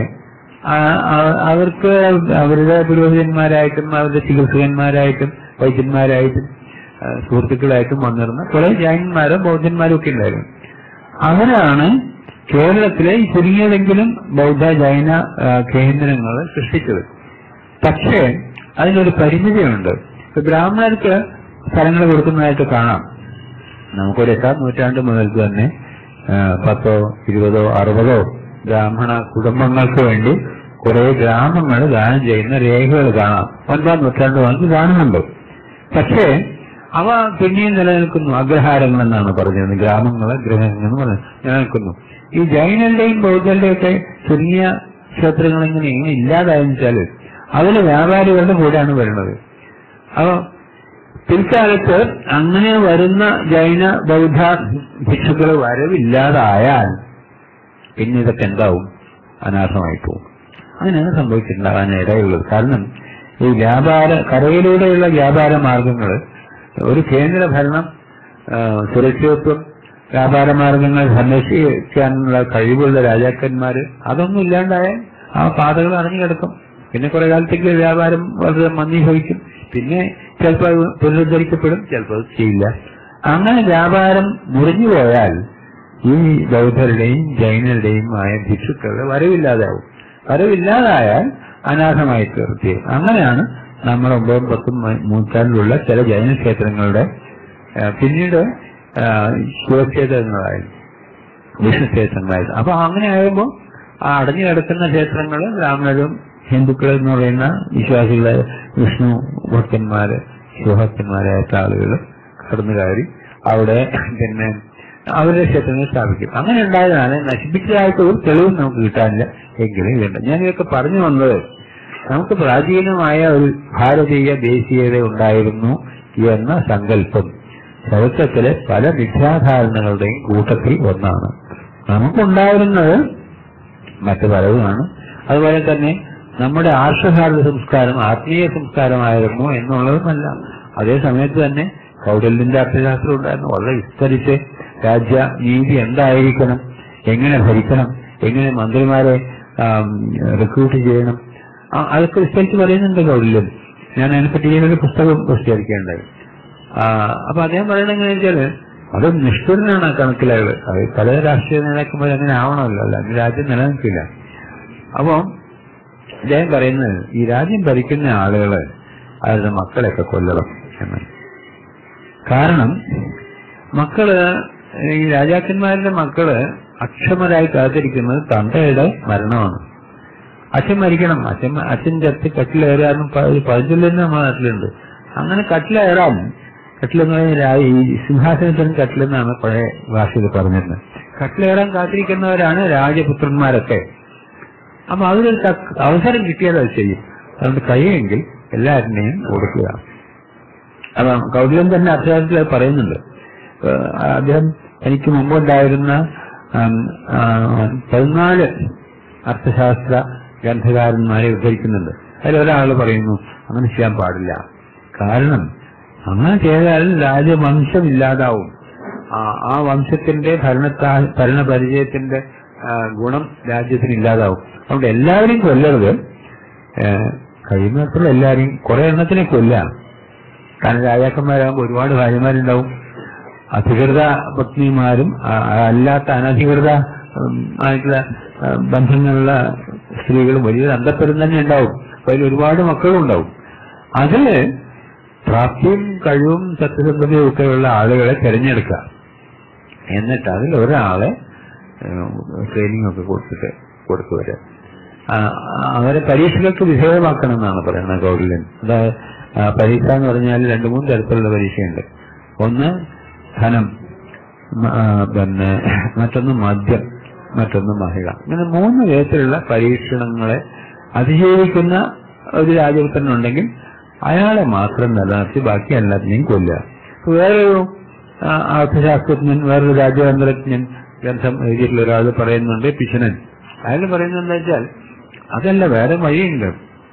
ആ- ആ- അവർക്ക് അവരുടെ പുരോഹിതന്മാരായിട്ടും അവരുടെ ചികിത്സകന്മാരായിട്ടും വൈദ്യന്മാരായിട്ടും ആ, സുഹൃത്തുക്കളായിട്ടും വന്നിരുന്ന കുറെ ജൈനന്മാരോ ബൗദ്ധന്മാരോ ഒക്കെ ഉണ്ടായിരുന്നു അവരാണ് കേരളത്തിലെ ചുരുങ്ങിയതെങ്കിലും ബൗദ്ധ ജൈന കേന്ദ്രങ്ങൾ സൃഷ്ടിച്ചത് പക്ഷേ അതിനൊരു പരിമിതിയുണ്ട് ഇപ്പൊ ബ്രാഹ്മണർക്ക് സ്ഥലങ്ങൾ കൊടുക്കുന്നതായിട്ട് കാണാം നമുക്കൊരു എട്ടാം നൂറ്റാണ്ട് മുതൽക്ക് തന്നെ ആ, പത്തോ ഇരുപതോ അറുപതോ ബ്രാഹ്മണ കുടുംബങ്ങൾക്ക് വേണ്ടി കുറെ ഗ്രാമങ്ങൾ ദാനം ചെയ്യുന്ന രേഖകൾ കാണാം ഒൻപതാം നൂറ്റാണ്ട് മുതൽക്ക് കാണുന്നുണ്ട് പക്ഷേ അവ പിന്നെയും നിലനിൽക്കുന്നു അഗ്രഹാരങ്ങൾ എന്നാണ് പറഞ്ഞത് ഗ്രാമങ്ങള് ഗ്രഹങ്ങൾ എന്ന് പറഞ്ഞത് നിലനിൽക്കുന്നു ഈ ജൈനന്റെയും ബൗദ്ധന്റെയും ഒക്കെ ചുരുങ്ങിയ ക്ഷേത്രങ്ങൾ ഇങ്ങനെ ഇങ്ങനെ ഇല്ലാതായെന്ന് വെച്ചാല് അതിന് വ്യാപാരികളുടെ കൂടെയാണ് വരുന്നത് അപ്പൊ പിൽക്കാലത്ത് അങ്ങനെ വരുന്ന ജൈന ബൗദ്ധ ഭിക്ഷുക്കൾ വരവില്ലാതായാൽ പിന്നെ ഇതൊക്കെ എന്താവും അനാഥമായി പോകും അങ്ങനെയാണ് സംഭവിച്ചിട്ടുണ്ടാകാൻ ഇടയുള്ളത് കാരണം ഈ വ്യാപാര കരയിലൂടെയുള്ള വ്യാപാര മാർഗങ്ങൾ ഒരു കേന്ദ്ര ഭരണം ആ, സുരക്ഷിതത്വം വ്യാപാര മാർഗങ്ങൾ സംരക്ഷിക്കാനുള്ള കഴിവുള്ള രാജാക്കന്മാര് അതൊന്നും ഇല്ലാണ്ടായാൽ ആ പാതകൾ അടഞ്ഞു കിടക്കും പിന്നെ കുറെ കാലത്തേക്ക് വ്യാപാരം വളരെ മന്ദീഭവിക്കും പിന്നെ ചിലപ്പോൾ അത് പുനരുദ്ധരിക്കപ്പെടും ചിലപ്പോൾ അത് ചെയ്യില്ല അങ്ങനെ വ്യാപാരം മുറിഞ്ഞു പോയാൽ ഈ ബൗദ്ധരുടെയും ജൈനരുടെയും ആയ ഭിക്ഷുക്കൾ വരവില്ലാതാവും വരവില്ലാതായാൽ അനാഥമായി തീർത്തി അങ്ങനെയാണ് നമ്മൾ ഒമ്പതും പത്തും മ- നൂറ്റാണ്ടിലുള്ള ചില ജൈന ക്ഷേത്രങ്ങളുടെ ആ, പിന്നീട് ആ, ശിവക്ഷേത്രങ്ങളായി വിഷ്ണു ക്ഷേത്രങ്ങളായിരുന്നു അപ്പൊ അങ്ങനെ ആകുമ്പോൾ ആ അടഞ്ഞു കിടക്കുന്ന ക്ഷേത്രങ്ങൾ ബ്രാഹ്മണരും ഹിന്ദുക്കൾ എന്ന് പറയുന്ന വിശ്വാസികളെ വിഷ്ണു ഭക്തന്മാര് ശിവഭക്തന്മാരായിട്ട് ആളുകൾ കടന്നു കയറി അവിടെ പിന്നെ അവരുടെ ക്ഷേത്രങ്ങൾ സ്ഥാപിക്കും അങ്ങനെ ഉണ്ടായതാണ് നശിപ്പിച്ചതായിട്ട് ഒരു തെളിവും നമുക്ക് കിട്ടാനില്ല എങ്കിലും ഇതുണ്ട് ഞാൻ ഇതൊക്കെ പറഞ്ഞു വന്നത് നമുക്ക് പ്രാചീനമായ ഒരു ഭാരതീയ ദേശീയത ഉണ്ടായിരുന്നു എന്ന സങ്കല്പം ചരിത്രത്തിലെ പല മിഥ്യാധാരണകളുടെയും കൂട്ടത്തിൽ ഒന്നാണ് നമുക്കുണ്ടായിരുന്നത് മറ്റു പലതുമാണ് അതുപോലെ തന്നെ നമ്മുടെ ആർഷഭാരത സംസ്കാരം ആത്മീയ സംസ്കാരമായിരുന്നു എന്നുള്ളതുമല്ല അതേ സമയത്ത് തന്നെ കൗടല്യന്റെ അർത്ഥശാസ്ത്രം ഉണ്ടായിരുന്നു വളരെ വിസ്തരിച്ച് രാജ്യ നീതി എന്തായിരിക്കണം എങ്ങനെ ഭരിക്കണം എങ്ങനെ മന്ത്രിമാരെ റിക്രൂട്ട് ചെയ്യണം ആ, അതൊക്കെ വിസ്തരിച്ച് പറയുന്നുണ്ട് കൗടല്യൻ ഞാൻ അതിനെപ്പറ്റി ഒരു പുസ്തകം പ്രസിദ്ധീകരിക്കേണ്ടായി ആ, അപ്പൊ അദ്ദേഹം പറയുന്നത് എങ്ങനെയാ വെച്ചാല് അത് നിഷ്ഠുരനാണ് ആ കണക്കിലയാള് അത് പല രാഷ്ട്രീയ നേതാക്കന്മാർ അങ്ങനെ ആവണമല്ലോ അല്ല അങ്ങനെ രാജ്യം നിലനിൽക്കില്ല അപ്പോ അദ്ദേഹം പറയുന്നത് ഈ രാജ്യം ഭരിക്കുന്ന ആളുകള് അവരുടെ മക്കളെയൊക്കെ കൊല്ലണം എന്ന് കാരണം മക്കള് ഈ രാജാക്കന്മാരുടെ മക്കള് അക്ഷമരായി കാത്തിരിക്കുന്നത് തന്തയുടെ മരണമാണ് അച്ഛൻ മരിക്കണം അച്ഛൻ അച്ഛൻ ചത്ത് കട്ടിലേറാനും പതിച്ചൊല്ലു തന്നെ നമ്മുടെ നാട്ടിലുണ്ട് അങ്ങനെ കട്ടിലേറാൻ കട്ടിലെന്ന് പറഞ്ഞാൽ ഈ സിംഹാസനത്തിന് കട്ടിലെന്നാണ് പഴയ ഭാഷയിൽ പറഞ്ഞിരുന്നത് കട്ടിലേറാൻ കാത്തിരിക്കുന്നവരാണ് രാജപുത്രന്മാരൊക്കെ അപ്പൊ അതിനൊരു തക്ക- അവസരം കിട്ടിയാൽ അത് ചെയ്യും അതുകൊണ്ട് കഴിയുമെങ്കിൽ എല്ലാവരുടെയും കൊടുക്കുക അപ്പൊ കൗടില്യൻ തന്നെ അർത്ഥത്തിൽ അത് പറയുന്നുണ്ട് ഏഹ് അദ്ദേഹം എനിക്ക് മുമ്പുണ്ടായിരുന്ന ആം, ആ, പതിനാല് അർത്ഥശാസ്ത്ര ഗ്രന്ഥകാരന്മാരെ ഉദ്ധരിക്കുന്നുണ്ട് അതിലൊരാൾ പറയുന്നു അങ്ങനെ ചെയ്യാൻ പാടില്ല കാരണം അങ്ങനെ ചെയ്താൽ രാജവംശം ഇല്ലാതാവും ആ ആ വംശത്തിന്റെ ഭരണത്താ ഭരണപരിചയത്തിന്റെ ആ, ഗുണം രാജ്യത്തിന് ഇല്ലാതാവും അതുകൊണ്ട് എല്ലാവരെയും കൊല്ലരുത് ഏഹ്, കഴിയുന്നത്ര എല്ലാവരെയും കുറെ എണ്ണത്തിനെ കൊല്ലാം കാരണം രാജാക്കന്മാരാകുമ്പോൾ ഒരുപാട് ഭാര്യമാരുണ്ടാവും അധികൃത പത്നിമാരും ആ, അല്ലാത്ത അനധികൃത ഉം, ആയിട്ടുള്ള ആ, ബന്ധങ്ങളുള്ള സ്ത്രീകളും വലിയൊരു അന്തപ്പുരം തന്നെ ഉണ്ടാവും അപ്പൊ അതിൽ ഒരുപാട് മക്കളും ഉണ്ടാവും അതില് പ്രാപ്തിയും കഴിവും സത്യസന്ധതയും ഒക്കെയുള്ള ആളുകളെ തിരഞ്ഞെടുക്കുക എന്നിട്ട് അതിൽ ഒരാളെ ട്രെയിനിങ് ഒക്കെ കൊടുത്തിട്ട് കൊടുത്തു വരാം ആ, അവരെ പരീക്ഷകൾക്ക് വിധേയമാക്കണം എന്നാണ് പറയുന്നത് കൗടില്യൻ അതായത് ആ, പരീക്ഷ എന്ന് പറഞ്ഞാൽ രണ്ടു മൂന്ന് തരത്തിലുള്ള പരീക്ഷയുണ്ട് ഒന്ന് ധനം മ- ആ, പിന്നെ മറ്റൊന്ന് മദ്യം മറ്റൊന്ന് മഹിള ഇങ്ങനെ മൂന്ന് വിധത്തിലുള്ള പരീക്ഷണങ്ങളെ അതിജീവിക്കുന്ന ഒരു രാജപുത്രനുണ്ടെങ്കിൽ അയാളെ മാത്രം നിലനിർത്തി ബാക്കി എല്ലാത്തിനെയും കൊല്ലുക ഇപ്പൊ വേറൊരു ആ, അർത്ഥശാസ്ത്രജ്ഞൻ വേറൊരു രാജ്യതന്ത്രജ്ഞൻ ഗ്രന്ഥം എഴുതിയിട്ടുള്ള ഒരാൾ പറയുന്നുണ്ട് പിശനൻ അയാൾ പറയുന്നത് എന്താ വെച്ചാൽ അതല്ല വേറെ വഴിയുണ്ട്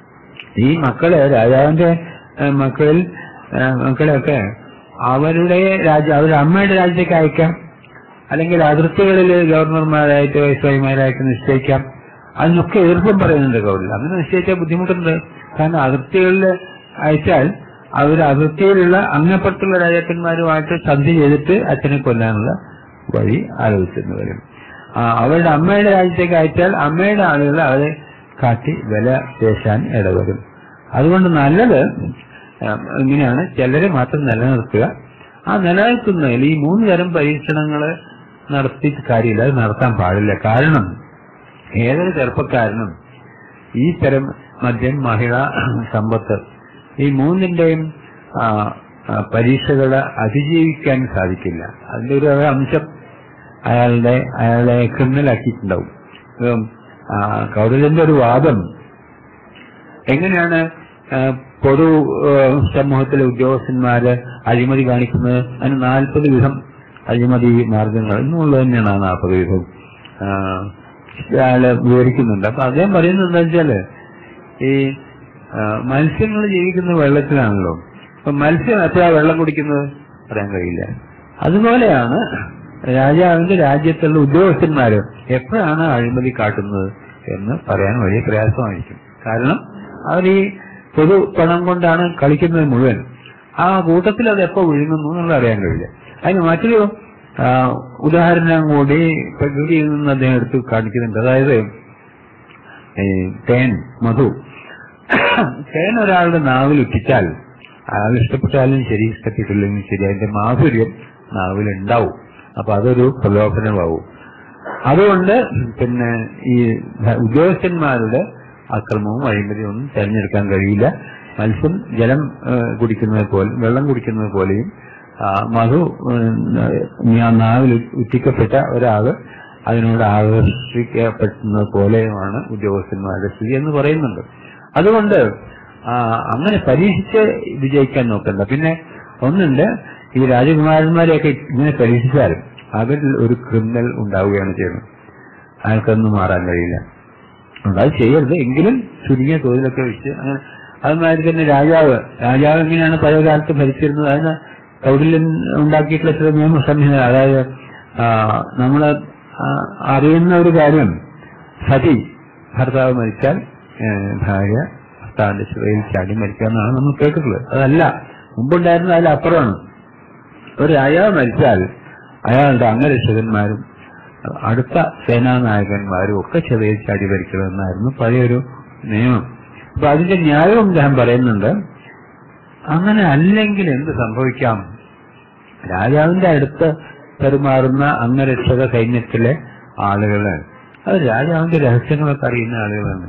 ഈ മക്കള് രാജാവിന്റെ ആ, മക്കളിൽ ആ, മക്കളെയൊക്കെ അവരുടെ രാജ്യം അവരുടെ അമ്മയുടെ രാജ്യത്തേക്ക് അയക്കാം അല്ലെങ്കിൽ അതിർത്തികളിൽ ഗവർണർമാരായിട്ട് വൈസ്രോയിമാരായിട്ട് നിശ്ചയിക്കാം അതിനൊക്കെ എതിർപ്പം പറയുന്നുണ്ട് കൗടിൽ അങ്ങനെ നിശ്ചയിച്ചാൽ ബുദ്ധിമുട്ടുണ്ട് കാരണം അതിർത്തികളിൽ അയച്ചാൽ അവർ അതിർത്തിയിലുള്ള അങ്ങപ്പുറത്തുള്ള രാജാക്കന്മാരുമായിട്ട് സന്ധി ചെയ്തിട്ട് അച്ഛനെ കൊല്ലാനുള്ള വഴി ആലോചിച്ചെന്ന് വരും ആ, അവരുടെ അമ്മയുടെ രാജ്യത്തേക്ക് അയച്ചാൽ അമ്മയുടെ ആളുകൾ അവരെ കാട്ടി വില പേശാൻ ഇടവരും അതുകൊണ്ട് നല്ലത് ആ, ഇങ്ങനെയാണ് ചിലരെ മാത്രം നിലനിർത്തുക ആ നിലനിൽക്കുന്നതിൽ ഈ മൂന്ന് തരം പരീക്ഷണങ്ങൾ നടത്തിയിട്ട് കാര്യമില്ല അത് നടത്താൻ പാടില്ല കാരണം ഏതൊരു ചെറുപ്പക്കാരനും ഈ തരം മദ്യം മഹിള സമ്പത്ത് ഈ മൂന്നിന്റെയും ആ, ആ, പരീക്ഷകളെ അതിജീവിക്കാൻ സാധിക്കില്ല അതിന്റെ ഒരു ഒരു അംശം അയാളുടെ അയാളെ ക്രിമിനലാക്കിയിട്ടുണ്ടാവും ഉം, ആ, കൗരലിന്റെ ഒരു വാദം എങ്ങനെയാണ് ആ, പൊതു ആ, സമൂഹത്തിലെ ഉദ്യോഗസ്ഥന്മാര് അഴിമതി കാണിക്കുന്നത് അതിന് നാൽപ്പത് വിധം അഴിമതി മാർഗങ്ങൾ എന്നുള്ളത് തന്നെയാണ് ആ നാൽപ്പത് വിധം ആ, അയാള് വിവരിക്കുന്നുണ്ട് അപ്പൊ അദ്ദേഹം പറയുന്നത് എന്താ വെച്ചാല് ഈ മത്സ്യങ്ങൾ ജീവിക്കുന്ന വെള്ളത്തിലാണല്ലോ അപ്പൊ മത്സ്യം എപ്പോഴാ വെള്ളം കുടിക്കുന്നത് പറയാൻ കഴിയില്ല അതുപോലെയാണ് രാജാവിന്റെ രാജ്യത്തുള്ള ഉദ്യോഗസ്ഥന്മാര് എപ്പോഴാണ് അഴിമതി കാട്ടുന്നത് എന്ന് പറയാൻ വലിയ പ്രയാസമായിരിക്കും കാരണം അവർ ഈ പൊതു പണം കൊണ്ടാണ് കളിക്കുന്നത് മുഴുവൻ ആ കൂട്ടത്തിൽ അത് എപ്പോ വിഴുങ്ങുന്നു എന്നുള്ളത് അറിയാൻ കഴിയില്ല അതിന് മറ്റൊരു ആ, ഉദാഹരണം കൂടി പ്രകൃതിയിൽ നിന്ന് അദ്ദേഹം എടുത്ത് കാണിക്കുന്നുണ്ട് അതായത് ഈ തേൻ മധു തേൻ ഒരാളുടെ നാവിൽ ഉറ്റിച്ചാൽ അയാൾ ഇഷ്ടപ്പെട്ടാലും ശരി ഇഷ്ടപ്പെട്ടില്ലെങ്കിലും ശരി അതിന്റെ മാധുര്യം നാവിലുണ്ടാവും അപ്പൊ അതൊരു പ്രലോഭനമാവും അതുകൊണ്ട് പിന്നെ ഈ ഉദ്യോഗസ്ഥന്മാരുടെ അക്രമവും അഴിമതിയും ഒന്നും തെരഞ്ഞെടുക്കാൻ കഴിയില്ല മത്സ്യം ജലം ഏ, കുടിക്കുന്നത് പോലെ വെള്ളം കുടിക്കുന്നത് പോലെയും ആ, മധു ഉം, ഞാൻ നാവിൽ ഉറ്റിക്കപ്പെട്ട ഒരാള് അതിനോട് ആകർഷിക്കപ്പെടുന്നത് പോലെയുമാണ് ഉദ്യോഗസ്ഥന്മാരുടെ സ്ഥിതി എന്ന് പറയുന്നുണ്ട് അതുകൊണ്ട് ആ, അങ്ങനെ പരീക്ഷിച്ച് വിജയിക്കാൻ നോക്കണ്ട പിന്നെ ഒന്നുണ്ട് ഈ രാജകുമാരന്മാരെയൊക്കെ ഇങ്ങനെ പരീക്ഷിച്ചാലും അവരിൽ ഒരു ക്രിമിനൽ ഉണ്ടാവുകയാണ് ചെയ്യുന്നത് അയാൾക്കൊന്നും മാറാൻ കഴിയില്ല അതുകൊണ്ട് അത് ചെയ്യരുത് എങ്കിലും ചുരുങ്ങിയ തോതിലൊക്കെ വെച്ച് അങ്ങനെ അതുമാതിരി തന്നെ രാജാവ് രാജാവ് എങ്ങനെയാണ് പഴയ കാലത്ത് ഭരിച്ചിരുന്നത് അതിന് കൗടില്യൻ ഉണ്ടാക്കിയിട്ടുള്ള ചില നിയമ സംഹിത അതായത് നമ്മൾ അറിയുന്ന ഒരു കാര്യം സതി ഭർത്താവ് മരിച്ചാൽ ഏഹ്, ഭാര്യ ഭർത്താവിന്റെ ശിവയിൽ ചാടി മരിക്കുക എന്നാണ് നമ്മൾ കേട്ടിട്ടുള്ളത് അതല്ല മുമ്പുണ്ടായിരുന്ന അതിലപ്പുറമാണ് ഒരു രാജാവ് മരിച്ചാൽ അയാളുടെ അംഗരക്ഷകന്മാരും അടുത്ത സേനാനായകന്മാരും ഒക്കെ ചെറിയ ചാടി ഭരിക്കണമെന്നായിരുന്നു പഴയൊരു നിയമം അപ്പൊ അതിന്റെ ന്യായവും അദ്ദേഹം പറയുന്നുണ്ട് അങ്ങനെ അല്ലെങ്കിൽ എന്ത് സംഭവിക്കാം രാജാവിന്റെ അടുത്ത് പെരുമാറുന്ന അംഗരക്ഷക സൈന്യത്തിലെ ആളുകള് അത് രാജാവിന്റെ രഹസ്യങ്ങളൊക്കെ അറിയുന്ന ആളുകളാണ്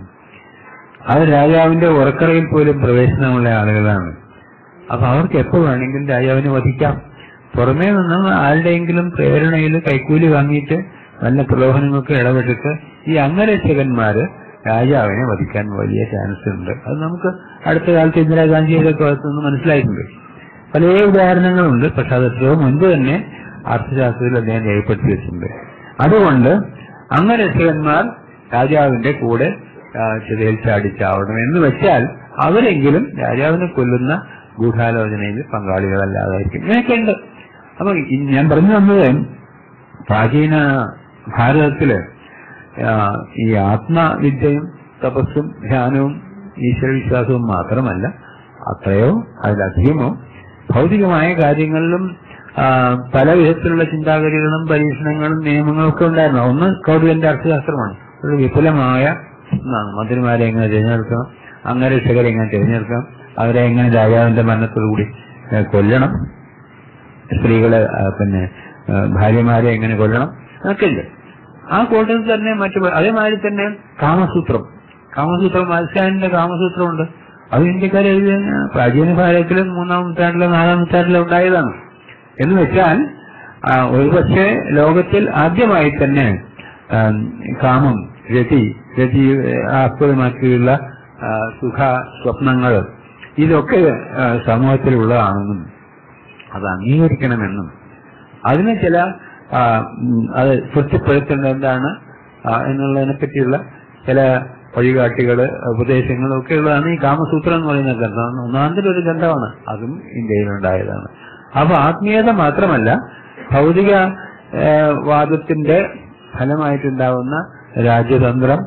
അത് രാജാവിന്റെ ഉറക്കറയിൽ പോലും പ്രവേശനമുള്ള ആളുകളാണ് അപ്പൊ അവർക്ക് എപ്പോ വേണമെങ്കിലും രാജാവിനെ വധിക്കാം പുറമേ നിന്ന് ആരുടെയെങ്കിലും പ്രേരണയിൽ കൈക്കൂലി വാങ്ങിയിട്ട് നല്ല പ്രലോഭനങ്ങൾക്ക് ഇടപെട്ടിട്ട് ഈ അംഗരക്ഷകന്മാര് രാജാവിനെ വധിക്കാൻ വലിയ ചാൻസ് ഉണ്ട് അത് നമുക്ക് അടുത്ത കാലത്ത് ഇന്ദിരാഗാന്ധിയുടെ കാലത്ത് നിന്ന് മനസ്സിലായിട്ടുണ്ട് പല ഉദാഹരണങ്ങളുണ്ട് പക്ഷെ അത് എത്രയോ മുൻപ് തന്നെ അർത്ഥശാസ്ത്രത്തിൽ അദ്ദേഹം രേഖപ്പെടുത്തി വെച്ചിട്ടുണ്ട് അതുകൊണ്ട് അംഗരക്ഷകന്മാർ രാജാവിന്റെ കൂടെ ആ, ചിതയിൽ ചാടിച്ചാവണം എന്ന് വെച്ചാൽ അവരെങ്കിലും രാജാവിനെ കൊല്ലുന്ന ഗൂഢാലോചനയിൽ പങ്കാളികളല്ലാതായിരിക്കും ഇങ്ങനെയൊക്കെ ഉണ്ട് അപ്പൊ ഈ ഞാൻ പറഞ്ഞു വന്നത് പ്രാചീന ഭാരതത്തില് ആ, ഈ ആത്മവിദ്യയും തപസ്സും ധ്യാനവും ഈശ്വരവിശ്വാസവും മാത്രമല്ല അത്രയോ അതിലധികമോ ഭൗതികമായ കാര്യങ്ങളിലും ആ, പല വിധത്തിലുള്ള ചിന്താഗതികളും പരീക്ഷണങ്ങളും നിയമങ്ങളും ഒക്കെ ഉണ്ടായിരുന്നു ഒന്ന് കൗടികന്റെ അർത്ഥശാസ്ത്രമാണ് ഒരു വിപുലമായ ഒന്നാണ് മന്ത്രിമാരെ എങ്ങനെ തിരഞ്ഞെടുക്കണം അംഗരക്ഷകരെ എങ്ങനെ തിരഞ്ഞെടുക്കണം അവരെ എങ്ങനെ രാജാവിന്റെ മരണത്തോടുകൂടി ഏ, കൊല്ലണം സ്ത്രീകളെ ആ, പിന്നെ ആ, ഭാര്യമാരെ എങ്ങനെ കൊല്ലണം അതൊക്കെ ഉണ്ട് ആ കൂട്ടത്തിൽ തന്നെ മറ്റു പ- അതേമാതിരി തന്നെ കാമസൂത്രം കാമസൂത്രം മത്സ്യാനിന്റെ കാമസൂത്രമുണ്ട് അത് ഇന്ത്യക്കാർ എഴുതിയ പ്രാചീന ഭാരതത്തിലും മൂന്നാം നൂറ്റാണ്ടിലോ നാലാം നൂറ്റാണ്ടിലോ ഉണ്ടായതാണ് എന്ന് വെച്ചാൽ ആ, ഒരുപക്ഷെ ലോകത്തിൽ ആദ്യമായി തന്നെ ആ, കാമം രതി രതി ആസ്പദമാക്കിയുള്ള ആ, സുഖ സ്വപ്നങ്ങൾ ഇതൊക്കെ ആ, സമൂഹത്തിലുള്ളതാണെന്നും അത് അംഗീകരിക്കണമെന്നും അതിന് ചില ആ, ഉം, അത് തൃപ്തിപ്പെടുത്തേണ്ടത് എന്താണ് ആ, എന്നുള്ളതിനെ പറ്റിയുള്ള ചില വഴികാട്ടികള് ഉപദേശങ്ങളും ഒക്കെ ഉള്ളതാണ് ഈ കാമസൂത്രം എന്ന് പറയുന്ന ഗ്രന്ഥം ഒന്നാമത്തെ ഒരു ഗ്രന്ഥമാണ് അതും ഇന്ത്യയിലുണ്ടായതാണ് അപ്പൊ ആത്മീയത മാത്രമല്ല ഭൗതിക ഏ, വാദത്തിന്റെ ഫലമായിട്ടുണ്ടാവുന്ന രാജ്യതന്ത്രം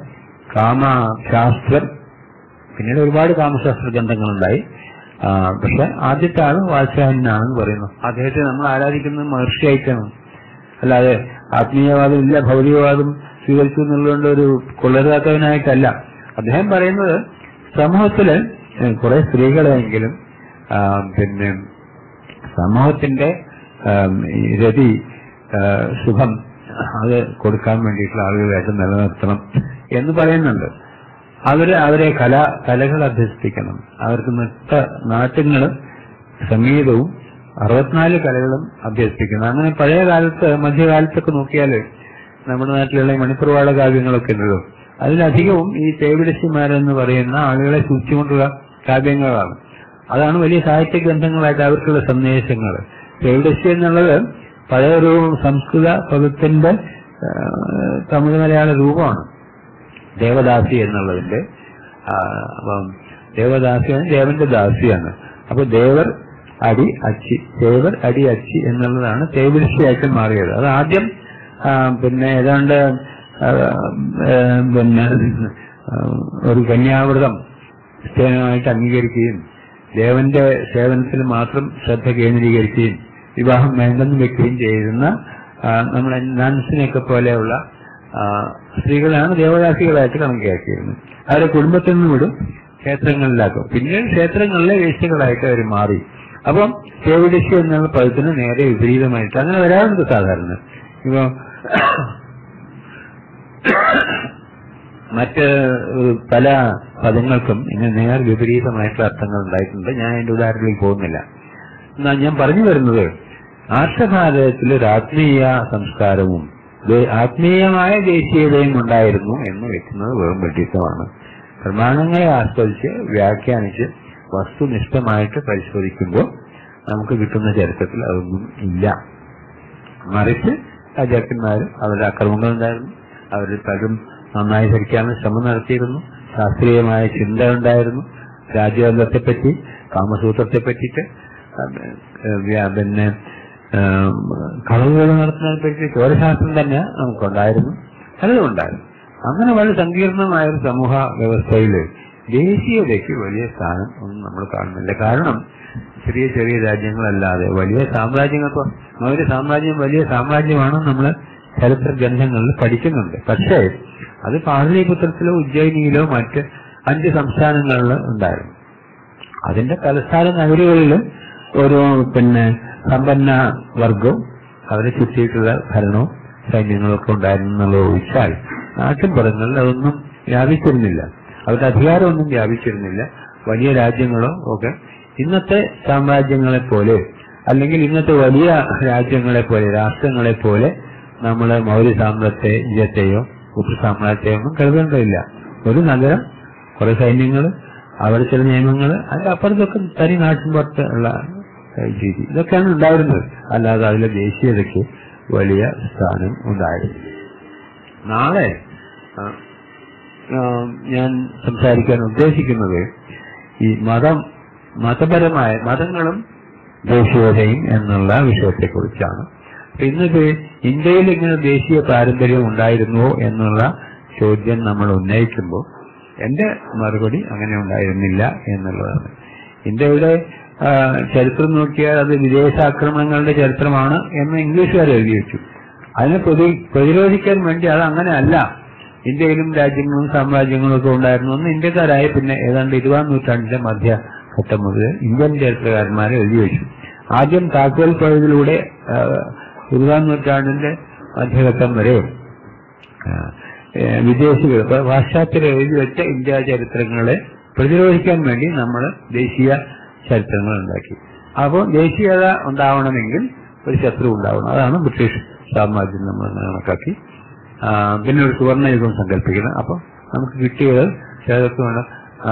കാമശാസ്ത്രം പിന്നീട് ഒരുപാട് കാമശാസ്ത്ര ഗ്രന്ഥങ്ങളുണ്ടായി ആ, പക്ഷെ ആദ്യത്തെ ആള് വാത്സ്യായനാണെന്ന് പറയുന്നു അദ്ദേഹത്തെ നമ്മൾ ആരാധിക്കുന്നത് മഹർഷിയായിട്ടാണ് അല്ലാതെ ആത്മീയവാദം ഇല്ല ഭൗതികവാദം സ്വീകരിച്ചു എന്നുള്ളതുകൊണ്ട് ഒരു കൊള്ളരുതാത്തവനായിട്ടല്ല അദ്ദേഹം പറയുന്നത് സമൂഹത്തില് ഏഹ്, കുറെ സ്ത്രീകളെങ്കിലും ആ, പിന്നെ സമൂഹത്തിന്റെ ആം, ഈ രതി ആ, സുഖം അത് കൊടുക്കാൻ വേണ്ടിയിട്ടുള്ള ആളുകളായിട്ട് നിലനിർത്തണം എന്ന് പറയുന്നുണ്ട് അവര് അവരെ കല കലകൾ അഭ്യസിപ്പിക്കണം അവർക്ക് നൃത്ത നാട്യങ്ങളും സംഗീതവും അറുപത്തിനാല് കലകളും അഭ്യസിപ്പിക്കണം അങ്ങനെ പഴയ കാലത്ത് മധ്യകാലത്തൊക്കെ നോക്കിയാൽ നമ്മുടെ നാട്ടിലുള്ള ഈ മണിപ്പുറവാള കാവ്യങ്ങളൊക്കെ ഉണ്ടല്ലോ അതിലധികവും ഈ തേവിടശിമാരെന്ന് പറയുന്ന ആളുകളെ സൂക്ഷിച്ചുകൊണ്ടുള്ള കാവ്യങ്ങളാണ് അതാണ് വലിയ സാഹിത്യ ഗ്രന്ഥങ്ങളായിട്ട് അവർക്കുള്ള സന്ദേശങ്ങൾ തേവിടശി എന്നുള്ളത് പഴയൊരു സംസ്കൃത പദത്തിന്റെ ആ, തമിഴ് മലയാള രൂപമാണ് ദേവദാസി എന്നുള്ളതിന്റെ ആ, അപ്പം ദേവദാസിയാണ് ദേവന്റെ ദാസിയാണ് അപ്പൊ ദേവർ അടി അച്ചി ദേവർ അടി അച്ചി എന്നുള്ളതാണ് തേവിടശിയായിട്ട് മാറിയത് അത് ആദ്യം ആ, പിന്നെ ഏതാണ്ട് ആ, ആ, പിന്നെ ആ, ഒരു കന്യാവ്രതം നിശ്ചയമായിട്ട് അംഗീകരിക്കുകയും ദേവന്റെ സേവനത്തിൽ മാത്രം ശ്രദ്ധ കേന്ദ്രീകരിക്കുകയും വിവാഹം വേണ്ടെന്ന് വെക്കുകയും ചെയ്യുന്ന ആ, നമ്മുടെ നൻസിനെയൊക്കെ പോലെയുള്ള ആ, സ്ത്രീകളാണ് ദേവദാസികളായിട്ട് കണക്കാക്കിയിരുന്നത് അവരെ കുടുംബത്തിൽ നിന്ന് വിടും ക്ഷേത്രങ്ങളിലാക്കും പിന്നീട് ക്ഷേത്രങ്ങളിലെ വേശ്യകളായിട്ട് അവർ മാറി അപ്പം തേവിടശി എന്നുള്ള പദത്തിന് നേരെ വിപരീതമായിട്ട് അങ്ങനെ വരാറുണ്ട് സാധാരണ ഇപ്പൊ മറ്റ് ഏഹ്, പല പദങ്ങൾക്കും ഇങ്ങനെ നേർ വിപരീതമായിട്ടുള്ള അർത്ഥങ്ങൾ ഉണ്ടായിട്ടുണ്ട് ഞാൻ അതിന്റെ ഉദാഹരണത്തിലേക്ക് പോകുന്നില്ല എന്നാൽ ഞാൻ പറഞ്ഞു വരുന്നത് ആർഷഭാരതത്തിൽ ഒരു ആത്മീയ സംസ്കാരവും ദേ- ആത്മീയമായ ദേശീയതയും ഉണ്ടായിരുന്നു എന്ന് വെക്കുന്നത് വെറും വ്യത്യസ്തമാണ് പ്രമാണങ്ങളെ ആസ്വദിച്ച് വ്യാഖ്യാനിച്ച് വസ്തുനിഷ്ഠമായിട്ട് പരിശോധിക്കുമ്പോൾ നമുക്ക് കിട്ടുന്ന ചരിത്രത്തിൽ അതൊന്നും ഇല്ല മറിച്ച് രാജാക്കന്മാരും അവരുടെ അക്രമങ്ങൾ ഉണ്ടായിരുന്നു അവർ പലരും നന്നായി ഭരിക്കാനുള്ള ശ്രമം നടത്തിയിരുന്നു ശാസ്ത്രീയമായ ചിന്ത ഉണ്ടായിരുന്നു രാജ്യബന്ധത്തെപ്പറ്റി കാമസൂത്രത്തെ പറ്റിയിട്ട് പിന്നെ കളവുകൾ നടത്തുന്നതിനെ പറ്റി ചോരശാസ്ത്രം തന്നെ നമുക്കുണ്ടായിരുന്നു പലതും ഉണ്ടായിരുന്നു അങ്ങനെ വളരെ സങ്കീർണമായ ഒരു സമൂഹ വ്യവസ്ഥയിൽ ദേശീയതയ്ക്ക് വലിയ സ്ഥാനം ഒന്നും നമ്മൾ കാണുന്നില്ല കാരണം ചെറിയ ചെറിയ രാജ്യങ്ങളല്ലാതെ വലിയ സാമ്രാജ്യങ്ങൾ ഇപ്പൊ മൗര്യ സാമ്രാജ്യം വലിയ സാമ്രാജ്യമാണെന്ന് നമ്മൾ ചരിത്ര ഗ്രന്ഥങ്ങളിൽ പഠിക്കുന്നുണ്ട് പക്ഷേ അത് പാടലിപുത്രത്തിലോ ഉജ്ജയിനിയിലോ മറ്റ് അഞ്ച് സംസ്ഥാനങ്ങളിൽ ഉണ്ടായിരുന്നു അതിന്റെ തലസ്ഥാന നഗരികളിൽ ഒരു പിന്നെ സമ്പന്ന വർഗവും അവരെ ചുറ്റിയിട്ടുള്ള ഭരണവും സൈന്യങ്ങളൊക്കെ ഉണ്ടായിരുന്നു എന്നുള്ളത് ഒഴിച്ചാൽ നാട്ടിൻപുറങ്ങളിൽ അതൊന്നും വ്യാപിച്ചിരുന്നില്ല അവരുടെ അധികാരമൊന്നും വ്യാപിച്ചിരുന്നില്ല വലിയ രാജ്യങ്ങളോ ഒക്കെ ഇന്നത്തെ സാമ്രാജ്യങ്ങളെ പോലെ അല്ലെങ്കിൽ ഇന്നത്തെ വലിയ രാജ്യങ്ങളെ പോലെ രാഷ്ട്രങ്ങളെ പോലെ നമ്മൾ മൗര്യ സാമ്രാജ്യത്തെയോ ഉപ്പ് സാമ്രാജ്യത്തെയോ ഒന്നും കരുതേണ്ടതില്ല ഒരു നഗരം കുറെ സൈന്യങ്ങൾ അവിടെ ചില നിയമങ്ങൾ അതിന്റെ അപ്പുറത്തൊക്കെ തനി നാട്ടിൻപുറത്ത് ഉള്ള ഏഹ്, രീതി ഇതൊക്കെയാണ് ഉണ്ടായിരുന്നത് അല്ലാതെ അതിലെ ദേശീയതയ്ക്ക് വലിയ സ്ഥാനം ഉണ്ടായിരുന്നു നാളെ ആ, ആ, ഞാൻ സംസാരിക്കാൻ ഉദ്ദേശിക്കുന്നത് ഈ മതം മതപരമായ മതങ്ങളും ദേശീയതയും എന്നുള്ള വിഷയത്തെക്കുറിച്ചാണ് അപ്പൊ ഇന്നിപ്പോ ഇന്ത്യയിൽ ഇങ്ങനെ ദേശീയ പാരമ്പര്യം ഉണ്ടായിരുന്നുവോ എന്നുള്ള ചോദ്യം നമ്മൾ ഉന്നയിക്കുമ്പോൾ എന്റെ മറുപടി അങ്ങനെ ഉണ്ടായിരുന്നില്ല എന്നുള്ളതാണ് ഇന്ത്യയുടെ ആ, ചരിത്രം നോക്കിയാൽ അത് വിദേശാക്രമണങ്ങളുടെ ചരിത്രമാണ് എന്ന് ഇംഗ്ലീഷുകാർ എഴുതി വെച്ചു അതിനെ പ്രതി പ്രതിരോധിക്കാൻ വേണ്ടി അത് അങ്ങനെ അല്ല ഇന്ത്യയിലും രാജ്യങ്ങളും സാമ്രാജ്യങ്ങളും ഒക്കെ ഉണ്ടായിരുന്നു എന്ന് ഇന്ത്യക്കാരായ പിന്നെ ഏതാണ്ട് ഇരുപതാം നൂറ്റാണ്ടിന്റെ മധ്യഘട്ടം മുതൽ ഇന്ത്യൻ ചരിത്രകാരന്മാരെ എഴുതി വെച്ചു ആദ്യം താക്കോൽ പഴുതിലൂടെ ആ, ഇരുപതാം നൂറ്റാണ്ടിന്റെ മധ്യഘട്ടം വരെ ആ, ഏ, വിദേശികൾ ഇപ്പൊ പാശ്ചാത്യർ എഴുതി വെച്ച ഇന്ത്യ ചരിത്രങ്ങളെ പ്രതിരോധിക്കാൻ വേണ്ടി നമ്മൾ ദേശീയ ചരിത്രങ്ങൾ ഉണ്ടാക്കി അപ്പോൾ ദേശീയത ഉണ്ടാവണമെങ്കിൽ ഒരു ശത്രു ഉണ്ടാവണം അതാണ് ബ്രിട്ടീഷ് സാമ്രാജ്യം നമ്മൾ കണക്കാക്കി ആ, പിന്നെ ഒരു സുവർണ യുഗം സങ്കല്പിക്കണം അപ്പൊ നമുക്ക് കിട്ടിയത് ചിലതൊക്കെ വേണം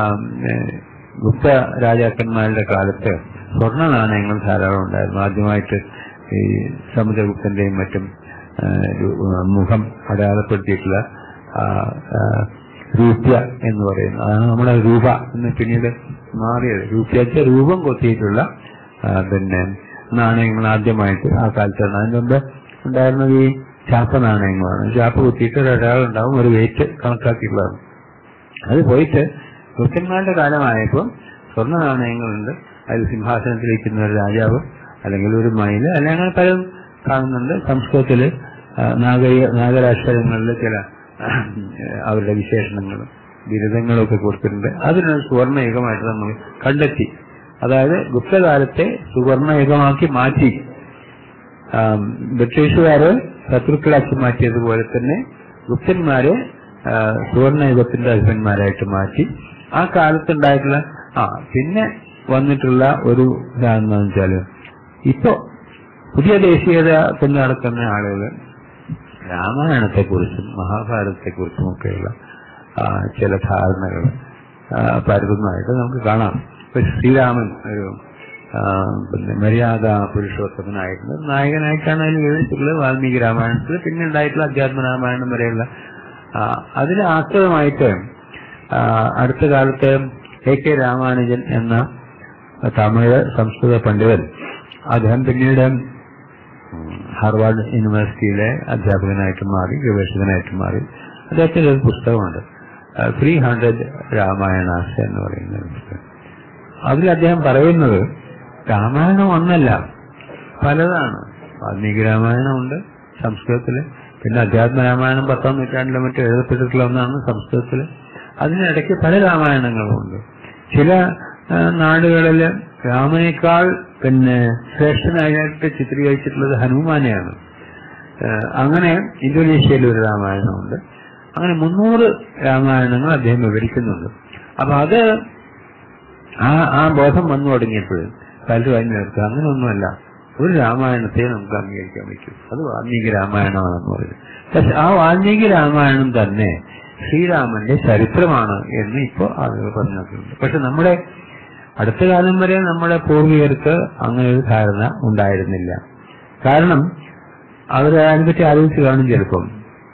ഗുപ്ത രാജാക്കന്മാരുടെ കാലത്ത് സ്വർണ്ണ നാണയങ്ങൾ ധാരാളം ഉണ്ടായിരുന്നു ആദ്യമായിട്ട് ഈ സമുദ്രഗുപ്തന്റെയും മറ്റും ആ, ഒരു, ആ, മുഖം അടയാളപ്പെടുത്തിയിട്ടുള്ള ആ, ആ, രൂപ്യ എന്ന് പറയുന്നത് അതാണ് നമ്മുടെ രൂപ എന്ന് പിന്നീട് മാറിയത് രൂപ്യത്തെ രൂപം കൊത്തിയിട്ടുള്ള ആ, പിന്നെ നാണയങ്ങൾ ആദ്യമായിട്ട് ആ കാലത്താണ് അതിന് മുമ്പ് ഉണ്ടായിരുന്നത് ഈ ചാപ്പ നാണയങ്ങളാണ് ചാപ്പ കുത്തിയിട്ട് ഒരു അടയാളം ഉണ്ടാവും ഒരു വെയിറ്റ് കണക്കാക്കിയിട്ടുള്ളതാണ് അത് പോയിട്ട് ക്രിസ്ത്യന്മാരുടെ കാലമായപ്പോൾ സ്വർണ്ണ നാണയങ്ങളുണ്ട് അതിൽ സിംഹാസനത്തിലിരിക്കുന്ന ഒരു രാജാവ് അല്ലെങ്കിൽ ഒരു മയില് അല്ലെങ്കിൽ അങ്ങനെ പലതും കാണുന്നുണ്ട് സംസ്കൃതത്തില് ആ, നാഗരിക നാഗരാക്ഷരങ്ങളിലെ ചില ആ, അവരുടെ വിശേഷണങ്ങളും ബിരുദങ്ങളും ഒക്കെ കൊടുത്തിട്ടുണ്ട് അതിനൊരു സുവർണയുഗമായിട്ട് നമ്മൾ കണ്ടെത്തി അതായത് ഗുപ്തകാലത്തെ സുവർണയുഗമാക്കി മാറ്റി ആം, ബ്രിട്ടീഷുകാര് ശത്രുക്കളാക്കി മാറ്റിയതുപോലെ തന്നെ ഗുപ്തന്മാരെ ആ, സുവർണയുഗത്തിന്റെ അധിപന്മാരായിട്ട് മാറ്റി ആ കാലത്തുണ്ടായിട്ടുള്ള ആ പിന്നെ വന്നിട്ടുള്ള ഒരു ഇതാണെന്ന് വെച്ചാല് ഇപ്പോ പുതിയ ദേശീയത കൊണ്ട് നടക്കുന്ന ആളുകൾ രാമായണത്തെക്കുറിച്ചും മഹാഭാരതത്തെക്കുറിച്ചും ഒക്കെയുള്ള ആ, ചില ധാരണകൾ പരതുന്നതായിട്ട് നമുക്ക് കാണാം ഇപ്പൊ ശ്രീരാമൻ ഒരു ആ, പിന്നെ മര്യാദ പുരുഷോത്തമനായിരുന്നു നായകനായിട്ടാണ് അതിൽ വിവരിച്ചിട്ടുള്ളത് വാൽമീകി രാമായണത്തിൽ പിന്നെ ഉണ്ടായിട്ടുള്ള അധ്യാത്മ രാമായണം വരെയുള്ള ആ, അതിന് ആസ്പദമായിട്ട് ആ, അടുത്ത കാലത്ത് എ കെ രാമാനുജൻ എന്ന തമിഴ് സംസ്കൃത പണ്ഡിതൻ അദ്ദേഹം പിന്നീട് ഹാർവാർഡ് യൂണിവേഴ്സിറ്റിയിലെ അധ്യാപകനായിട്ട് മാറി ഗവേഷകനായിട്ട് മാറി അദ്ദേഹത്തിന്റെ ഒരു പുസ്തകമുണ്ട് ത്രീ ഹൺഡ്രഡ് രാമായണാസ് എന്ന് പറയുന്ന ഒരു പുസ്തകം അതിൽ അദ്ദേഹം പറയുന്നത് രാമായണം ഒന്നല്ല പലതാണ് വാൽമീകി രാമായണമുണ്ട് സംസ്കൃതത്തില് പിന്നെ അധ്യാത്മ രാമായണം പത്താം നൂറ്റാണ്ടിലെ മറ്റോ എഴുതപ്പെട്ടിട്ടുള്ള ഒന്നാണ് സംസ്കൃതത്തില് അതിനിടയ്ക്ക് പല രാമായണങ്ങളുമുണ്ട് ചില ആ, നാടുകളില് രാമനേക്കാൾ പിന്നെ ശ്രേഷ്ഠനായിട്ട് ചിത്രീകരിച്ചിട്ടുള്ളത് ഹനുമാനെയാണ് ആ, അങ്ങനെ ഇന്തോനേഷ്യയിൽ ഒരു രാമായണമുണ്ട് അങ്ങനെ മുന്നൂറ് രാമായണങ്ങൾ അദ്ദേഹം വിവരിക്കുന്നുണ്ട് അപ്പൊ അത് ആ ആ ബോധം വന്നു തുടങ്ങിയപ്പോൾ പലരും അതിന് നിർത്തുക അങ്ങനെയൊന്നുമല്ല ഒരു രാമായണത്തെ നമുക്ക് അംഗീകരിക്കാൻ പറ്റും അത് വാൽമീകി രാമായണമാണെന്ന് പറയും പക്ഷെ ആ വാൽമീകി രാമായണം തന്നെ ശ്രീരാമന്റെ ചരിത്രമാണ് എന്ന് ഇപ്പോൾ ആളുകൾ പറഞ്ഞു നോക്കുന്നുണ്ട് പക്ഷെ നമ്മുടെ അടുത്ത കാലം വരെ നമ്മുടെ പൂർവികർക്ക് അങ്ങനെ ഒരു ധാരണ ഉണ്ടായിരുന്നില്ല കാരണം അവർ അതിനെപ്പറ്റി ആലോചിച്ച് കാണും ചിലപ്പം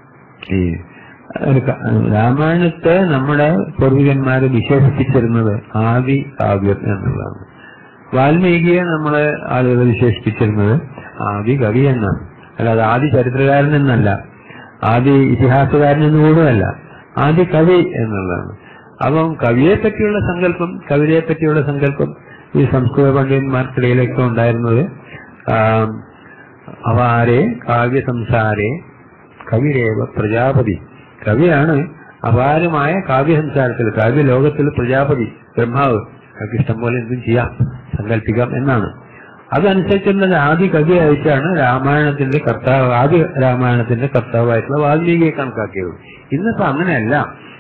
ഈ ഒരു ക- രാമായണത്തെ നമ്മുടെ പൂർവികന്മാര് വിശേഷിപ്പിച്ചിരുന്നത് ആദി കാവ്യം എന്നുള്ളതാണ് വാൽമീകിയെ നമ്മളെ ആളുകൾ വിശേഷിപ്പിച്ചിരുന്നത് ആദി കവി എന്നാണ് അല്ലാതെ ആദി ചരിത്രകാരൻ എന്നല്ല ആദി ഇതിഹാസകാരൻ എന്ന് കൂടെയല്ല ആദി കവി എന്നുള്ളതാണ് അപ്പം കവിയെ പറ്റിയുള്ള സങ്കല്പം കവിതയെ പറ്റിയുള്ള സങ്കല്പം ഈ സംസ്കൃത പണ്ഡിതന്മാർക്കിടയിലൊക്കെ ഉണ്ടായിരുന്നത് ആം, അവാരെ കാവ്യ സംസാരെ കവിരേവ പ്രജാപതി കവിയാണ് അപാരമായ കാവ്യസംസാരത്തിൽ കാവ്യലോകത്തിൽ പ്രജാപതി ബ്രഹ്മാവ് അവർക്ക് ഇഷ്ടം പോലെ എന്തും ചെയ്യാം സങ്കല്പിക്കാം എന്നാണ് അതനുസരിച്ചുള്ള ആദ്യ കവിയായിട്ടാണ് രാമായണത്തിന്റെ കർത്താവ് ആദ്യ രാമായണത്തിന്റെ കർത്താവായിട്ടുള്ള വാൽമീകിയെ കണക്കാക്കിയത് ഇന്നിപ്പോ അങ്ങനെയല്ല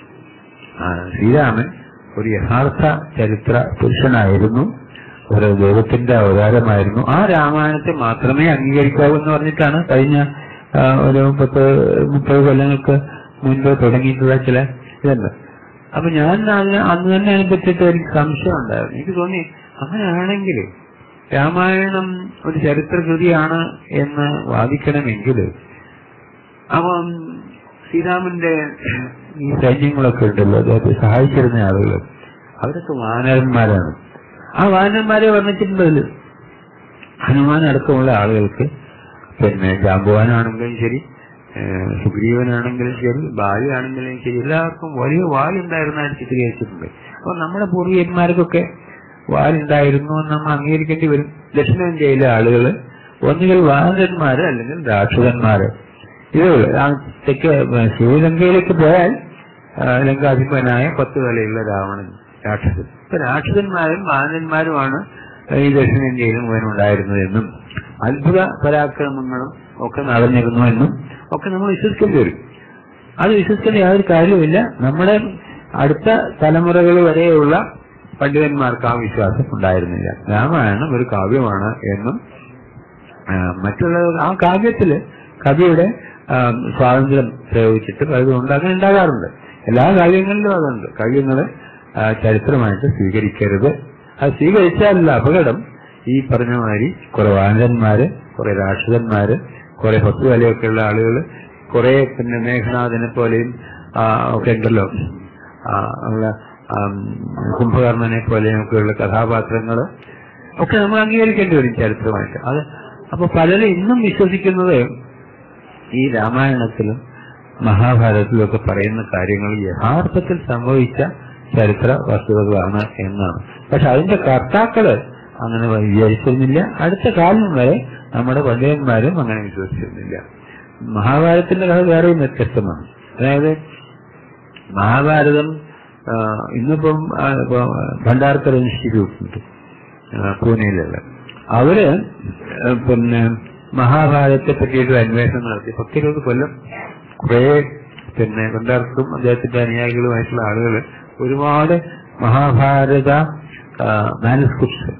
ആ, ശ്രീരാമൻ ഒരു യഥാർത്ഥ ചരിത്ര പുരുഷനായിരുന്നു ഒരു ദൈവത്തിന്റെ അവതാരമായിരുന്നു ആ രാമായണത്തെ മാത്രമേ അംഗീകരിക്കാവൂ എന്ന് പറഞ്ഞിട്ടാണ് കഴിഞ്ഞ ആ, ഒരു പത്ത് മുപ്പത് കൊല്ലങ്ങൾക്ക് മുൻപ് തുടങ്ങിയിട്ടുള്ള ചില ഇതുണ്ട് അപ്പൊ ഞാൻ അതിന് അന്ന് തന്നെ അതിനെ പറ്റിയിട്ട് എനിക്ക് സംശയം ഉണ്ടായിരുന്നു എനിക്ക് തോന്നി അങ്ങനെയാണെങ്കിൽ രാമായണം ഒരു ചരിത്രകൃതിയാണ് എന്ന് വാദിക്കണമെങ്കിൽ അപ്പം ശ്രീരാമന്റെ ഈ സൈന്യങ്ങളൊക്കെ ഉണ്ടല്ലോ അദ്ദേഹത്തെ സഹായിച്ചിരുന്ന ആളുകൾ അവരൊക്കെ വാനരന്മാരാണ് ആ വാനരന്മാരെ വർണ്ണിച്ചിട്ടുണ്ടതിൽ ഹനുമാൻ അടക്കമുള്ള ആളുകൾക്ക് പിന്നെ ജാമ്പവാനാണെങ്കിലും ശരി ഏഹ് സുഗ്രീവനാണെങ്കിലും ശരി ബാലിയാണെങ്കിലും ശരി എല്ലാവർക്കും വലിയ വാലുണ്ടായിരുന്നതായിട്ട് ചിത്രീകരിച്ചിട്ടുണ്ട് അപ്പൊ നമ്മുടെ പൂർവികന്മാർക്കൊക്കെ വാലുണ്ടായിരുന്നു എന്ന് നമ്മൾ അംഗീകരിക്കേണ്ടി വരും ദക്ഷിണേന്ത്യയിലെ ആളുകൾ ഒന്നുകിൽ വാനരന്മാര് അല്ലെങ്കിൽ രാക്ഷസന്മാര് ഇതേ ഉള്ളൂ ആ തെക്ക് ശ്രീലങ്കയിലേക്ക് പോയാൽ ആ, ലങ്കാധിപനായ പത്ത് തലയുള്ള രാവണൻ രാക്ഷസൻ ഇപ്പൊ രാക്ഷസന്മാരും വാനന്മാരുമാണ് ഈ ദക്ഷിണേന്ത്യയിലും മുഴുവനുണ്ടായിരുന്നതെന്നും അത്ഭുത പരാക്രമങ്ങളും ഒക്കെ നടന്നിരുന്നു എന്നും ഒക്കെ നമ്മൾ വിശ്വസിക്കേണ്ടി വരും അത് വിശ്വസിക്കേണ്ട യാതൊരു കാര്യവുമില്ല നമ്മുടെ അടുത്ത തലമുറകൾ വരെയുള്ള പണ്ഡിതന്മാർക്ക് ആ വിശ്വാസം ഉണ്ടായിരുന്നില്ല രാമായണം ഒരു കാവ്യമാണ് എന്നും ആ, മറ്റുള്ള ആ കാവ്യത്തില് കവിയുടെ ആ, സ്വാതന്ത്ര്യം പ്രയോഗിച്ചിട്ട് അതുകൊണ്ട് അങ്ങനെ ഉണ്ടാകാറുണ്ട് എല്ലാ കാവ്യങ്ങളിലും അതുണ്ട് കാവ്യങ്ങള് ആ, ചരിത്രമായിട്ട് സ്വീകരിക്കരുത് അത് സ്വീകരിച്ചാലുള്ള അപകടം ഈ പറഞ്ഞ മാതിരി കുറെ വാനരന്മാര് കുറെ രാക്ഷസന്മാര് കുറെ പത്ത് വിലയൊക്കെയുള്ള ആളുകൾ കുറെ പിന്നെ മേഘനാഥനെ പോലെയും ആ, ഒക്കെ ഉണ്ടല്ലോ ആ, ഉള്ള ആം, കുംഭകർണനെ പോലെയും ഒക്കെയുള്ള കഥാപാത്രങ്ങള് ഒക്കെ നമ്മൾ അംഗീകരിക്കേണ്ടി വരും ചരിത്രമായിട്ട് അത് അപ്പൊ പലരും ഇന്നും വിശ്വസിക്കുന്നത് ഈ രാമായണത്തിലും മഹാഭാരതത്തിലും ഒക്കെ പറയുന്ന കാര്യങ്ങൾ യഥാർത്ഥത്തിൽ സംഭവിച്ച ചരിത്ര വസ്തുതകളാണ് എന്നാണ് പക്ഷെ അതിന്റെ കർത്താക്കള് അങ്ങനെ വിചാരിച്ചിരുന്നില്ല അടുത്ത കാലം വരെ നമ്മുടെ പണ്ഡിതന്മാരും അങ്ങനെ വിശ്വസിച്ചിരുന്നില്ല മഹാഭാരതത്തിന്റെ കഥ വേറെയും വ്യത്യസ്തമാണ് അതായത് മഹാഭാരതം ആ, ഇന്നിപ്പം ആ, ഇപ്പൊ ഭണ്ഡാർക്കർ ഇൻസ്റ്റിറ്റ്യൂട്ട് ഉണ്ട് ആ, പൂനെയിലുള്ള അവര് ആ, പിന്നെ മഹാഭാരതത്തെ പറ്റിയിട്ട് അന്വേഷണം നടത്തി പത്തിരുപത് കൊല്ലം കുറെ പിന്നെ ഭണ്ഡാർക്കറും അദ്ദേഹത്തിന്റെ അനുയായികളുമായിട്ടുള്ള ആളുകൾ ഒരുപാട് മഹാഭാരത മാനുസ്ക്രിപ്റ്റ്സ്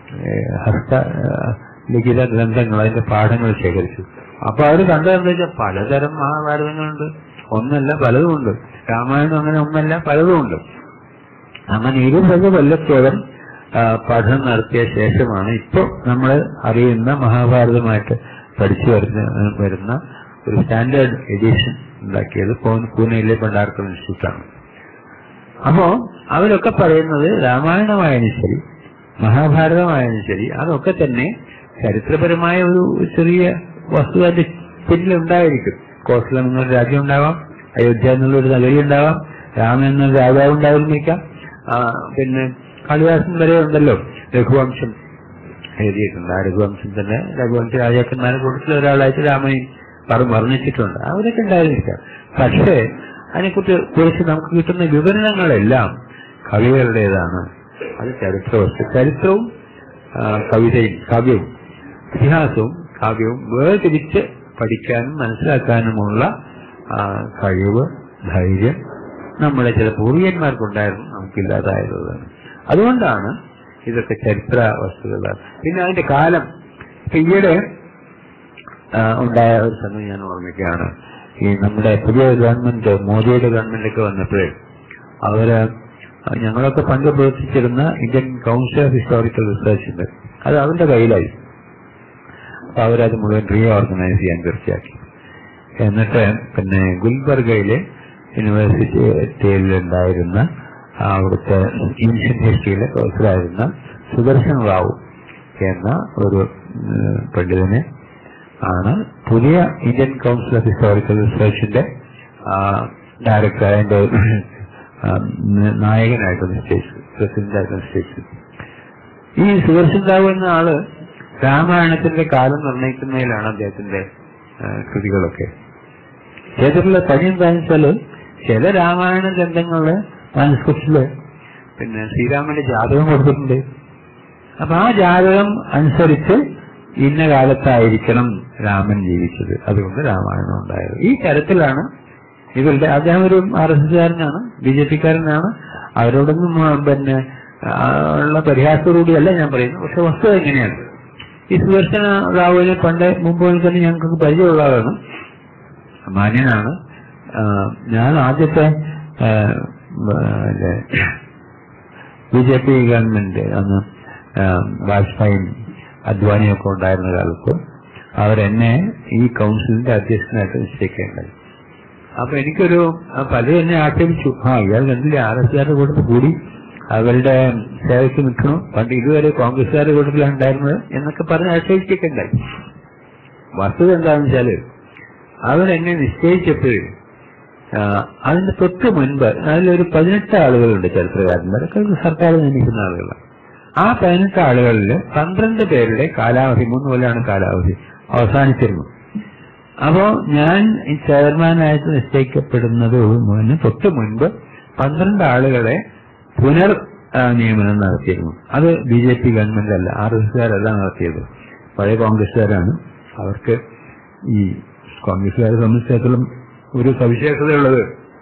ഹസ്ത ആ, ലിഖിത ഗ്രന്ഥങ്ങൾ അതിന്റെ പാഠങ്ങൾ ശേഖരിച്ചു അപ്പൊ അവർ കണ്ടതെന്താ വെച്ചാൽ പലതരം മഹാഭാരതങ്ങളുണ്ട് ഒന്നല്ല പലതുമുണ്ട് രാമായണം അങ്ങനെ ഒന്നല്ല പലതുമുണ്ട് അങ്ങനെ ഇരുപത് കൊല്ലത്തോളം ആ, പഠനം നടത്തിയ ശേഷമാണ് ഇപ്പോൾ നമ്മൾ അറിയുന്ന മഹാഭാരതമായിട്ട് പഠിച്ചു വരുന്ന വരുന്ന ഒരു സ്റ്റാൻഡേർഡ് എഡിഷൻ ഉണ്ടാക്കിയത് പൂ- പൂനെയിലെ ഭണ്ഡാർക്കർ ഇൻസ്റ്റിറ്റ്യൂട്ടാണ് അപ്പോ അവരൊക്കെ പറയുന്നത് രാമായണമായാലും ശരി മഹാഭാരതമായാലും ശരി അതൊക്കെ തന്നെ ചരിത്രപരമായ ഒരു ചെറിയ വസ്തു അതിന്റെ പിന്നിലുണ്ടായിരിക്കും കോസലം എന്നൊരു രാജ്യം ഉണ്ടാവാം അയോധ്യ എന്നുള്ളൊരു നഗരി ഉണ്ടാവാം രാമൻ എന്നൊരു രാജാവ് ഉണ്ടായിരുന്നിരിക്കാം ആ, പിന്നെ കാളിദാസൻ വരെ ഉണ്ടല്ലോ രഘുവംശം എഴുതിയിട്ടുണ്ട് ആ രഘുവംശം തന്നെ രഘുവംശ രാജാക്കന്മാരെ കൂട്ടത്തിൽ ഒരാളായിട്ട് രാമനെയും പറ വർണ്ണിച്ചിട്ടുണ്ട് അവരൊക്കെ ഉണ്ടായിരിക്കാം പക്ഷേ അതിനെക്കുറിച്ച് കുറിച്ച് നമുക്ക് കിട്ടുന്ന വിവരണങ്ങളെല്ലാം കവികളുടേതാണ് അത് ചരിത്ര വസ്തു ചരിത്രവും ആ, കവിതയും കാവ്യവും ഇതിഹാസവും കാവ്യവും വേർതിരിച്ച് പഠിക്കാനും മനസ്സിലാക്കാനുമുള്ള ആ, കഴിവ് ധൈര്യം നമ്മുടെ ചില പൂർവികന്മാർക്കുണ്ടായിരുന്നു നമുക്കില്ലാതായതാണ് അതുകൊണ്ടാണ് ഇതൊക്കെ ചരിത്ര വസ്തുക്കളാണ് പിന്നെ അതിന്റെ കാലം ഇപ്പൊ ഈയിടെ ആ, ഉണ്ടായ ഒരു സംഗതി ഞാൻ ഓർമ്മിക്കുകയാണ് ഈ നമ്മുടെ പുതിയ ഗവൺമെന്റ് മോദിയുടെ ഗവൺമെന്റ് ഒക്കെ വന്നപ്പോഴേ അവര് ഞങ്ങളൊക്കെ പണ്ട് പ്രവർത്തിച്ചിരുന്ന Indian Council of Historical Research ഉണ്ട് അത് അവരുടെ കയ്യിലായി അപ്പൊ അവരത് മുഴുവൻ റീ ഓർഗനൈസ് ചെയ്യാൻ തീർച്ചയാക്കി എന്നിട്ട് പിന്നെ ഗുൽബർഗയിലെ യൂണിവേഴ്സിറ്റിയിൽ ഉണ്ടായിരുന്ന അവിടുത്തെ ഏൻഷ്യൻ ഹിസ്റ്ററിയിലെ പ്രൊഫസറായിരുന്ന സുദർശൻ റാവു എന്ന ഒരു ഉം, പണ്ഡിതനെ ആണ് പുതിയ ഇന്ത്യൻ കൗൺസിൽ ഓഫ് ഹിസ്റ്റോറിക്കൽ റിസർച്ചിന്റെ ഡയറക്ടർ അതിന്റെ ആ, നായകനായിട്ട് നിശ്ചയിച്ചു പ്രസിഡന്റായിട്ട് നിശ്ചയിച്ചു ഈ സുദർശൻ റാവു എന്ന ആള് രാമായണത്തിന്റെ കാലം നിർണ്ണയിക്കുന്നതിലാണ് അദ്ദേഹത്തിന്റെ ആ, കൃതികളൊക്കെ ചെയ്തിട്ടുള്ള പണി എന്താണെന്ന് വെച്ചാല് ചില രാമായണ ഗ്രന്ഥങ്ങളില് മാനുസ്ക്രിപ്റ്റില് പിന്നെ ശ്രീരാമന്റെ ജാതകം കൊടുത്തിട്ടുണ്ട് അപ്പൊ ആ ജാതകം അനുസരിച്ച് ഇന്ന കാലത്തായിരിക്കണം രാമൻ ജീവിച്ചത് അതുകൊണ്ട് രാമായണം ഉണ്ടായത് ഈ തരത്തിലാണ് ഇവരുടെ അദ്ദേഹം ഒരു ആർ എസ് എസ്കാരനാണ് ബി ജെ പിക്കാരനാണ് അവരോടൊന്നും ആ, പിന്നെ ആ, ഉള്ള പരിഹാസത്തോടുകൂടിയല്ല ഞാൻ പറയുന്നത് പക്ഷെ വസ്തുത എങ്ങനെയാണ് ഈ സുദർശന റാവുവിനെ പണ്ട് മുമ്പ് മുതൽ തന്നെ ഞങ്ങൾക്ക് പരിചയമുള്ളതാണ് മാന്യനാണ് ആ, ഞാൻ ആദ്യത്തെ ബി ജെ പി ഗവൺമെന്റ് അന്ന് ആ, വാജ്പേയിയും അദ്വാനിയും ഒക്കെ ഉണ്ടായിരുന്ന കാലത്ത് അവരെന്നെ ഈ കൗൺസിലിന്റെ അധ്യക്ഷനായിട്ട് നിശ്ചയിക്കേണ്ടായി അപ്പൊ എനിക്കൊരു ആ, പലരും എന്നെ ആക്ഷേപിച്ചു ആ ഇയാൾ എന്തില്ല ആർ എസ് കാരുടെ കൂട്ടത്തിൽ കൂടി അവരുടെ സേവയ്ക്ക് നിൽക്കണം പണ്ട് ഇതുവരെ കോൺഗ്രസ്സുകാരുടെ കൂട്ടത്തിലാണ് ഉണ്ടായിരുന്നത് എന്നൊക്കെ പറഞ്ഞ് ആക്ഷേപിച്ചൊക്കെ ഉണ്ടായി വസ്തുത എന്താണെന്ന് വെച്ചാല് അവരെന്നെ നിശ്ചയിച്ചപ്പോഴും ആ, അതിന്റെ തൊട്ട് മുൻപ് അതിലൊരു പതിനെട്ട് ആളുകളുണ്ട് ചരിത്രകാരന്മാരൊക്കെ സർക്കാർ നിയമിക്കുന്ന ആളുകളാണ് ആ പതിനെട്ട് ആളുകളിൽ പന്ത്രണ്ട് പേരുടെ കാലാവധി മൂന്ന് കൊല്ലമാണ് കാലാവധി അവസാനിച്ചിരുന്നു അപ്പോ ഞാൻ ഈ ചെയർമാനായിട്ട് നിശ്ചയിക്കപ്പെടുന്നത് മുന്നേ തൊട്ട് മുൻപ് പന്ത്രണ്ട് ആളുകളെ പുനർ ആ, നിയമനം നടത്തിയിരുന്നു അത് ബി ജെ പി ഗവൺമെന്റ് അല്ല ആർ എസ് കാരല്ല നടത്തിയത് പഴയ കോൺഗ്രസ്സുകാരാണ് അവർക്ക് ഈ കോൺഗ്രസ്സുകാരെ സംബന്ധിച്ചിടത്തോളം ഒരു സവിശേഷതയുള്ളത്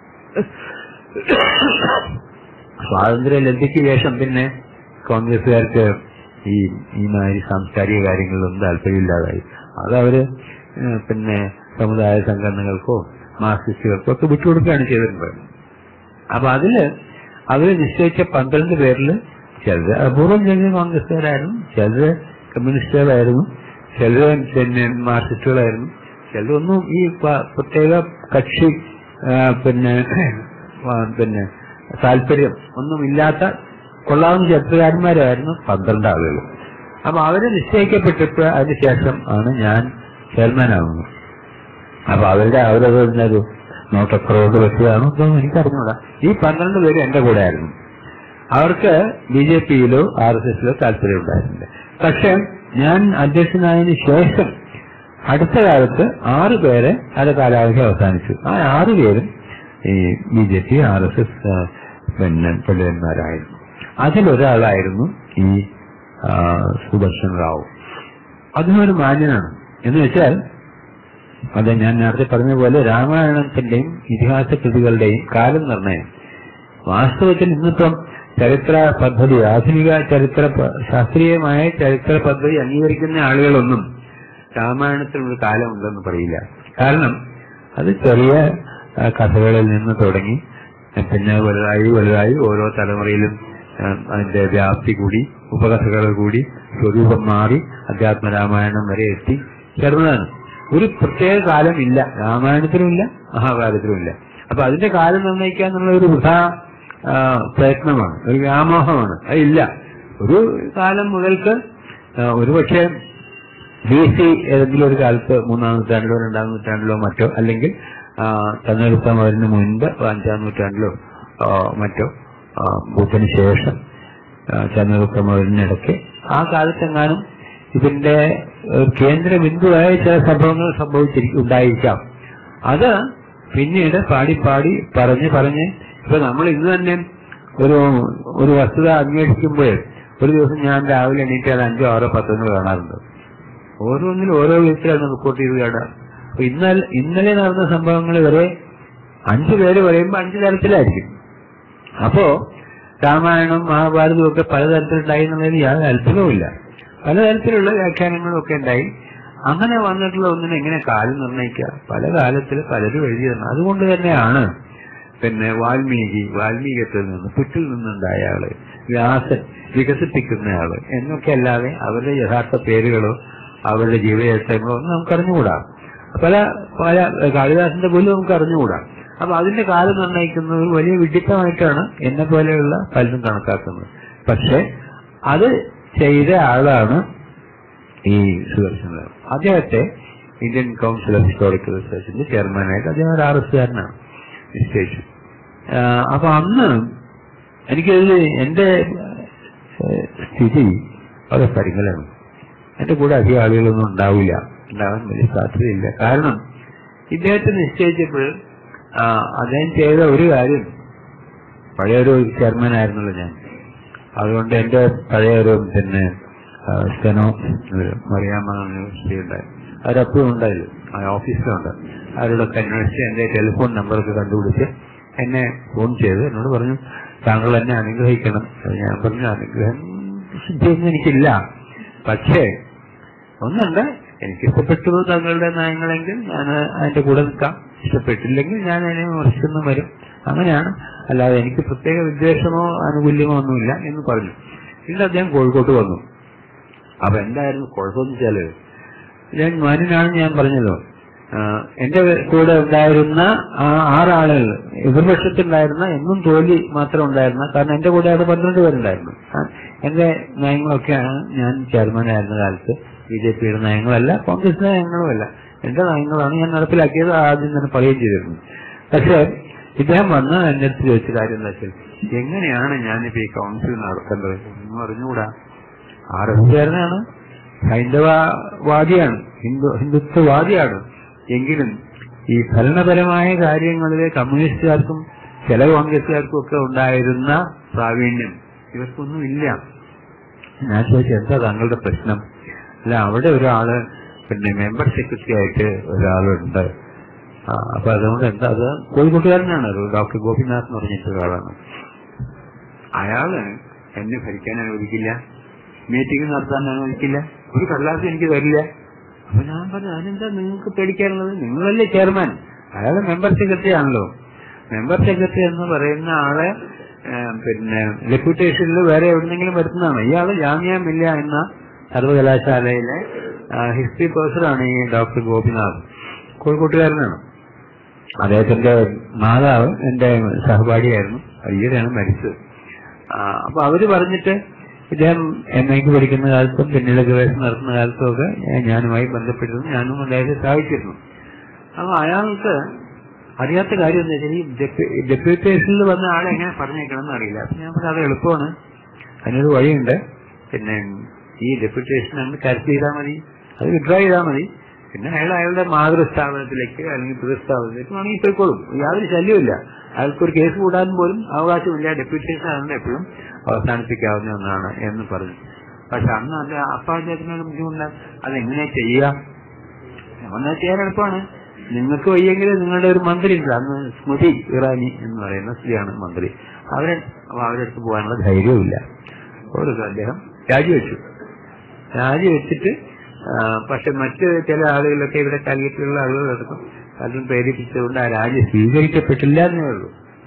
സ്വാതന്ത്ര്യ ലബ്ധിക്ക് ശേഷം പിന്നെ കോൺഗ്രസ്സുകാർക്ക് ഈ ഈ മാതിരി സാംസ്കാരിക കാര്യങ്ങളിലൊന്നും താല്പര്യമില്ലാതായി അത് അവര് ഏഹ്, പിന്നെ സമുദായ സംഘടനകൾക്കോ മാർക്സിസ്റ്റുകൾക്കോ ഒക്കെ വിട്ടുകൊടുക്കുകയാണ് ചെയ്തിട്ടുള്ളത് അപ്പൊ അതില് അവര് നിശ്ചയിച്ച പന്ത്രണ്ട് പേരിൽ ചിലര് അപൂർവം ചിലര് കോൺഗ്രസ്സുകാരായിരുന്നു ചിലര് കമ്മ്യൂണിസ്റ്റുകളായിരുന്നു ചിലര് പിന്നെ മാർക്സിസ്റ്റുകളായിരുന്നു ചിലരൊന്നും ഈ പ- പ്രത്യേക കക്ഷി ആ, പിന്നെ ആ, പിന്നെ താല്പര്യം ഒന്നുമില്ലാത്ത കൊള്ളാവുന്ന ചരിത്രകാരന്മാരായിരുന്നു പന്ത്രണ്ട് ആളുകൾ അപ്പൊ അവര് നിശ്ചയിക്കപ്പെട്ടിട്ട് അതിനുശേഷം ആണ് ഞാൻ ചെയർമാനാകുന്നത് അപ്പൊ അവരുടെ അവരത് നോട്ടക്കുറവോട് വെച്ചതാണോ ഇതൊന്നും എനിക്കറിഞ്ഞൂടാ ഈ പന്ത്രണ്ട് പേര് എന്റെ കൂടെ ആയിരുന്നു അവർക്ക് ബി ജെ പിയിലോ ആർ എസ് എസിലോ താല്പര്യം ഉണ്ടായിരുന്നില്ല പക്ഷെ ഞാൻ അധ്യക്ഷനായതിനു ശേഷം അടുത്ത കാലത്ത് ആറ് പേരെ അത് കാലാവധി അവസാനിച്ചു ആ ആറ് പേരും ഈ B J P R S S പിന്നെ പണ്ഡിതന്മാരായിരുന്നു അതിലൊരാളായിരുന്നു ഈ ആ, സുദർശൻ റാവു അതിനൊരു മാന്യനാണ് എന്ന് വെച്ചാൽ അത് ഞാൻ നേരത്തെ പറഞ്ഞ പോലെ രാമായണത്തിന്റെയും ഇതിഹാസ കൃതികളുടെയും കാലം നിർണയം വാസ്തവത്തിൽ ഇന്നിപ്പം ചരിത്ര പദ്ധതി ആധുനിക ചരിത്ര പ- ശാസ്ത്രീയമായ ചരിത്ര പദ്ധതി അംഗീകരിക്കുന്ന ആളുകളൊന്നും രാമായണത്തിനൊരു കാലമുണ്ടെന്ന് പറയില്ല കാരണം അത് ചെറിയ ആ, കഥകളിൽ നിന്ന് തുടങ്ങി ആ, പിന്നെ വലുതായി വലുതായി ഓരോ തലമുറയിലും ആ, അതിന്റെ വ്യാപ്തി കൂടി ഉപകഥകൾ കൂടി സ്വരൂപം മാറി അധ്യാത്മ രാമായണം വരെ എത്തി ചേർന്നതാണ് ഒരു പ്രത്യേക കാലം ഇല്ല രാമായണത്തിനുമില്ല മഹാഭാരതത്തിനുമില്ല അപ്പൊ അതിന്റെ കാലം നിർണ്ണയിക്കുക എന്നുള്ള ഒരു വൃഥാ ആ, പ്രയത്നമാണ് ഒരു വ്യാമോഹമാണ് അതില്ല ഒരു കാലം മുതൽക്ക് ആ, ഒരുപക്ഷെ ബി സി ഏതെങ്കിലും ഒരു കാലത്ത് മൂന്നാം നൂറ്റാണ്ടിലോ രണ്ടാം നൂറ്റാണ്ടിലോ മറ്റോ അല്ലെങ്കിൽ തെരഞ്ഞെടുപ്പ് മുൻപ് അഞ്ചാം നൂറ്റാണ്ടിലോ ആ, മറ്റോ ആ, ബുദ്ധന് ശേഷം ചന്ദ്രഗുപ്തമൗര്യനിടയ്ക്ക് ആ കാലത്തെങ്ങാനും ഇതിന്റെ ഒരു കേന്ദ്ര ബിന്ദുവായ ചില സംഭവങ്ങൾ സംഭവിച്ചിരിക്കും ഉണ്ടായിരിക്കാം അത് പിന്നീട് പാടി പാടി പറഞ്ഞ് പറഞ്ഞ് ഇപ്പൊ നമ്മൾ ഇന്ന് തന്നെ ഒരു ഒരു വസ്തുത അന്വേഷിക്കുമ്പോൾ ഒരു ദിവസം ഞാൻ രാവിലെ എണീറ്റാൽ അഞ്ചോ ആറോ പത്രങ്ങൾ കാണാറുണ്ട് ഓരോന്നിലും ഓരോ വിധത്തിലാണ് റിപ്പോർട്ട് ചെയ്ത് കാണാം അപ്പൊ ഇന്നലെ ഇന്നലെ നടന്ന സംഭവങ്ങൾ വരെ അഞ്ചു പേര് പറയുമ്പോൾ അഞ്ചു തരത്തിലായിരിക്കും അപ്പോ രാമായണം മഹാഭാരതവും ഒക്കെ പലതരത്തിലുണ്ടായി എന്നുള്ളതിൽ യാതൊരു അത്ഭുതവുമില്ല പലതരത്തിലുള്ള വ്യാഖ്യാനങ്ങളും ഒക്കെ ഉണ്ടായി അങ്ങനെ വന്നിട്ടുള്ള ഒന്നിനെ എങ്ങനെ കാലം നിർണ്ണയിക്കുക പല കാലത്തിൽ പലരും എഴുതിയതാണ് അതുകൊണ്ട് തന്നെയാണ് പിന്നെ വാൽമീകി വാൽമീകത്തിൽ നിന്ന് പുറ്റിൽ നിന്നുണ്ടായ ആള് വ്യാസൻ വികസിപ്പിക്കുന്നയാള് എന്നൊക്കെ അല്ലാതെ അവരുടെ യഥാർത്ഥ പേരുകളോ അവരുടെ ജീവചരിത്രങ്ങളോ ഒന്നും നമുക്ക് അറിഞ്ഞുകൂടാ പല പല കാളിദാസന്റെ പോലും നമുക്ക് അറിഞ്ഞുകൂടാ അപ്പൊ അതിന്റെ കാലം നിർണ്ണയിക്കുന്നത് ഒരു വലിയ വിഡിത്തമായിട്ടാണ് എന്നെ പോലെയുള്ള പലരും കണക്കാക്കുന്നത് പക്ഷെ അത് ചെയ്ത ആളാണ് ഈ സുദർശൻ റാവു അദ്ദേഹത്തെ ഇന്ത്യൻ കൗൺസിൽ ഓഫ് ഹിസ്റ്റോറിക്കൽ റിസർച്ചിന്റെ ചെയർമാനായിട്ട് അദ്ദേഹം ഒരു ആർ എസ് കാരനാണ് നിശ്ചയിച്ചു ആഹ് അപ്പൊ അന്ന് എനിക്കതിൽ എന്റെ ഏഹ്, സ്ഥിതി വളരെ പരിങ്ങലാണ് എന്റെ കൂടെ അധികം ആളുകളൊന്നും ഉണ്ടാവില്ല ഉണ്ടാവാൻ വലിയ സാധ്യതയില്ല കാരണം ഇദ്ദേഹത്തെ നിശ്ചയിച്ചപ്പോൾ ആ, അദ്ദേഹം ചെയ്ത ഒരു കാര്യം പഴയൊരു ചെയർമാൻ ആയിരുന്നല്ലോ ഞാൻ അതുകൊണ്ട് എന്റെ പഴയൊരു പിന്നെ ആ, സ്റ്റെനോ മറിയാമ്മ യൂണിവേഴ്സിറ്റി ഉണ്ടായിരുന്നു അവരപ്പോഴും ഉണ്ടായില്ല ആ ഓഫീസിലുണ്ട് അവരോടൊക്കെ അന്വേഷിച്ച് എന്റെ ടെലിഫോൺ നമ്പറൊക്കെ കണ്ടുപിടിച്ച് എന്നെ ഫോൺ ചെയ്ത് എന്നോട് പറഞ്ഞു താങ്കൾ എന്നെ അനുഗ്രഹിക്കണം അത് ഞാൻ പറഞ്ഞു അനുഗ്രഹം സിദ്ധിയൊന്നും എനിക്കില്ല പക്ഷേ ഒന്നുണ്ട് എനിക്ക് ഇഷ്ടപ്പെട്ടു തങ്ങളുടെ നയങ്ങളെങ്കിൽ ഞാൻ അതിന്റെ കൂടെ നിൽക്കാം ഇഷ്ടപ്പെട്ടില്ലെങ്കിൽ ഞാൻ അതിനെ വിമർശിച്ചെന്നും വരും അങ്ങനെയാണ് അല്ലാതെ എനിക്ക് പ്രത്യേക വിദ്വേഷമോ ആനുകൂല്യമോ ഒന്നുമില്ല എന്ന് പറഞ്ഞു പിന്നെ അദ്ദേഹം കോഴിക്കോട്ട് വന്നു അപ്പൊ എന്തായിരുന്നു കുഴപ്പമെന്ന് വെച്ചാല് ഞാൻ മാന്യനാണെന്ന് ഞാൻ പറഞ്ഞല്ലോ ആ, എന്റെ കൂടെ ഉണ്ടായിരുന്ന ആ ആറാളുകൾ എതിർപക്ഷത്തുണ്ടായിരുന്ന എന്നും തോൽവി മാത്രം ഉണ്ടായിരുന്ന കാരണം എന്റെ കൂടെ അവിടെ പന്ത്രണ്ട് പേരുണ്ടായിരുന്നു ആ, എന്റെ നയങ്ങളൊക്കെയാണ് ഞാൻ ചെയർമാനായിരുന്ന കാലത്ത് ബി ജെ പിയുടെ നയങ്ങളല്ല കോൺഗ്രസ് നയങ്ങളുമല്ല എന്റെ നയങ്ങളാണ് ഞാൻ നടപ്പിലാക്കിയത് ആദ്യം തന്നെ പറയുകയും ചെയ്തിരുന്നു പക്ഷേ ഇദ്ദേഹം വന്ന് എന്റെ അടുത്ത് ചോദിച്ച കാര്യം എന്താ വെച്ചാൽ എങ്ങനെയാണ് ഞാനിപ്പോ ഈ കൗൺസിൽ നടത്തേണ്ടത് ഒന്നും അറിഞ്ഞുകൂടാ ആർ എസ് കാരനാണ് ഹൈന്ദവവാദിയാണ് ഹിന്ദു ഹിന്ദുത്വവാദിയാണ് എങ്കിലും ഈ ഭരണപരമായ കാര്യങ്ങളിലെ കമ്മ്യൂണിസ്റ്റുകാർക്കും ചില കോൺഗ്രസുകാർക്കും ഒക്കെ ഉണ്ടായിരുന്ന പ്രാവീണ്യം ഇവർക്കൊന്നും ഇല്ല ഞാൻ ചോദിച്ചു എന്താ താങ്കളുടെ പ്രശ്നം അല്ല അവിടെ ഒരാള് പിന്നെ മെമ്പർ സെക്രട്ടറി ആയിട്ട് ഒരാളുണ്ട് ആ, അപ്പൊ അതുകൊണ്ട് എന്താ അത് കോഴിക്കോട്ടുകാരനാണ് അത് ഡോക്ടർ ഗോപിനാഥ് എന്ന് പറഞ്ഞിട്ട് ഒരാളാണ് അയാള് എന്നെ ഭരിക്കാൻ അനുവദിക്കില്ല മീറ്റിംഗ് നടത്താൻ അനുവദിക്കില്ല ഒരു കടലാസ് എനിക്ക് തരില്ല അപ്പൊ ഞാൻ പറഞ്ഞു അതിനെന്താ നിങ്ങൾക്ക് പേടിക്കാനുള്ളത് നിങ്ങളല്ലേ ചെയർമാൻ അയാൾ മെമ്പർ സെക്രട്ടറി ആണല്ലോ മെമ്പർ സെക്രട്ടറി എന്ന് പറയുന്ന ആളെ ഏ, പിന്നെ ഡെപ്യൂട്ടേഷനിൽ വേറെ എവിടെന്നെങ്കിലും വരുന്നതാണ് ഇയാള് ജാമ്യ മില്ല എന്ന സർവകലാശാലയിലെ ഹിസ്റ്ററി പ്രൊഫസറാണ് ഈ ഡോക്ടർ ഗോപിനാഥ് കോഴിക്കോട്ടുകാരനാണ് അദ്ദേഹത്തിന്റെ മാതാവ് എന്റെ സഹപാഠിയായിരുന്നു ഈയിടെയാണ് മരിച്ചത് ആ, അപ്പൊ അവര് പറഞ്ഞിട്ട് ഇദ്ദേഹം എം ഐക്ക് പഠിക്കുന്ന കാലത്തും പിന്നീട് ഗവേഷണം നടത്തുന്ന കാലത്തും ഒക്കെ ഞാൻ- ഞാനുമായി ബന്ധപ്പെട്ടിരുന്നു ഞാനും അദ്ദേഹത്തെ സഹായിച്ചിരുന്നു അപ്പൊ അയാൾക്ക് അറിയാത്ത കാര്യം എന്താ വെച്ചാൽ ഈ ഡെപ്യൂ- ഡെപ്യൂട്ടേഷനിൽ വന്ന ആളെ എങ്ങനെ പറഞ്ഞേക്കണം എന്ന് അറിയില്ല അപ്പൊ ഞാൻ പറഞ്ഞു അത് എളുപ്പമാണ് അതിനൊരു വഴിയുണ്ട് പിന്നെ ഈ ഡെപ്യൂട്ടേഷൻ അങ്ങ് ക്യാൻസൽ ചെയ്താൽ മതി അത് വിഡ്രോ ചെയ്താൽ മതി പിന്നെ അയാൾ അയാളുടെ മാതൃസ്ഥാപനത്തിലേക്ക് അല്ലെങ്കിൽ പിതൃസ്ഥാപനത്തിലേക്ക് വേണമെങ്കിൽ പോയിക്കോളും യാതൊരു ശല്യമില്ല അയാൾക്കൊരു കേസ് കൂടാൻ പോലും അവകാശമില്ല ഡെപ്യൂട്ടേഷൻ ആണ് എപ്പോഴും അവസാനിപ്പിക്കാവുന്ന ഒന്നാണ് എന്ന് പറഞ്ഞു പക്ഷെ അന്ന് അത് അപ്പൊ അദ്ദേഹത്തിനൊരു ബുദ്ധിമുട്ട് അതെങ്ങനെ ചെയ്യുക ഒന്ന് ചെയ്യാൻ എളുപ്പമാണ് നിങ്ങൾക്ക് വയ്യെങ്കിൽ നിങ്ങളുടെ ഒരു മന്ത്രി ഉണ്ട് അന്ന് സ്മൃതി ഇറാനി എന്ന് പറയുന്ന സ്ത്രീയാണ് മന്ത്രി അവരെ അപ്പൊ അവരെടുത്ത് പോകാനുള്ള ധൈര്യവുമില്ല ഒരു അദ്ദേഹം രാജിവെച്ചു രാജിവെച്ചിട്ട് ആ, പക്ഷെ മറ്റ് ചില ആളുകളൊക്കെ ഇവിടെ കലിയിട്ടുള്ള ആളുകളെടുക്കും പലരും പ്രേരിപ്പിച്ചുകൊണ്ട് ആ രാജി സ്വീകരിക്കപ്പെട്ടില്ല എന്നേ ഉള്ളൂ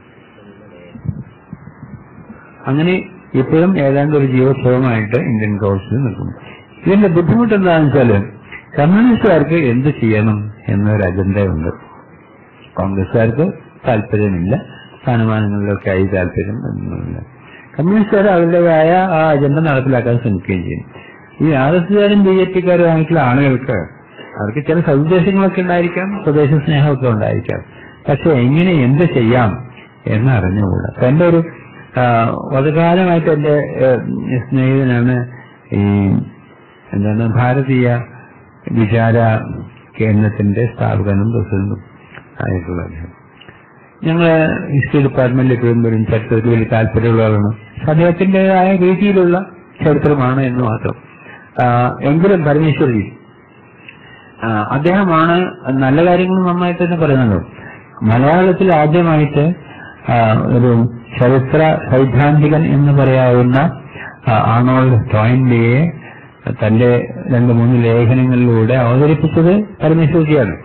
അങ്ങനെ ഇപ്പോഴും ഏതാണ്ട് ഒരു ജീവക്ഷേമമായിട്ട് ഇന്ത്യൻ കൗൺസിൽ നിൽക്കുന്നു ഇതിന്റെ ബുദ്ധിമുട്ട് എന്താണെന്ന് വെച്ചാല് കമ്മ്യൂണിസ്റ്റുകാർക്ക് എന്ത് ചെയ്യണം എന്നൊരു അജണ്ടയുണ്ട് കോൺഗ്രസ്സുകാർക്ക് താല്പര്യമില്ല സ്ഥാനമാനങ്ങളിലൊക്കെ ആയി താല്പര്യം ഒന്നുമില്ല കമ്മ്യൂണിസ്റ്റുകാർ അവരുടേതായ ആ അജണ്ട നടപ്പിലാക്കാൻ ശ്രമിക്കുകയും ചെയ്യും ഈ ആർ എസ് കാരും ബി ജെ പിക്കാരും ആയിട്ടുള്ള ആളുകൾക്ക് അവർക്ക് ചില സതുദ്ദേശങ്ങളൊക്കെ ഉണ്ടായിരിക്കാം സ്വദേശ സ്നേഹമൊക്കെ ഉണ്ടായിരിക്കാം പക്ഷെ എങ്ങനെ എന്ത് ചെയ്യാം എന്ന് അറിഞ്ഞുകൂടാ അപ്പൊ എന്റെ ഒരു ആ, വളരെ എന്റെ ഏ, സ്നേഹിതനാണ് ഈ എന്താണ് ഭാരതീയ വിചാര കേന്ദ്രത്തിന്റെ സ്ഥാപകനും പ്രസിഡന്റും ആയിട്ടുള്ള അദ്ദേഹം ഞങ്ങൾ ഹിസ്റ്ററി ഡിപ്പാർട്ട്മെന്റിൽ എപ്പോഴും വരും ചരിത്രത്തിൽ വലിയ താല്പര്യമുള്ള ആളാണ് പക്ഷെ അദ്ദേഹത്തിന്റേതായ രീതിയിലുള്ള ചരിത്രമാണ് എന്ന് മാത്രം ആ, എങ്കിലും പരമേശ്വരി ആ, അദ്ദേഹമാണ് നല്ല കാര്യങ്ങൾ നന്നായിട്ട് തന്നെ പറയുന്നത് മലയാളത്തിൽ ആദ്യമായിട്ട് ആ, ഒരു ചരിത്ര സൈദ്ധാന്തികൻ എന്ന് പറയാവുന്ന ആ, ആണോൾഡ് ടോയിൻഡിയെ തന്റെ രണ്ട് മൂന്ന് ലേഖനങ്ങളിലൂടെ അവതരിപ്പിച്ചത് പരമേശ്വരിയാണ്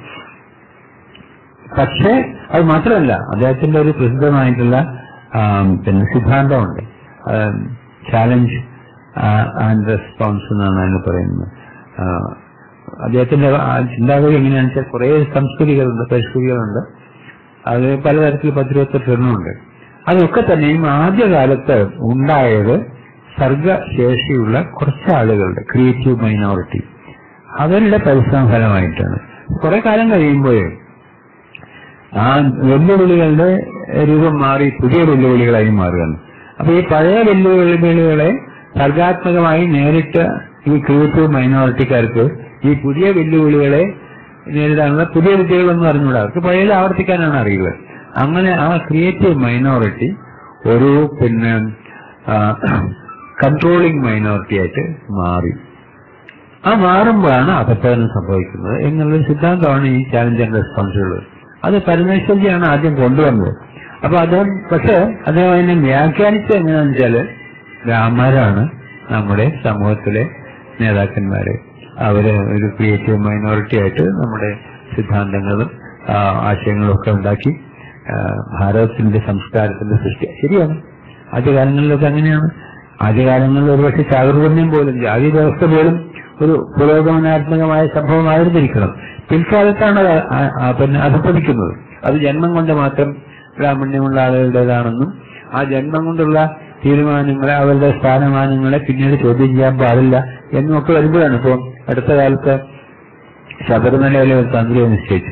പക്ഷേ അത് മാത്രമല്ല അദ്ദേഹത്തിന്റെ ഒരു പ്രസിദ്ധമായിട്ടുള്ള ആ, പിന്നെ സിദ്ധാന്തമുണ്ട് ചാലഞ്ച് ആൻഡ് റെസ്പോൺസ് എന്നാണ് അതിന് പറയുന്നത് ആ, അദ്ദേഹത്തിന്റെ ആ ചിന്താഗതി എങ്ങനെയാണെന്ന് വെച്ചാൽ കുറെ സംസ്കൃതികളുണ്ട് പരിസ്ഥിതികളുണ്ട് അത് പലതരത്തിൽ പത്തിരുപത്തെട്ട് എണ്ണമുണ്ട് അതൊക്കെ തന്നെയും ആദ്യകാലത്ത് ഉണ്ടായത് സർഗശേഷിയുള്ള കുറച്ച് ആളുകളുടെ ക്രിയേറ്റീവ് മൈനോറിറ്റി അവരുടെ പരിശ്രമ ഫലമായിട്ടാണ് കുറെ കാലം കഴിയുമ്പോൾ ആ വെല്ലുവിളികളുടെ രൂപം മാറി പുതിയ വെല്ലുവിളികളായി മാറുകയാണ് അപ്പൊ ഈ പഴയ വെല്ലുവിളികളെ സർഗാത്മകമായി നേരിട്ട് ഈ ക്രിയേറ്റീവ് മൈനോറിറ്റിക്കാർക്ക് ഈ പുതിയ വെല്ലുവിളികളെ നേരിടാനുള്ള പുതിയ വിദ്യകളൊന്നും അറിഞ്ഞൂടാ അവർക്ക് പഴയത് ആവർത്തിക്കാനാണ് അറിയുക അങ്ങനെ ആ ക്രിയേറ്റീവ് മൈനോറിറ്റി ഒരു പിന്നെ കൺട്രോളിംഗ് മൈനോറിറ്റി ആയിട്ട് മാറി ആ മാറുമ്പോഴാണ് അധപ്പതനം സംഭവിക്കുന്നത് എന്നുള്ള സിദ്ധാന്തമാണ് ഈ ചാലഞ്ച് ആൻഡ് റെസ്പോൺസിബിൾ അത് പരമേശ്വരിയാണ് ആദ്യം കൊണ്ടുവന്നത് അപ്പൊ അദ്ദേഹം പക്ഷെ അദ്ദേഹം അതിനെ വ്യാഖ്യാനിച്ചത് എങ്ങനെയാണെന്ന് വെച്ചാല് രാമരാണ് നമ്മുടെ സമൂഹത്തിലെ നേതാക്കന്മാര് അവര് ഒരു ക്രിയേറ്റീവ് മൈനോറിറ്റി ആയിട്ട് നമ്മുടെ സിദ്ധാന്തങ്ങളും ആ, ആശയങ്ങളും ഒക്കെ ഉണ്ടാക്കി ആ, ഭാരതത്തിന്റെ സംസ്കാരത്തിന്റെ സൃഷ്ടി ശരിയാണ് ആദ്യകാലങ്ങളിലൊക്കെ അങ്ങനെയാണ് ആദ്യകാലങ്ങളിൽ ഒരുപക്ഷെ ചാതുർവർണ്ണ്യം പോലും ജാതി വ്യവസ്ഥ പോലും ഒരു പുരോഗമനാത്മകമായ സംഭവമായിരുന്നിരിക്കണം പിൽക്കാലത്താണ് അത് ആ- ആ പിന്നെ അധപ്പതിക്കുന്നത് അത് ജന്മം കൊണ്ട് മാത്രം ബ്രാഹ്മണ്യമുള്ള ആളുകളുടേതാണെന്നും ആ ജന്മം കൊണ്ടുള്ള തീരുമാനങ്ങളെ അവരുടെ സ്ഥാനമാനങ്ങളെ പിന്നീട് ചോദ്യം ചെയ്യാൻ പാടില്ല എന്നുമൊക്കെ വരുമ്പോഴാണ് ഇപ്പോൾ അടുത്ത കാലത്ത് ശബരിമലയിലെ ഒരു തന്ത്രിയെ നിശ്ചയിച്ചു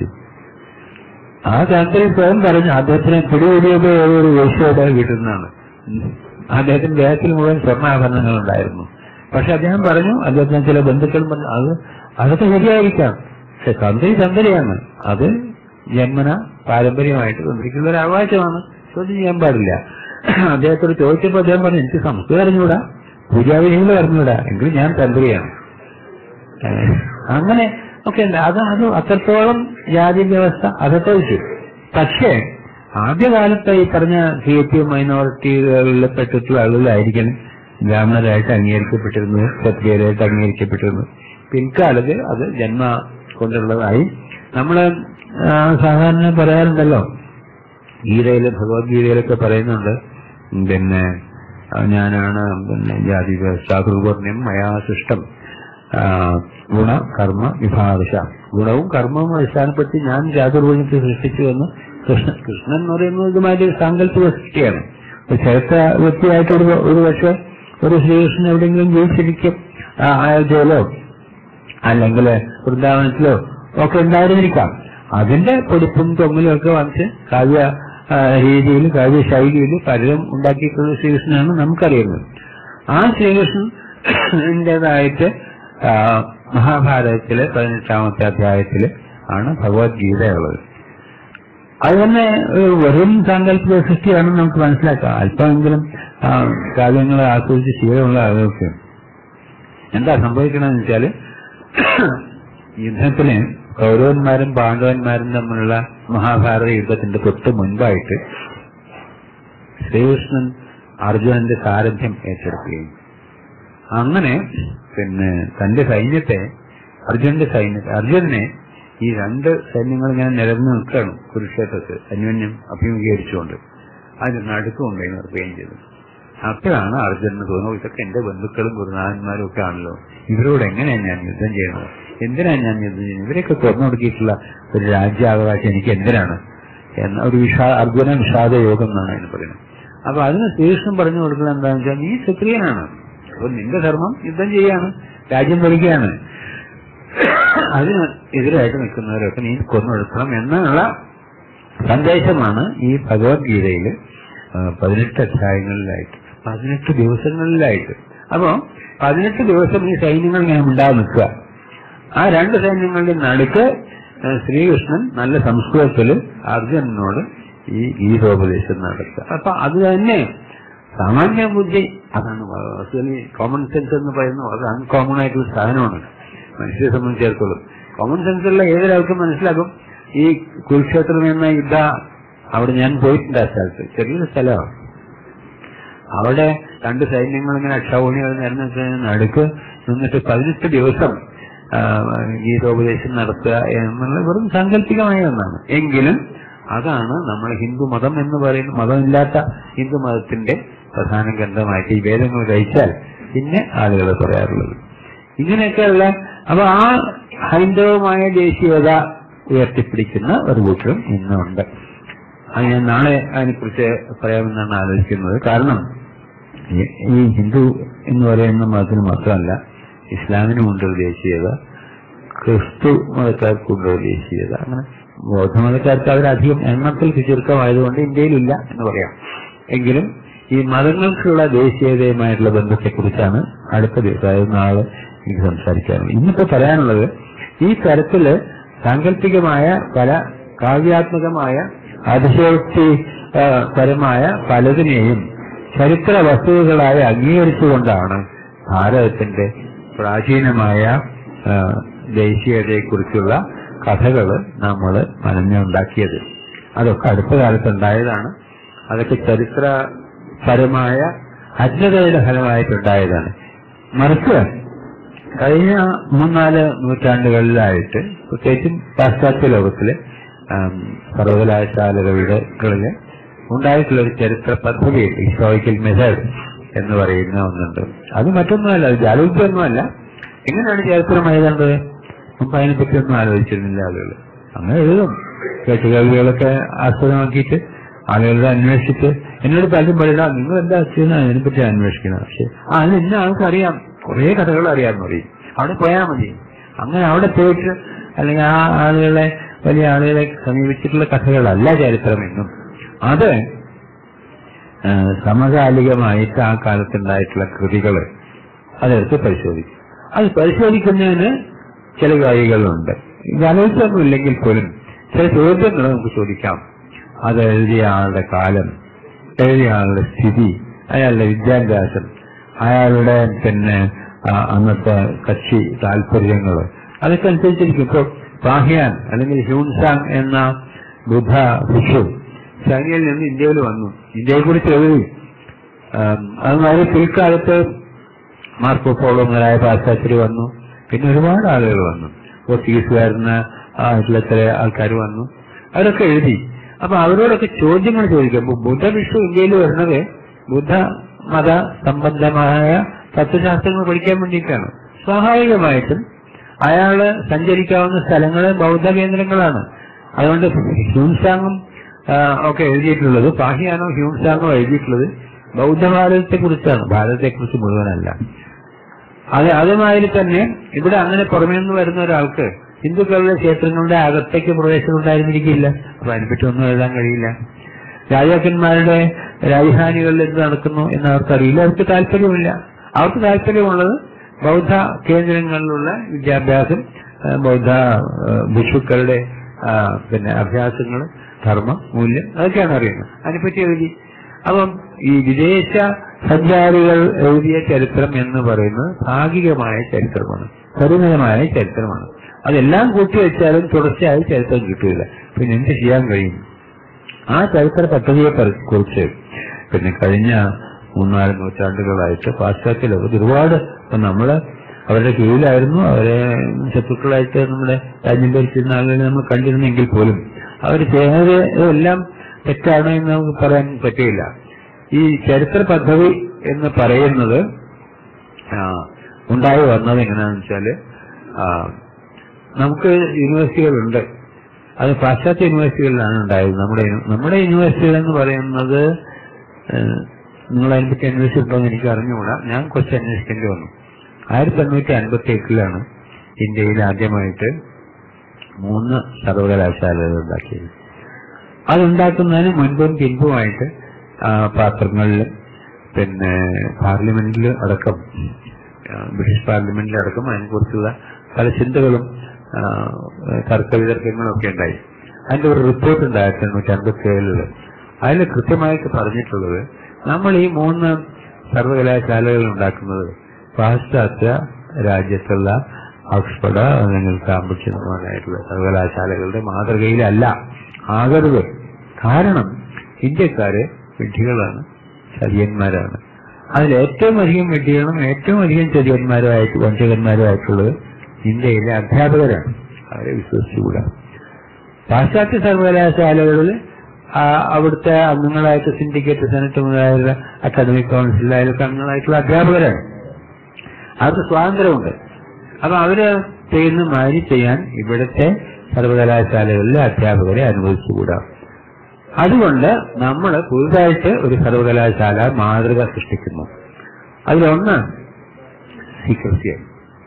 ആ തന്ത്രി സ്വയം പറഞ്ഞു അദ്ദേഹത്തിന് പിടികൂടിയത് ഒരു വേശ്യയുടെ കിട്ടുന്നതാണ് അദ്ദേഹത്തിന്റെ ദേഹത്തിൽ മുഴുവൻ സ്വർണ്ണാഭരണങ്ങൾ ഉണ്ടായിരുന്നു പക്ഷെ അദ്ദേഹം പറഞ്ഞു അദ്ദേഹത്തിന് ചില ബന്ധുക്കളും പറഞ്ഞു അത് അതൊക്കെ ശരിയായിരിക്കാം പക്ഷെ തന്ത്രി തന്ത്രിയാണ് അത് ജന്മന പാരമ്പര്യമായിട്ട് തന്ത്രിക്കുള്ള ഒരു അവകാശമാണ് ചോദ്യം ചെയ്യാൻ പാടില്ല അദ്ദേഹത്തോട് ചോദിച്ചപ്പോൾ അദ്ദേഹം പറഞ്ഞു എനിക്ക് സംസ്കൃതം അറിഞ്ഞൂടാ പൂജാവിധികൾ അറിഞ്ഞൂടാ എങ്കിൽ ഞാൻ തന്ത്രിയാണ് ഏഹ് അങ്ങനെ ഒക്കെ ഉണ്ട് അത് അത് അത്രത്തോളം ജാതി വ്യവസ്ഥ അതൊക്കെ വെച്ചു പക്ഷേ ആദ്യകാലത്ത് ഈ പറഞ്ഞ ക്രിയേറ്റീവ് മൈനോറിറ്റികളിൽ പെട്ടിട്ടുള്ള ആളുകളായിരിക്കണം ബ്രാഹ്മണരായിട്ട് അംഗീകരിക്കപ്പെട്ടിരുന്നത് ക്ഷത്രിയരായിട്ട് അംഗീകരിക്കപ്പെട്ടിരുന്നത് പിൽക്കാലത്ത് അത് ജന്മ കൊണ്ടുള്ളതായി നമ്മള് ആ, സാധാരണ പറയാറുണ്ടല്ലോ ഗീതയില് ഭഗവത്ഗീതയിലൊക്കെ പറയുന്നുണ്ട് പിന്നെ ആ, ഞാനാണ് പിന്നെ ജാതി ചാതുർവർണ്ണ്യം മയാ സൃഷ്ടം ആ, ഗുണ കർമ്മ വിഭാഗശ ഗുണവും കർമ്മവും അടിസ്ഥാനപ്പെടുത്തി ഞാൻ ചാതുർവർണ്ണത്തെ സൃഷ്ടിച്ചു എന്ന് കൃഷ്ണൻ കൃഷ്ണൻ എന്ന് പറയുന്നത് ഇതുമായിട്ട് ഒരു സാങ്കല്പിക സൃഷ്ടിയാണ് ഇപ്പൊ ചരിത്ര വ്യക്തിയായിട്ട് ഒരു ഒരു പക്ഷേ ഒരു ശ്രീകൃഷ്ണൻ എവിടെയെങ്കിലും ജീവിച്ചിരിക്കും ആ, അയോധ്യയിലോ അല്ലെങ്കിൽ വൃന്ദാവനത്തിലോ ഒക്കെ ഉണ്ടായിരുന്നിരിക്കാം അതിന്റെ പൊടിപ്പും തൊങ്ങലും ഒക്കെ വന്നിട്ട് കാവ്യ ആ, രീതിയിൽ കാവ്യ ശൈലിയിൽ പലരും ഉണ്ടാക്കിയിട്ടുള്ള ശ്രീകൃഷ്ണനാണ് നമുക്കറിയുന്നത് ആ ശ്രീകൃഷ്ണൻ്റെതായിട്ട് ആ, മഹാഭാരതത്തിലെ പതിനെട്ടാമത്തെ അധ്യായത്തില് ആണ് ഭഗവത്ഗീതയുള്ളത് അത് തന്നെ ഒരു വെറും സാങ്കല്പിക സൃഷ്ടിയാണെന്ന് നമുക്ക് മനസ്സിലാക്കാം അല്പമെങ്കിലും ആ, കാവ്യങ്ങളെ ആസ്വദിച്ച് ശീലമുള്ള ആളുകൾക്ക് എന്താ സംഭവിക്കണമെന്ന് വെച്ചാല് യുദ്ധത്തിന് കൗരവന്മാരും പാണ്ഡവന്മാരും തമ്മിലുള്ള മഹാഭാരത യുദ്ധത്തിന്റെ തൊട്ട് മുൻപായിട്ട് ശ്രീകൃഷ്ണൻ അർജുനന്റെ സാരഥ്യം ഏറ്റെടുക്കുകയും അങ്ങനെ പിന്നെ തന്റെ സൈന്യത്തെ അർജുനന്റെ സൈന്യത്തെ അർജുനനെ ഈ രണ്ട് സൈന്യങ്ങൾ ഇങ്ങനെ നിലനിന്ന് നിൽക്കുകയാണ് കുരുക്ഷേത്രത്തിൽ അന്യോന്യം അഭിമുഖീകരിച്ചുകൊണ്ട് അത് നടുക്ക് കൊണ്ടുപോയി നിർത്തുകയും ചെയ്തു അപ്പോഴാണ് അർജുനന് തോന്നുന്നത് ഇതൊക്കെ എന്റെ ബന്ധുക്കളും ഗുരുനാഥന്മാരും ഒക്കെ ആണല്ലോ ഇവരോട് എങ്ങനെയാണ് ഞാൻ യുദ്ധം ചെയ്യുന്നത് എന്തിനാണ് ഞാൻ യുദ്ധം ചെയ്യുന്നത് ഇവരെയൊക്കെ തുറന്നു കൊടുക്കിയിട്ടുള്ള ഒരു രാജ്യാവകാശം എനിക്ക് എന്തിനാണ് എന്ന ഒരു വിഷാ അർജുന വിഷാദ യോഗം എന്നാണ് അതിന് പറയുന്നത് അപ്പൊ അതിന് ശ്രീകൃഷ്ണൻ പറഞ്ഞു കൊടുക്കുന്നത് എന്താണെന്ന് വെച്ചാൽ നീ ക്ഷത്രിയനാണ് അപ്പൊ നിന്റെ ധർമ്മം യുദ്ധം ചെയ്യാണ് രാജ്യം ഭരിക്കുകയാണ് അതിന് എതിരായിട്ട് നിൽക്കുന്നവരൊക്കെ നീ കൊന്നൊടുക്കണം എന്നുള്ള സന്ദേശമാണ് ഈ ഭഗവത്ഗീതയിൽ പതിനെട്ട് അധ്യായങ്ങളിലായിട്ട് പതിനെട്ട് ദിവസങ്ങളിലായിട്ട് അപ്പോ പതിനെട്ട് ദിവസം ഈ സൈന്യങ്ങൾ ഇങ്ങനെ ഉണ്ടാകാൻ നിൽക്കുക ആ രണ്ട് സൈന്യങ്ങളുടെ നടുക്ക് ഏഹ്, ശ്രീകൃഷ്ണൻ നല്ല സംസ്കൃതത്തിൽ അർജുനനോട് ഈ ഗീതോപദേശം നടത്തുക അപ്പൊ അത് തന്നെ സാമാന്യ ബുദ്ധി അതാണ് ആക്ച്വലി കോമൺ സെൻസ് എന്ന് പറയുന്നത് അത് അൺകോമൺ ആയിട്ടുള്ള സാധനമാണ് മനുഷ്യരെ സംബന്ധിച്ചിടത്തോളം കോമൺ സെൻസുള്ള ഏതൊരാൾക്കും മനസ്സിലാക്കും ഈ കുരുക്ഷേത്രം എന്ന യുദ്ധ അവിടെ ഞാൻ പോയിട്ടുണ്ട് ആ സ്ഥലത്ത് ചെറിയൊരു സ്ഥലമാണ് അവിടെ രണ്ട് സൈന്യങ്ങൾ ഇങ്ങനെ അക്ഷൗണികൾ നിരന്നിട്ട് നടുക്ക് നിന്നിട്ട് പതിനെട്ട് ദിവസം ആ, ഗീതോപദേശം നടത്തുക എന്നുള്ള വെറും സാങ്കല്പികമായ ഒന്നാണ് എങ്കിലും അതാണ് നമ്മൾ ഹിന്ദു മതം എന്ന് പറയുന്ന മതമില്ലാത്ത ഹിന്ദു മതത്തിന്റെ പ്രധാന ഗ്രന്ഥമായിട്ട് ഈ വേദങ്ങൾ കഴിച്ചാൽ പിന്നെ ആളുകൾ പറയാറുള്ളത് ഇങ്ങനെയൊക്കെയുള്ള അപ്പൊ ആ ഹൈന്ദവമായ ദേശീയത ഉയർത്തിപ്പിടിക്കുന്ന ഒരു കൂട്ടരും ഇന്നുണ്ട് അത് ഞാൻ നാളെ അതിനെക്കുറിച്ച് പറയാമെന്നാണ് ആലോചിക്കുന്നത് കാരണം ഈ- ഈ ഹിന്ദു എന്ന് പറയുന്ന മതത്തിന് മാത്രമല്ല ഇസ്ലാമിനുമുണ്ട് ഒരു ദേശീയത ക്രിസ്തു മതക്കാർക്കുണ്ട് ഒരു ദേശീയത അങ്ങനെ ബൗദ്ധമതക്കാർക്ക് അവരധികം എണ്ണത്തിൽ ചുരുക്കമായതുകൊണ്ട് ഇന്ത്യയിലില്ല എന്ന് പറയാം എങ്കിലും ഈ മതങ്ങൾക്കുള്ള ദേശീയതയുമായിട്ടുള്ള ബന്ധത്തെക്കുറിച്ചാണ് അടുത്ത ദിവസം അതായത് നാളെ എനിക്ക് സംസാരിക്കാനുള്ളത് ഇന്നിപ്പോ പറയാനുള്ളത് ഈ തരത്തില് സാങ്കല്പികമായ പല കാവ്യാത്മകമായ അതിശയോക്തി ആ, പരമായ പലതിനെയും ചരിത്ര വസ്തുതകളായി അംഗീകരിച്ചുകൊണ്ടാണ് ഭാരതത്തിന്റെ പ്രാചീനമായ ആ, ദേശീയതയെക്കുറിച്ചുള്ള കഥകൾ നമ്മൾ മനഞ്ഞുണ്ടാക്കിയത് അതൊക്കെ അടുത്ത കാലത്ത് ഉണ്ടായതാണ് അതൊക്കെ ചരിത്രപരമായ അജ്ഞതയുടെ ഫലമായിട്ടുണ്ടായതാണ് മറിച്ച് കഴിഞ്ഞ മൂന്നാല് നൂറ്റാണ്ടുകളിലായിട്ട് പ്രത്യേകിച്ചും പാശ്ചാത്യ ലോകത്തിലെ ആം, സർവകലാശാലകളുടെ കളില് ഉണ്ടായിട്ടുള്ള ഒരു ചരിത്ര പദ്ധതി ഹിസ്റ്റോറിക്കൽ മെത്തേഡ് എന്ന് പറയുന്ന ഒന്നുണ്ട് അത് മറ്റൊന്നുമല്ല അത് ജാലൂപ്യൊന്നുമല്ല എങ്ങനെയാണ് ചരിത്രം എഴുതേണ്ടത് മുമ്പ് അതിനെപ്പറ്റി ഒന്നും ആലോചിച്ചിരുന്നില്ല ആളുകൾ അങ്ങനെ എഴുതും കേട്ടുകേൾവികളൊക്കെ ആസ്പദമാക്കിയിട്ട് ആളുകളുടെ അന്വേഷിച്ച് എന്നോട് പലരും പറയില്ല നിങ്ങൾ എന്താ ചെയ്യുന്നത് അതിനെപ്പറ്റി അന്വേഷിക്കുന്നത് പക്ഷെ ആ അത് ഇന്ന ആൾക്കറിയാം കുറേ കഥകൾ അറിയാമെന്ന് പറയും അവിടെ പോയാൽ മതി അങ്ങനെ അവിടെ പോയിട്ട് അല്ലെങ്കിൽ ആ ആളുകളെ വലിയ ആളുകളെ സമീപിച്ചിട്ടുള്ള കഥകളല്ല ചരിത്രമെന്നും അത് ആ, സമകാലികമായിട്ട് ആ കാലത്തുണ്ടായിട്ടുള്ള കൃതികള് അതെടുത്ത് പരിശോധിക്കും അത് പരിശോധിക്കുന്നതിന് ചില വഴികളുണ്ട് ആലോചിച്ചൊന്നും ഇല്ലെങ്കിൽ പോലും ചില ചോദ്യങ്ങൾ നമുക്ക് ചോദിക്കാം അത് എഴുതിയ ആളുടെ കാലം എഴുതിയ ആളുടെ സ്ഥിതി അയാളുടെ വിദ്യാഭ്യാസം അയാളുടെ പിന്നെ ആ, അന്നത്തെ കക്ഷി താല്പര്യങ്ങൾ അതൊക്കെ അനുസരിച്ചിരിക്കും ഇപ്പൊ പാഹ്യാൻ അല്ലെങ്കിൽ ഹ്യൂൻസാങ് എന്ന ബുദ്ധ ഭിക്ഷു ചൈനയിൽ നിന്ന് ഇന്ത്യയിൽ വന്നു ഇന്ത്യയെ കുറിച്ച് എഴുതി ആം, അത് വളരെ പിൽക്കാലത്ത് മാർക്കോ പോളോ മുതലായ പാശ്ചാത്യർ വന്നു പിന്നെ ഒരുപാട് ആളുകൾ വന്നു പോർച്ചുഗീസുകാരന് ആയിട്ടുള്ള ചില ആൾക്കാർ വന്നു അവരൊക്കെ എഴുതി അപ്പൊ അവരോടൊക്കെ ചോദ്യങ്ങൾ ചോദിക്കും അപ്പൊ ബുദ്ധഭിക്ഷു ഇന്ത്യയിൽ വരുന്നത് ബുദ്ധ മത സംബന്ധമായ തത്വശാസ്ത്രങ്ങൾ പഠിക്കാൻ വേണ്ടിയിട്ടാണ് സ്വാഭാവികമായിട്ടും അയാള് സഞ്ചരിക്കാവുന്ന സ്ഥലങ്ങള് ബൗദ്ധ കേന്ദ്രങ്ങളാണ് അതുകൊണ്ട് ഹ്യൂൻസാങ്ങും ആ, ഒക്കെ എഴുതിയിട്ടുള്ളത് പാഹിയാനോ ഹ്യൂൻസാങ്ങോ എഴുതിയിട്ടുള്ളത് ബൗദ്ധഭാരതത്തെ കുറിച്ചാണ് ഭാരതത്തെ കുറിച്ച് മുഴുവനല്ല അത് അതുമാതിരി തന്നെ ഇവിടെ അങ്ങനെ പുറമേ നിന്ന് വരുന്ന ഒരാൾക്ക് ഹിന്ദുക്കളുടെ ക്ഷേത്രങ്ങളുടെ അകത്തേക്ക് പ്രവേശനം ഉണ്ടായിരുന്നിരിക്കില്ല അപ്പൊ അതിനെപ്പറ്റി ഒന്നും എഴുതാൻ കഴിയില്ല രാജാക്കന്മാരുടെ രാജധാനികളിൽ എന്ത് നടക്കുന്നു എന്ന് അവർക്കറിയില്ല അവർക്ക് താല്പര്യമില്ല അവർക്ക് താല്പര്യമുള്ളത് ബൗദ്ധ കേന്ദ്രങ്ങളിലുള്ള വിദ്യാഭ്യാസം ആ, ബൗദ്ധ ആ, ഭിക്ഷുക്കളുടെ ആ, പിന്നെ അഭ്യാസങ്ങൾ ധർമ്മം മൂല്യം അതൊക്കെയാണ് അറിയുന്നത് അതിനെപ്പറ്റി എഴുതി അപ്പം ഈ വിദേശ സഞ്ചാരികൾ എഴുതിയ ചരിത്രം എന്ന് പറയുന്നത് ഭാഗികമായ ചരിത്രമാണ് പരിമിതമായ ചരിത്രമാണ് അതെല്ലാം കൂട്ടിവെച്ചാലും തുടർച്ചയായി ചരിത്രം കിട്ടില്ല പിന്നെ എന്ത് ചെയ്യാൻ കഴിയും ആ ചരിത്ര പദ്ധതിയെ പറി- കുറിച്ച് പിന്നെ കഴിഞ്ഞ മൂന്നാല് നൂറ്റാണ്ടുകളായിട്ട് പാശ്ചാത്യ ലോകത്ത് ഒരുപാട് ഇപ്പൊ നമ്മള് അവരുടെ കീഴിലായിരുന്നു അവരെ ശത്രുക്കളായിട്ട് നമ്മുടെ രാജ്യം ഭരിച്ചിരുന്ന ആളുകളെ നമ്മൾ കണ്ടിരുന്നെങ്കിൽ പോലും അവർ ചെയ്യുന്നത് എല്ലാം തെറ്റാണ് എന്ന് നമുക്ക് പറയാൻ പറ്റില്ല ഈ ചരിത്ര പദ്ധതി എന്ന് പറയുന്നത് ആ, ഉണ്ടായി വന്നത് എങ്ങനെയാണെന്ന് വെച്ചാല് ആ, നമുക്ക് യൂണിവേഴ്സിറ്റികളുണ്ട് അത് പാശ്ചാത്യ യൂണിവേഴ്സിറ്റികളിലാണ് ഉണ്ടായത് നമ്മുടെ യു- നമ്മുടെ യൂണിവേഴ്സിറ്റികൾ എന്ന് പറയുന്നത് ഏഹ്, നിങ്ങൾ അതിനെപ്പറ്റി അന്വേഷിച്ചിട്ടുണ്ടോ എന്ന് എനിക്ക് അറിഞ്ഞുകൂടാ ഞാൻ കുറച്ച് അന്വേഷിക്കേണ്ടി വന്നു ആയിരത്തി എണ്ണൂറ്റി അൻപത്തി എട്ടിലാണ് ഇന്ത്യയിൽ ആദ്യമായിട്ട് മൂന്ന് സർവകലാശാലകൾ ഉണ്ടാക്കിയത് അതുണ്ടാക്കുന്നതിന് മുൻപും പിൻപുമായിട്ട് ആ, പാത്രങ്ങളിലും പിന്നെ പാർലമെന്റിൽ അടക്കം ആ, ബ്രിട്ടീഷ് പാർലമെന്റിൽ അടക്കം അതിനെക്കുറിച്ചുള്ള പല ചിന്തകളും ആ, തർക്ക വിതർക്കങ്ങളും ഒക്കെ ഉണ്ടായി അതിന്റെ ഒരു റിപ്പോർട്ട് ഉണ്ട് ആയിരത്തി എണ്ണൂറ്റി അൻപത്തി ഏഴില് അതിൽ കൃത്യമായിട്ട് പറഞ്ഞിട്ടുള്ളത് നമ്മൾ ഈ മൂന്ന് സർവകലാശാലകൾ ഉണ്ടാക്കുന്നത് പാശ്ചാത്യ രാജ്യത്തുള്ള ഓക്സ്ഫോർഡ് അല്ലെങ്കിൽ കാംബ്രിഡ്ജ് നിർമ്മാണമായിട്ടുള്ള സർവകലാശാലകളുടെ മാതൃകയിലല്ല ആകരുത് കാരണം ഇന്ത്യക്കാര് വിഡ്ഢികളാണ് ചതിയന്മാരാണ് അതിൽ ഏറ്റവും അധികം വിഡ്ഢികളും ഏറ്റവും അധികം ചതിയന്മാരുമായിട്ട് വഞ്ചകന്മാരുമായിട്ടുള്ളത് ഇന്ത്യയിലെ അധ്യാപകരാണ് അവരെ വിശ്വസിച്ചുകൂടാ പാശ്ചാത്യ സർവകലാശാലകളിൽ ആ, അവിടുത്തെ അംഗങ്ങളായിട്ട് സിൻഡിക്കേറ്റ് സെനറ്റ് മുതലായുള്ള അക്കാദമിക് കൗൺസിൽ അതിലൊക്കെ അംഗങ്ങളായിട്ടുള്ള അധ്യാപകരാണ് അവർക്ക് സ്വാതന്ത്ര്യമുണ്ട് അപ്പൊ അവര് ചെയ്യുന്ന മാതിരി ചെയ്യാൻ ഇവിടുത്തെ സർവകലാശാലകളിലെ അധ്യാപകരെ അനുവദിച്ചുകൂടാ അതുകൊണ്ട് നമ്മൾ പുതുതായിട്ട് ഒരു സർവകലാശാല മാതൃക സൃഷ്ടിക്കുന്നു അതിലൊന്ന് സീക്രസിയാണ്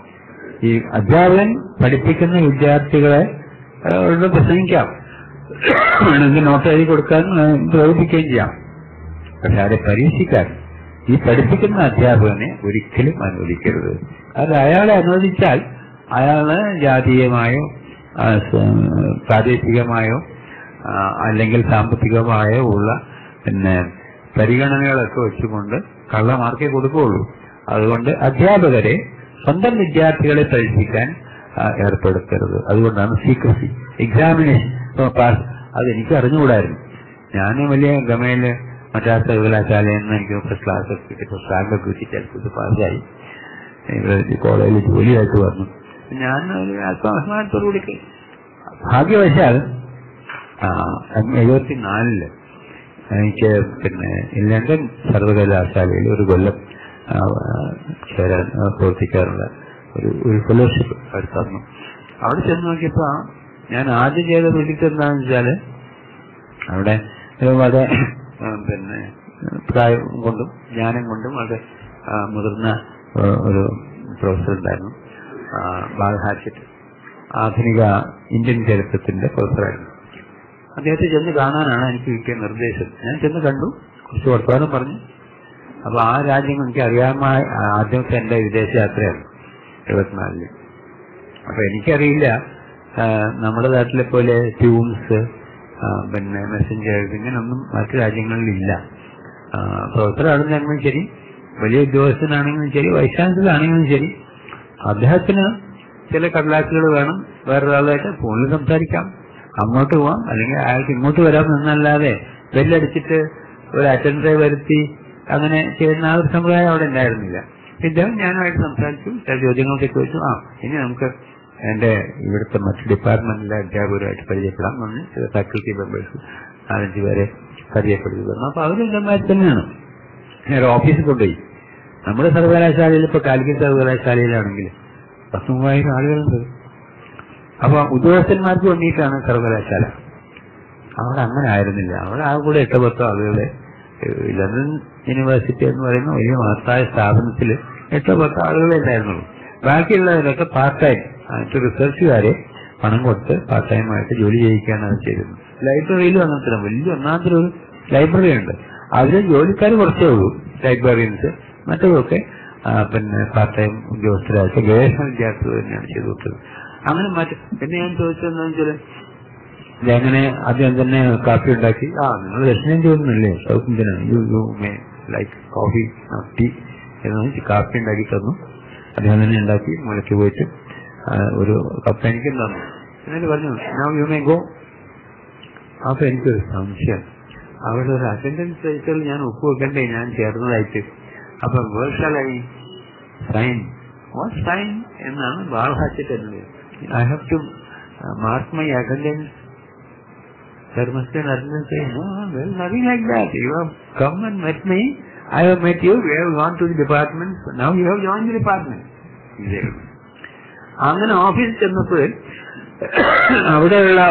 ഈ അധ്യാപകൻ പഠിപ്പിക്കുന്ന വിദ്യാർത്ഥികളെ ആ, ഒന്ന് പ്രസംഗിക്കാം വേണമെങ്കിൽ നോട്ട് എഴുതി കൊടുക്കാൻ ആ, പ്രവർത്തിക്കുകയും ചെയ്യാം പക്ഷെ അവരെ പരീക്ഷിക്കാൻ ഈ പഠിപ്പിക്കുന്ന അധ്യാപകനെ ഒരിക്കലും അനുവദിക്കരുത് അത് അയാളെ അനുവദിച്ചാൽ അയാള് ജാതീയമായോ ആ, സ- പ്രാദേശികമായോ ആ, അല്ലെങ്കിൽ സാമ്പത്തികമായോ ഉള്ള പിന്നെ പരിഗണനകളൊക്കെ വെച്ചുകൊണ്ട് കള്ള മാർക്കേ കൊടുക്കുകയുള്ളൂ അതുകൊണ്ട് അധ്യാപകരെ സ്വന്തം വിദ്യാർത്ഥികളെ പരീക്ഷിക്കാൻ ആ, ഏർപ്പെടുത്തരുത് അതുകൊണ്ടാണ് സീക്രസി എക്സാമിനേഷൻ പാസ് അത് എനിക്ക് അറിഞ്ഞുകൂടായിരുന്നു ഞാൻ വലിയ ഗമയില് മദ്രാസ് സർവകലാശാലയിൽ നിന്ന് എനിക്ക് ഫസ്റ്റ് ക്ലാസ് ഒക്കെ കിട്ടി ഫസ്റ്റ് റാങ്ക് ഒക്കെ കിട്ടി ചിലപ്പോൾ പാസ്സായി ഇവിടെ കോളേജിൽ ജോലിയായിട്ട് വന്നു ഞാൻ ഒരു ആത്മാഭിമാനത്തോടുകൂടി പോയി. ഭാഗ്യവശാൽ എഴുപത്തിനാലില് എനിക്ക് പിന്നെ ലണ്ടൻ സർവകലാശാലയിൽ ഒരു കൊല്ലം ആ, ആ, ചേരാൻ ആ, പ്രവർത്തിക്കാറുള്ള ഒരു ഒരു ഫെലോഷിപ്പ് അവർ തന്നു അവിടെ ചെന്ന് നോക്കിയപ്പോ ഞാൻ ആദ്യം ചെയ്ത പ്രോജക്റ്റ് എന്താണെന്ന് വെച്ചാല് അവിടെ ഒരു വളരെ ആ, പിന്നെ പ്രായം കൊണ്ടും ജ്ഞാനം കൊണ്ടും വളരെ ആ, മുതിർന്ന ആ, ഒരു പ്രൊഫസർ ഉണ്ടായിരുന്നു ആ, ബാൽ ഹാച്ചറ്റ് ആധുനിക ഇന്ത്യൻ ചരിത്രത്തിന്റെ പ്രൊഫസറായിരുന്നു അദ്ദേഹത്തെ ചെന്ന് കാണാനാണ് എനിക്ക് കിട്ടിയ നിർദ്ദേശം ഞാൻ ചെന്ന് കണ്ടു കുറച്ച് വർത്തമാനം പറഞ്ഞു അപ്പൊ ആ രാജ്യം എനിക്ക് അറിയാമായ ആദ്യത്തെ എന്റെ വിദേശ യാത്രയാണ് എഴുപത്തിനാലില് അപ്പൊ എനിക്കറിയില്ല ആ, നമ്മുടെ നാട്ടിലെ പോലെ ട്യൂൺസ് പിന്നെ മെസ്സഞ്ചേഴ്സ് ഇങ്ങനൊന്നും മറ്റു രാജ്യങ്ങളിലില്ല പ്രൊഫസറാണെന്നെങ്കിലും ശരി വലിയ ഉദ്യോഗസ്ഥനാണെങ്കിലും ശരി വൈസ് ചാൻസലറാണെങ്കിലും ശരി അദ്ദേഹത്തിന് ചില കടലാസുകൾ വേണം വേറൊരാളായിട്ട് ഫോണിൽ സംസാരിക്കാം അങ്ങോട്ട് പോവാം അല്ലെങ്കിൽ അയാൾക്ക് ഇങ്ങോട്ട് വരാം എന്നല്ലാതെ ബെല്ലടിച്ചിട്ട് ഒരു അറ്റൻഡറെ വരുത്തി അങ്ങനെ ചെയ്യുന്ന ആ ഒരു സമ്പ്രദായം അവിടെ ഉണ്ടായിരുന്നില്ല ഇദ്ദേഹം ഞാനുമായിട്ട് സംസാരിച്ചു ചില ചോദ്യങ്ങളൊക്കെ ചോദിച്ചു ആ ഇനി നമുക്ക് എന്റെ ഇവിടുത്തെ മറ്റു ഡിപ്പാർട്ട്മെന്റിലെ അധ്യാപകരുമായിട്ട് പരിചയപ്പെടാം എന്ന് ചില ഫാക്കൽറ്റി മെമ്പേഴ്സ് നാലഞ്ച് പേരെ പരിചയപ്പെടുത്തി തന്നു അപ്പൊ അവരും ഇതേമാതിരി തന്നെയാണ് നേരെ ഓഫീസിൽ കൊണ്ടുപോയി നമ്മുടെ സർവകലാശാലയിൽ ഇപ്പൊ കാലിക്കറ്റ് സർവകലാശാലയിലാണെങ്കിൽ പത്ത് മൂവായിരം ആളുകളുണ്ട് അപ്പൊ ഉദ്യോഗസ്ഥന്മാർക്ക് വേണ്ടിയിട്ടാണ് സർവകലാശാല അവിടെ അങ്ങനെ ആയിരുന്നില്ല അവിടെ ആ കൂടെ എട്ട് പത്തോ ആളുകളെ ഏഹ്, ലണ്ടൻ യൂണിവേഴ്സിറ്റി എന്ന് പറയുന്ന വലിയ മഹത്തായ സ്ഥാപനത്തിൽ എട്ടോ പത്തോ ആളുകളെ ഉണ്ടായിരുന്നുള്ളൂ ബാക്കിയുള്ളവരൊക്കെ പാർട്ട് ടൈം മറ്റു റിസർച്ചുകാരെ പണം കൊടുത്ത് പാർട്ട് ടൈമായിട്ട് ജോലി ചെയ്യിക്കുകയാണ് അത് ചെയ്തിരുന്നത് ലൈബ്രറിയിലും അങ്ങനത്തെ വലിയ ഒന്നാമത്തെ ഒരു ലൈബ്രറി ഉണ്ട് അതിൽ ജോലിക്കാർ കുറച്ചേ ഉള്ളൂ ലൈബ്രറിയൻസ് മറ്റതൊക്കെ ആ, പിന്നെ പാർട്ട് ടൈം ഉദ്യോഗസ്ഥരായിട്ട് ഗവേഷണ വിദ്യാർത്ഥികൾ തന്നെയാണ് ചെയ്തു കൊടുത്തത് അങ്ങനെ മാറ്റി പിന്നെ ഞാൻ ചോദിച്ചതെന്ന് വെച്ചാൽ ഇതെങ്ങനെ ആദ്യം തന്നെ കാപ്പി ഉണ്ടാക്കി ആ നിങ്ങൾ ദക്ഷിണേന്ത്യ ഒന്നുമില്ലേ South Indian you you may like coffee tea എന്ന് വെച്ച് കാപ്പി ഉണ്ടാക്കി തന്നു അദ്ദേഹം തന്നെ ഉണ്ടാക്കി മുലയ്ക്ക് പോയിട്ട് ആ, ഒരു കപ്പ് എനിക്കും തന്നു എന്നിട്ട് പറഞ്ഞു നൗ യു മേ ഗോ അപ്പൊ എനിക്കൊരു സംശയം അവിടെ ഒരു അറ്റൻഡൻസ് രജിസ്റ്ററിൽ ഞാൻ ഒപ്പുവെക്കണ്ടേ ഞാൻ ചേർന്നതായിട്ട് അപ്പൊ വേർഷലായി സൈൻ വാട്ട് സൈൻ എന്നാണ് ബാൽഹാച്ചിട്ട് എന്നത് I have to mark my attendance There must be an attendance saying, no, well, nothing like that. You have come and met me. I have met you. We have gone to the department. Now you have joined the department. ഇതേ ഉള്ളൂ. അങ്ങനെ ഓഫീസിൽ ചെന്നപ്പോൾ അവിടെയുള്ള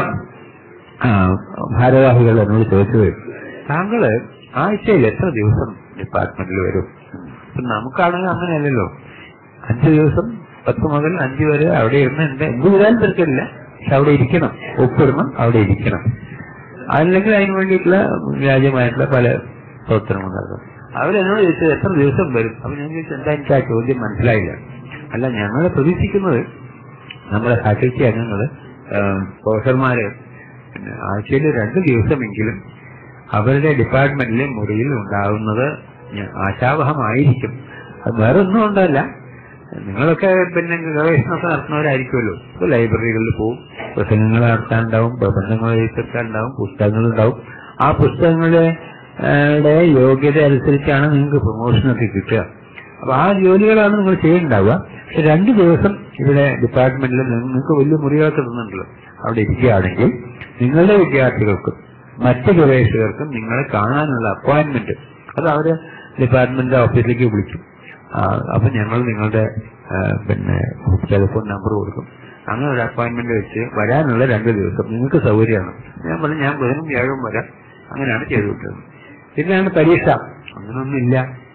ആ, ഭാരവാഹികൾ എന്നോട് ചോദിച്ചത് താങ്കള് ആഴ്ചയിൽ എത്ര ദിവസം ഡിപ്പാർട്ട്മെന്റിൽ വരും ഇപ്പൊ നമുക്കാണെങ്കിൽ അങ്ങനെയല്ലല്ലോ അഞ്ച് ദിവസം പത്ത് മുതൽ അഞ്ച് വരെ അവിടെ ഇരുന്ന് എന്റെ എന്ത് ചെയ്താലും തിരക്കില്ല പക്ഷെ അവിടെ ഇരിക്കണം ഒപ്പിടണം അവിടെ ഇരിക്കണം അല്ലെങ്കിൽ അതിന് വേണ്ടിയിട്ടുള്ള വ്യാജമായിട്ടുള്ള പല പ്രവർത്തനങ്ങൾ നടക്കും അവരെന്നോട് ചോദിച്ചത് എത്ര ദിവസം വരും അപ്പൊ ഞാൻ ചോദിച്ചു എന്താ എനിക്ക് ആ ചോദ്യം മനസ്സിലായില്ല അല്ല ഞങ്ങൾ പ്രതീക്ഷിക്കുന്നത് നമ്മുടെ ഫാക്കൽറ്റി അംഗങ്ങള് പ്രൊഫസർമാര് പിന്നെ ആഴ്ചയിൽ രണ്ട് ദിവസമെങ്കിലും അവരുടെ ഡിപ്പാർട്ട്മെന്റിലെ മുറിയിൽ ഉണ്ടാകുന്നത് ഞ- ആശാവഹമായിരിക്കും അത് വേറെ ഒന്നും കൊണ്ടല്ല നിങ്ങളൊക്കെ പിന്നെ ഗവേഷണമൊക്കെ നടത്തുന്നവരായിരിക്കുമല്ലോ ഇപ്പൊ ലൈബ്രറികളിൽ പോകും പ്രസംഗങ്ങൾ നടത്താനുണ്ടാവും പ്രബന്ധങ്ങൾ എഴുതിത്തീർക്കാനുണ്ടാവും പുസ്തകങ്ങളുണ്ടാവും ആ പുസ്തകങ്ങളുടെ ആ, ടെ യോഗ്യത അനുസരിച്ചാണ് നിങ്ങൾക്ക് പ്രൊമോഷനൊക്കെ കിട്ടുക അപ്പൊ ആ ജോലികളാണ് നിങ്ങൾ ചെയ്യുന്നുണ്ടാവുക പക്ഷെ രണ്ട് ദിവസം ഇവിടെ ഡിപ്പാർട്ട്മെന്റിൽ നിങ്ങൾക്ക് വലിയ മുറികളൊക്കെ തന്നിട്ടുണ്ടല്ലോ അവിടെ ഇരിക്കുകയാണെങ്കിൽ നിങ്ങളുടെ വിദ്യാർത്ഥികൾക്കും മറ്റ് ഗവേഷകർക്കും നിങ്ങളെ കാണാനുള്ള അപ്പോയിന്റ്മെന്റ് അത് അവര് ഡിപ്പാർട്ട്മെന്റ് ഓഫീസിലേക്ക് വിളിക്കും ആ, അപ്പൊ ഞങ്ങൾ നിങ്ങളുടെ ആ, പിന്നെ ടെലിഫോൺ നമ്പർ കൊടുക്കും അങ്ങനെ ഒരു അപ്പോയിന്റ്മെന്റ് വെച്ച് വരാനുള്ള രണ്ട് ദിവസം നിങ്ങൾക്ക് സൗകര്യമാണ് ഞാൻ പറഞ്ഞു ഞാൻ ബുധനും വ്യാഴവും വരാം അങ്ങനെയാണ് ചെയ്തു വിട്ടത് പിന്നെയാണ് പരീക്ഷ അങ്ങനൊന്നുമില്ല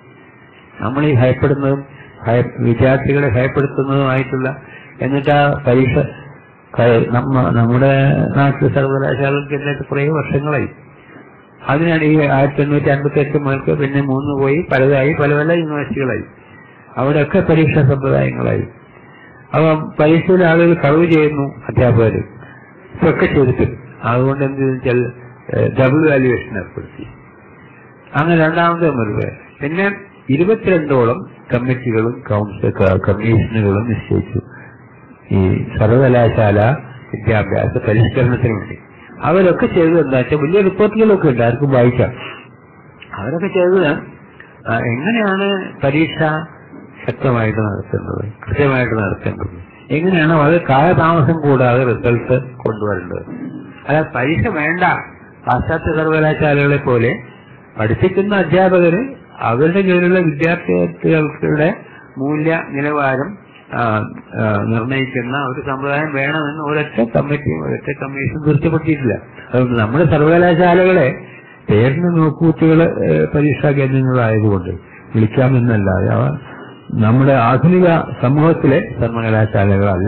നമ്മൾ ഈ ഭയപ്പെടുന്നതും ഭയ- വിദ്യാർത്ഥികളെ ഭയപ്പെടുത്തുന്നതുമായിട്ടുള്ള എന്നിട്ട് ആ പരീക്ഷ ക- നമ്മ നമ്മുടെ നാട്ടിലെ സർവകലാശാലകൾക്ക് എന്നിട്ട് കുറേ വർഷങ്ങളായി അതിനാണ് ഈ ആയിരത്തി എണ്ണൂറ്റി അൻപത്തി എട്ട് മുതൽക്ക് പിന്നെ മൂന്ന് പോയി പലതായി പല പല യൂണിവേഴ്സിറ്റികളായി അവിടെയൊക്കെ പരീക്ഷാ സമ്പ്രദായങ്ങളായി അപ്പൊ പരീക്ഷയിൽ ആളുകൾ കളവ് ചെയ്യുന്നു അധ്യാപകർ ഇതൊക്കെ ചെയ്തിട്ട് അതുകൊണ്ട് എന്ത് വെച്ചാൽ ഡബിൾ വാല്യുവേഷൻ ഏർപ്പെടുത്തി അങ്ങനെ രണ്ടാമത്തെ മുറിവ് പിന്നെ ഇരുപത്തിരണ്ടോളം കമ്മിറ്റികളും കൗൺസിൽ കമ്മീഷനുകളും നിശ്ചയിച്ചു ഈ സർവകലാശാല വിദ്യാഭ്യാസ പരിഷ്കരണത്തിന് വേണ്ടി അവരൊക്കെ ചെയ്തത് എന്താ വെച്ചാൽ വലിയ റിപ്പോർട്ടുകളൊക്കെ ഉണ്ട് ആർക്കും വായിക്കാം അവരൊക്കെ ചെയ്തത് ആ, എങ്ങനെയാണ് പരീക്ഷ ശക്തമായിട്ട് നടത്തേണ്ടത് കൃത്യമായിട്ട് നടത്തേണ്ടത് എങ്ങനെയാണ് വളരെ കാലതാമസം കൂടാതെ റിസൾട്ട് കൊണ്ടുവരേണ്ടത് അതായത് പരീക്ഷ വേണ്ട പാശ്ചാത്യ സർവകലാശാലകളെ പോലെ പഠിപ്പിക്കുന്ന അധ്യാപകര് അവരുടെ കീഴിലുള്ള വിദ്യാർത്ഥികളുടെ മൂല്യ നിലവാരം ആ, ആ, നിർണയിക്കുന്ന ഒരു സമ്പ്രദായം വേണമെന്ന് ഒരൊറ്റ കമ്മിറ്റിയും ഒരൊറ്റ കമ്മീഷൻ തീർച്ചപ്പെടുത്തിയിട്ടില്ല അതുകൊണ്ട് നമ്മുടെ സർവകലാശാലകളെ പേരിന് നോക്കൂറ്റുകള് പരീക്ഷാ കേന്ദ്രങ്ങളായതുകൊണ്ട് വിളിക്കാമെന്നല്ലാതെ അവ നമ്മുടെ ആധുനിക സമൂഹത്തിലെ സർവകലാശാലകളല്ല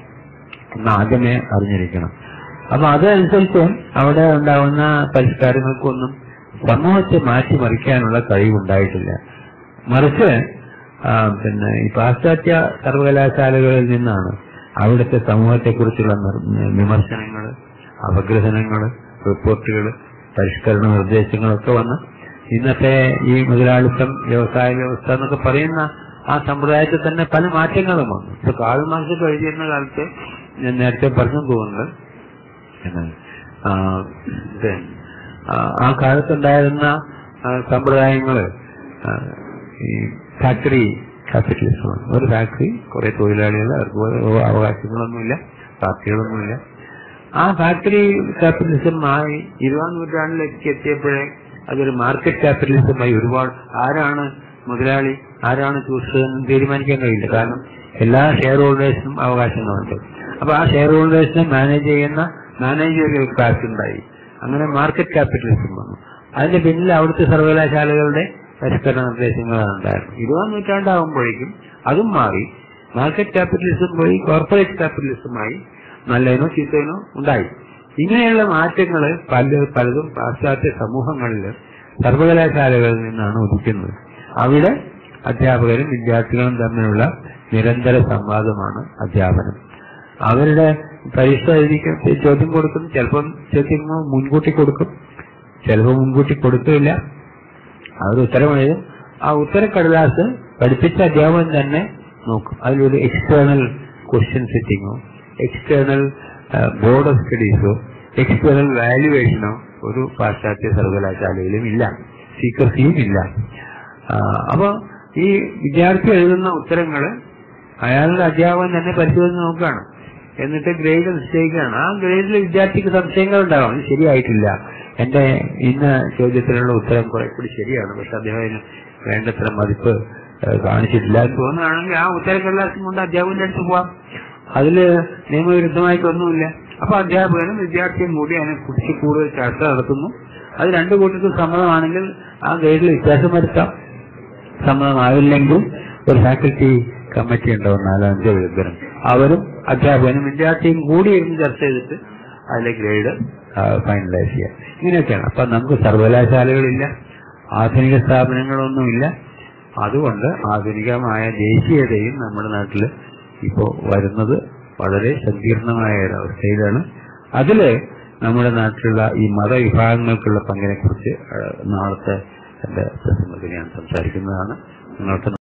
എന്ന് ആദ്യമേ അറിഞ്ഞിരിക്കണം അപ്പൊ അതനുസരിച്ച് അവിടെ ഉണ്ടാവുന്ന പരിഷ്കാരങ്ങൾക്കൊന്നും സമൂഹത്തെ മാറ്റിമറിക്കാനുള്ള കഴിവുണ്ടായിട്ടില്ല മറിച്ച് ആ, പിന്നെ ഈ പാശ്ചാത്യ സർവകലാശാലകളിൽ നിന്നാണ് അവിടുത്തെ സമൂഹത്തെക്കുറിച്ചുള്ള നിർ- വിമർശനങ്ങൾ അപഗ്രഥനങ്ങൾ റിപ്പോർട്ടുകൾ പരിഷ്കരണ നിർദ്ദേശങ്ങളൊക്കെ വന്ന് ഇന്നത്തെ ഈ മുതലാളിത്തം വ്യവസായ വ്യവസ്ഥ എന്നൊക്കെ പറയുന്ന ആ സമ്പ്രദായത്തിൽ തന്നെ പല മാറ്റങ്ങളും വന്നു ഇപ്പൊ കാൾ മാർക്സ് എഴുതിയിരുന്ന കാലത്ത് ഞാൻ നേരത്തെ പറഞ്ഞു പോകുന്നത് എന്താണ് ആ, ഇത്, ആ, ആ കാലത്തുണ്ടായിരുന്ന ആ, സമ്പ്രദായങ്ങള് ആ, ഈ ഫാക്ടറി ക്യാപിറ്റലിസമാണ് ഒരു ഫാക്ടറി കുറെ തൊഴിലാളികൾ അവർക്ക് ഓരോ അവകാശങ്ങളൊന്നുമില്ല പാർട്ടികളൊന്നുമില്ല ആ ഫാക്ടറി ക്യാപിറ്റലിസം ആയി ഇരുപതാം നൂറ്റാണ്ടിലേക്ക് എത്തിയപ്പോഴേ അതൊരു മാർക്കറ്റ് ക്യാപിറ്റലിസമായി ഒരുപാട് ആരാണ് മുതലാളി ആരാണ് ചൂഷകൻ തീരുമാനിക്കാൻ കഴിയില്ല കാരണം എല്ലാ ഷെയർ ഹോൾഡേഴ്സിനും അവകാശങ്ങളുണ്ട് അപ്പൊ ആ ഷെയർ ഹോൾഡേഴ്സിനെ മാനേജ് ചെയ്യുന്ന മാനേജറിയൽ ക്ലാസ് ഉണ്ടായി അങ്ങനെ മാർക്കറ്റ് ക്യാപിറ്റലിസം വന്നു അതിന്റെ പിന്നിൽ അവിടുത്തെ സർവകലാശാലകളുടെ പരിഷ്കരണ നിർദ്ദേശങ്ങളാണ് ഉണ്ടായിരുന്നത് ഇരുപതാം നൂറ്റാണ്ടാകുമ്പോഴേക്കും അതും മാറി മാർക്കറ്റ് ക്യാപിറ്റലിസം പോയി കോർപ്പറേറ്റ് ക്യാപിറ്റലിസമായി നല്ലതിനോ ചീത്തതിനോ ഉണ്ടായി ഇങ്ങനെയുള്ള മാറ്റങ്ങൾ പല പലതും പാശ്ചാത്യ സമൂഹങ്ങളിൽ സർവകലാശാലകളിൽ നിന്നാണ് ഉദിക്കുന്നത് അവിടെ അധ്യാപകരും വിദ്യാർത്ഥികളും തമ്മിലുള്ള നിരന്തര സംവാദമാണ് അധ്യാപനം അവരുടെ പരീക്ഷ എഴുതിക്കും ചോദ്യം കൊടുക്കും ചിലപ്പം ചോദ്യം മുൻകൂട്ടി കൊടുക്കും ചിലപ്പോൾ മുൻകൂട്ടി കൊടുക്കില്ല അവർ ഉത്തരം എഴുതും ആ ഉത്തരക്കടലാസ് പഠിപ്പിച്ച അധ്യാപകൻ തന്നെ നോക്കും അതിലൊരു എക്സ്റ്റേണൽ ക്വസ്റ്റ്യൻ സെറ്റിങ്ങോ എക്സ്റ്റേണൽ ബോർഡ് ഓഫ് സ്റ്റഡീസോ എക്സ്റ്റേണൽ വാല്യുവേഷനോ ഒരു പാശ്ചാത്യ സർവകലാശാലയിലും ഇല്ല സീക്രസിയും ഇല്ല ആ, അപ്പൊ ഈ വിദ്യാർത്ഥി എഴുതുന്ന ഉത്തരങ്ങൾ അയാളുടെ അധ്യാപകൻ തന്നെ പരിശോധിച്ച് നോക്കുകയാണ് എന്നിട്ട് ഗ്രേഡ് നിശ്ചയിക്കുകയാണ് ആ ഗ്രേഡിൽ വിദ്യാർത്ഥിക്ക് സംശയങ്ങൾ ഉണ്ടാവും ഇത് ശരിയായിട്ടില്ല എന്റെ ഇന്ന ചോദ്യത്തിനുള്ള ഉത്തരം കുറെ കൂടി ശരിയാണ് പക്ഷെ അദ്ദേഹത്തിന് വേണ്ടത്ര മതിപ്പ് ഏഹ്, കാണിച്ചിട്ടില്ല എന്ന് തോന്നുകയാണെങ്കിൽ ആ ഉത്തരക്കടലാസം കൊണ്ട് അധ്യാപകന്റെ അടുത്ത് പോവാം അതില് നിയമവിരുദ്ധമായിട്ടൊന്നുമില്ല അപ്പൊ അധ്യാപകനും വിദ്യാർത്ഥിയും കൂടി അതിനെക്കുറിച്ച് കൂടുതൽ ചർച്ച നടത്തുന്നു അത് രണ്ടു കൂട്ടർക്കും സമ്മതമാണെങ്കിൽ ആ ഗ്രേഡിൽ വ്യത്യാസം വരുത്താം സമ്മതമാവില്ലെങ്കിൽ ഒരു ഫാക്കൽറ്റി കമ്മിറ്റി ഉണ്ടാവും നാലോ അഞ്ചോ വിദഗ്ധരും അവരും അധ്യാപകനും വിദ്യാർത്ഥിയും കൂടി ഇരുന്ന് ചർച്ച ചെയ്തിട്ട് അതിലെ ഗ്രേഡ് ഫൈനലൈസ് ചെയ്യാം ഇങ്ങനെയൊക്കെയാണ് അപ്പൊ നമുക്ക് സർവകലാശാലകളില്ല ആധുനിക സ്ഥാപനങ്ങളൊന്നുമില്ല അതുകൊണ്ട് ആധുനികമായ ദേശീയതയും നമ്മുടെ നാട്ടിൽ ഇപ്പോ വരുന്നത് വളരെ സങ്കീർണമായ ഒരു അവസ്ഥയിലാണ് അതില് നമ്മുടെ നാട്ടിലുള്ള ഈ മതവിഭാഗങ്ങൾക്കുള്ള പങ്കിനെ കുറിച്ച് നാളത്തെ എന്റെ പ്രസംഗത്തിൽ ഞാൻ സംസാരിക്കുന്നതാണ് നിങ്ങൾക്ക്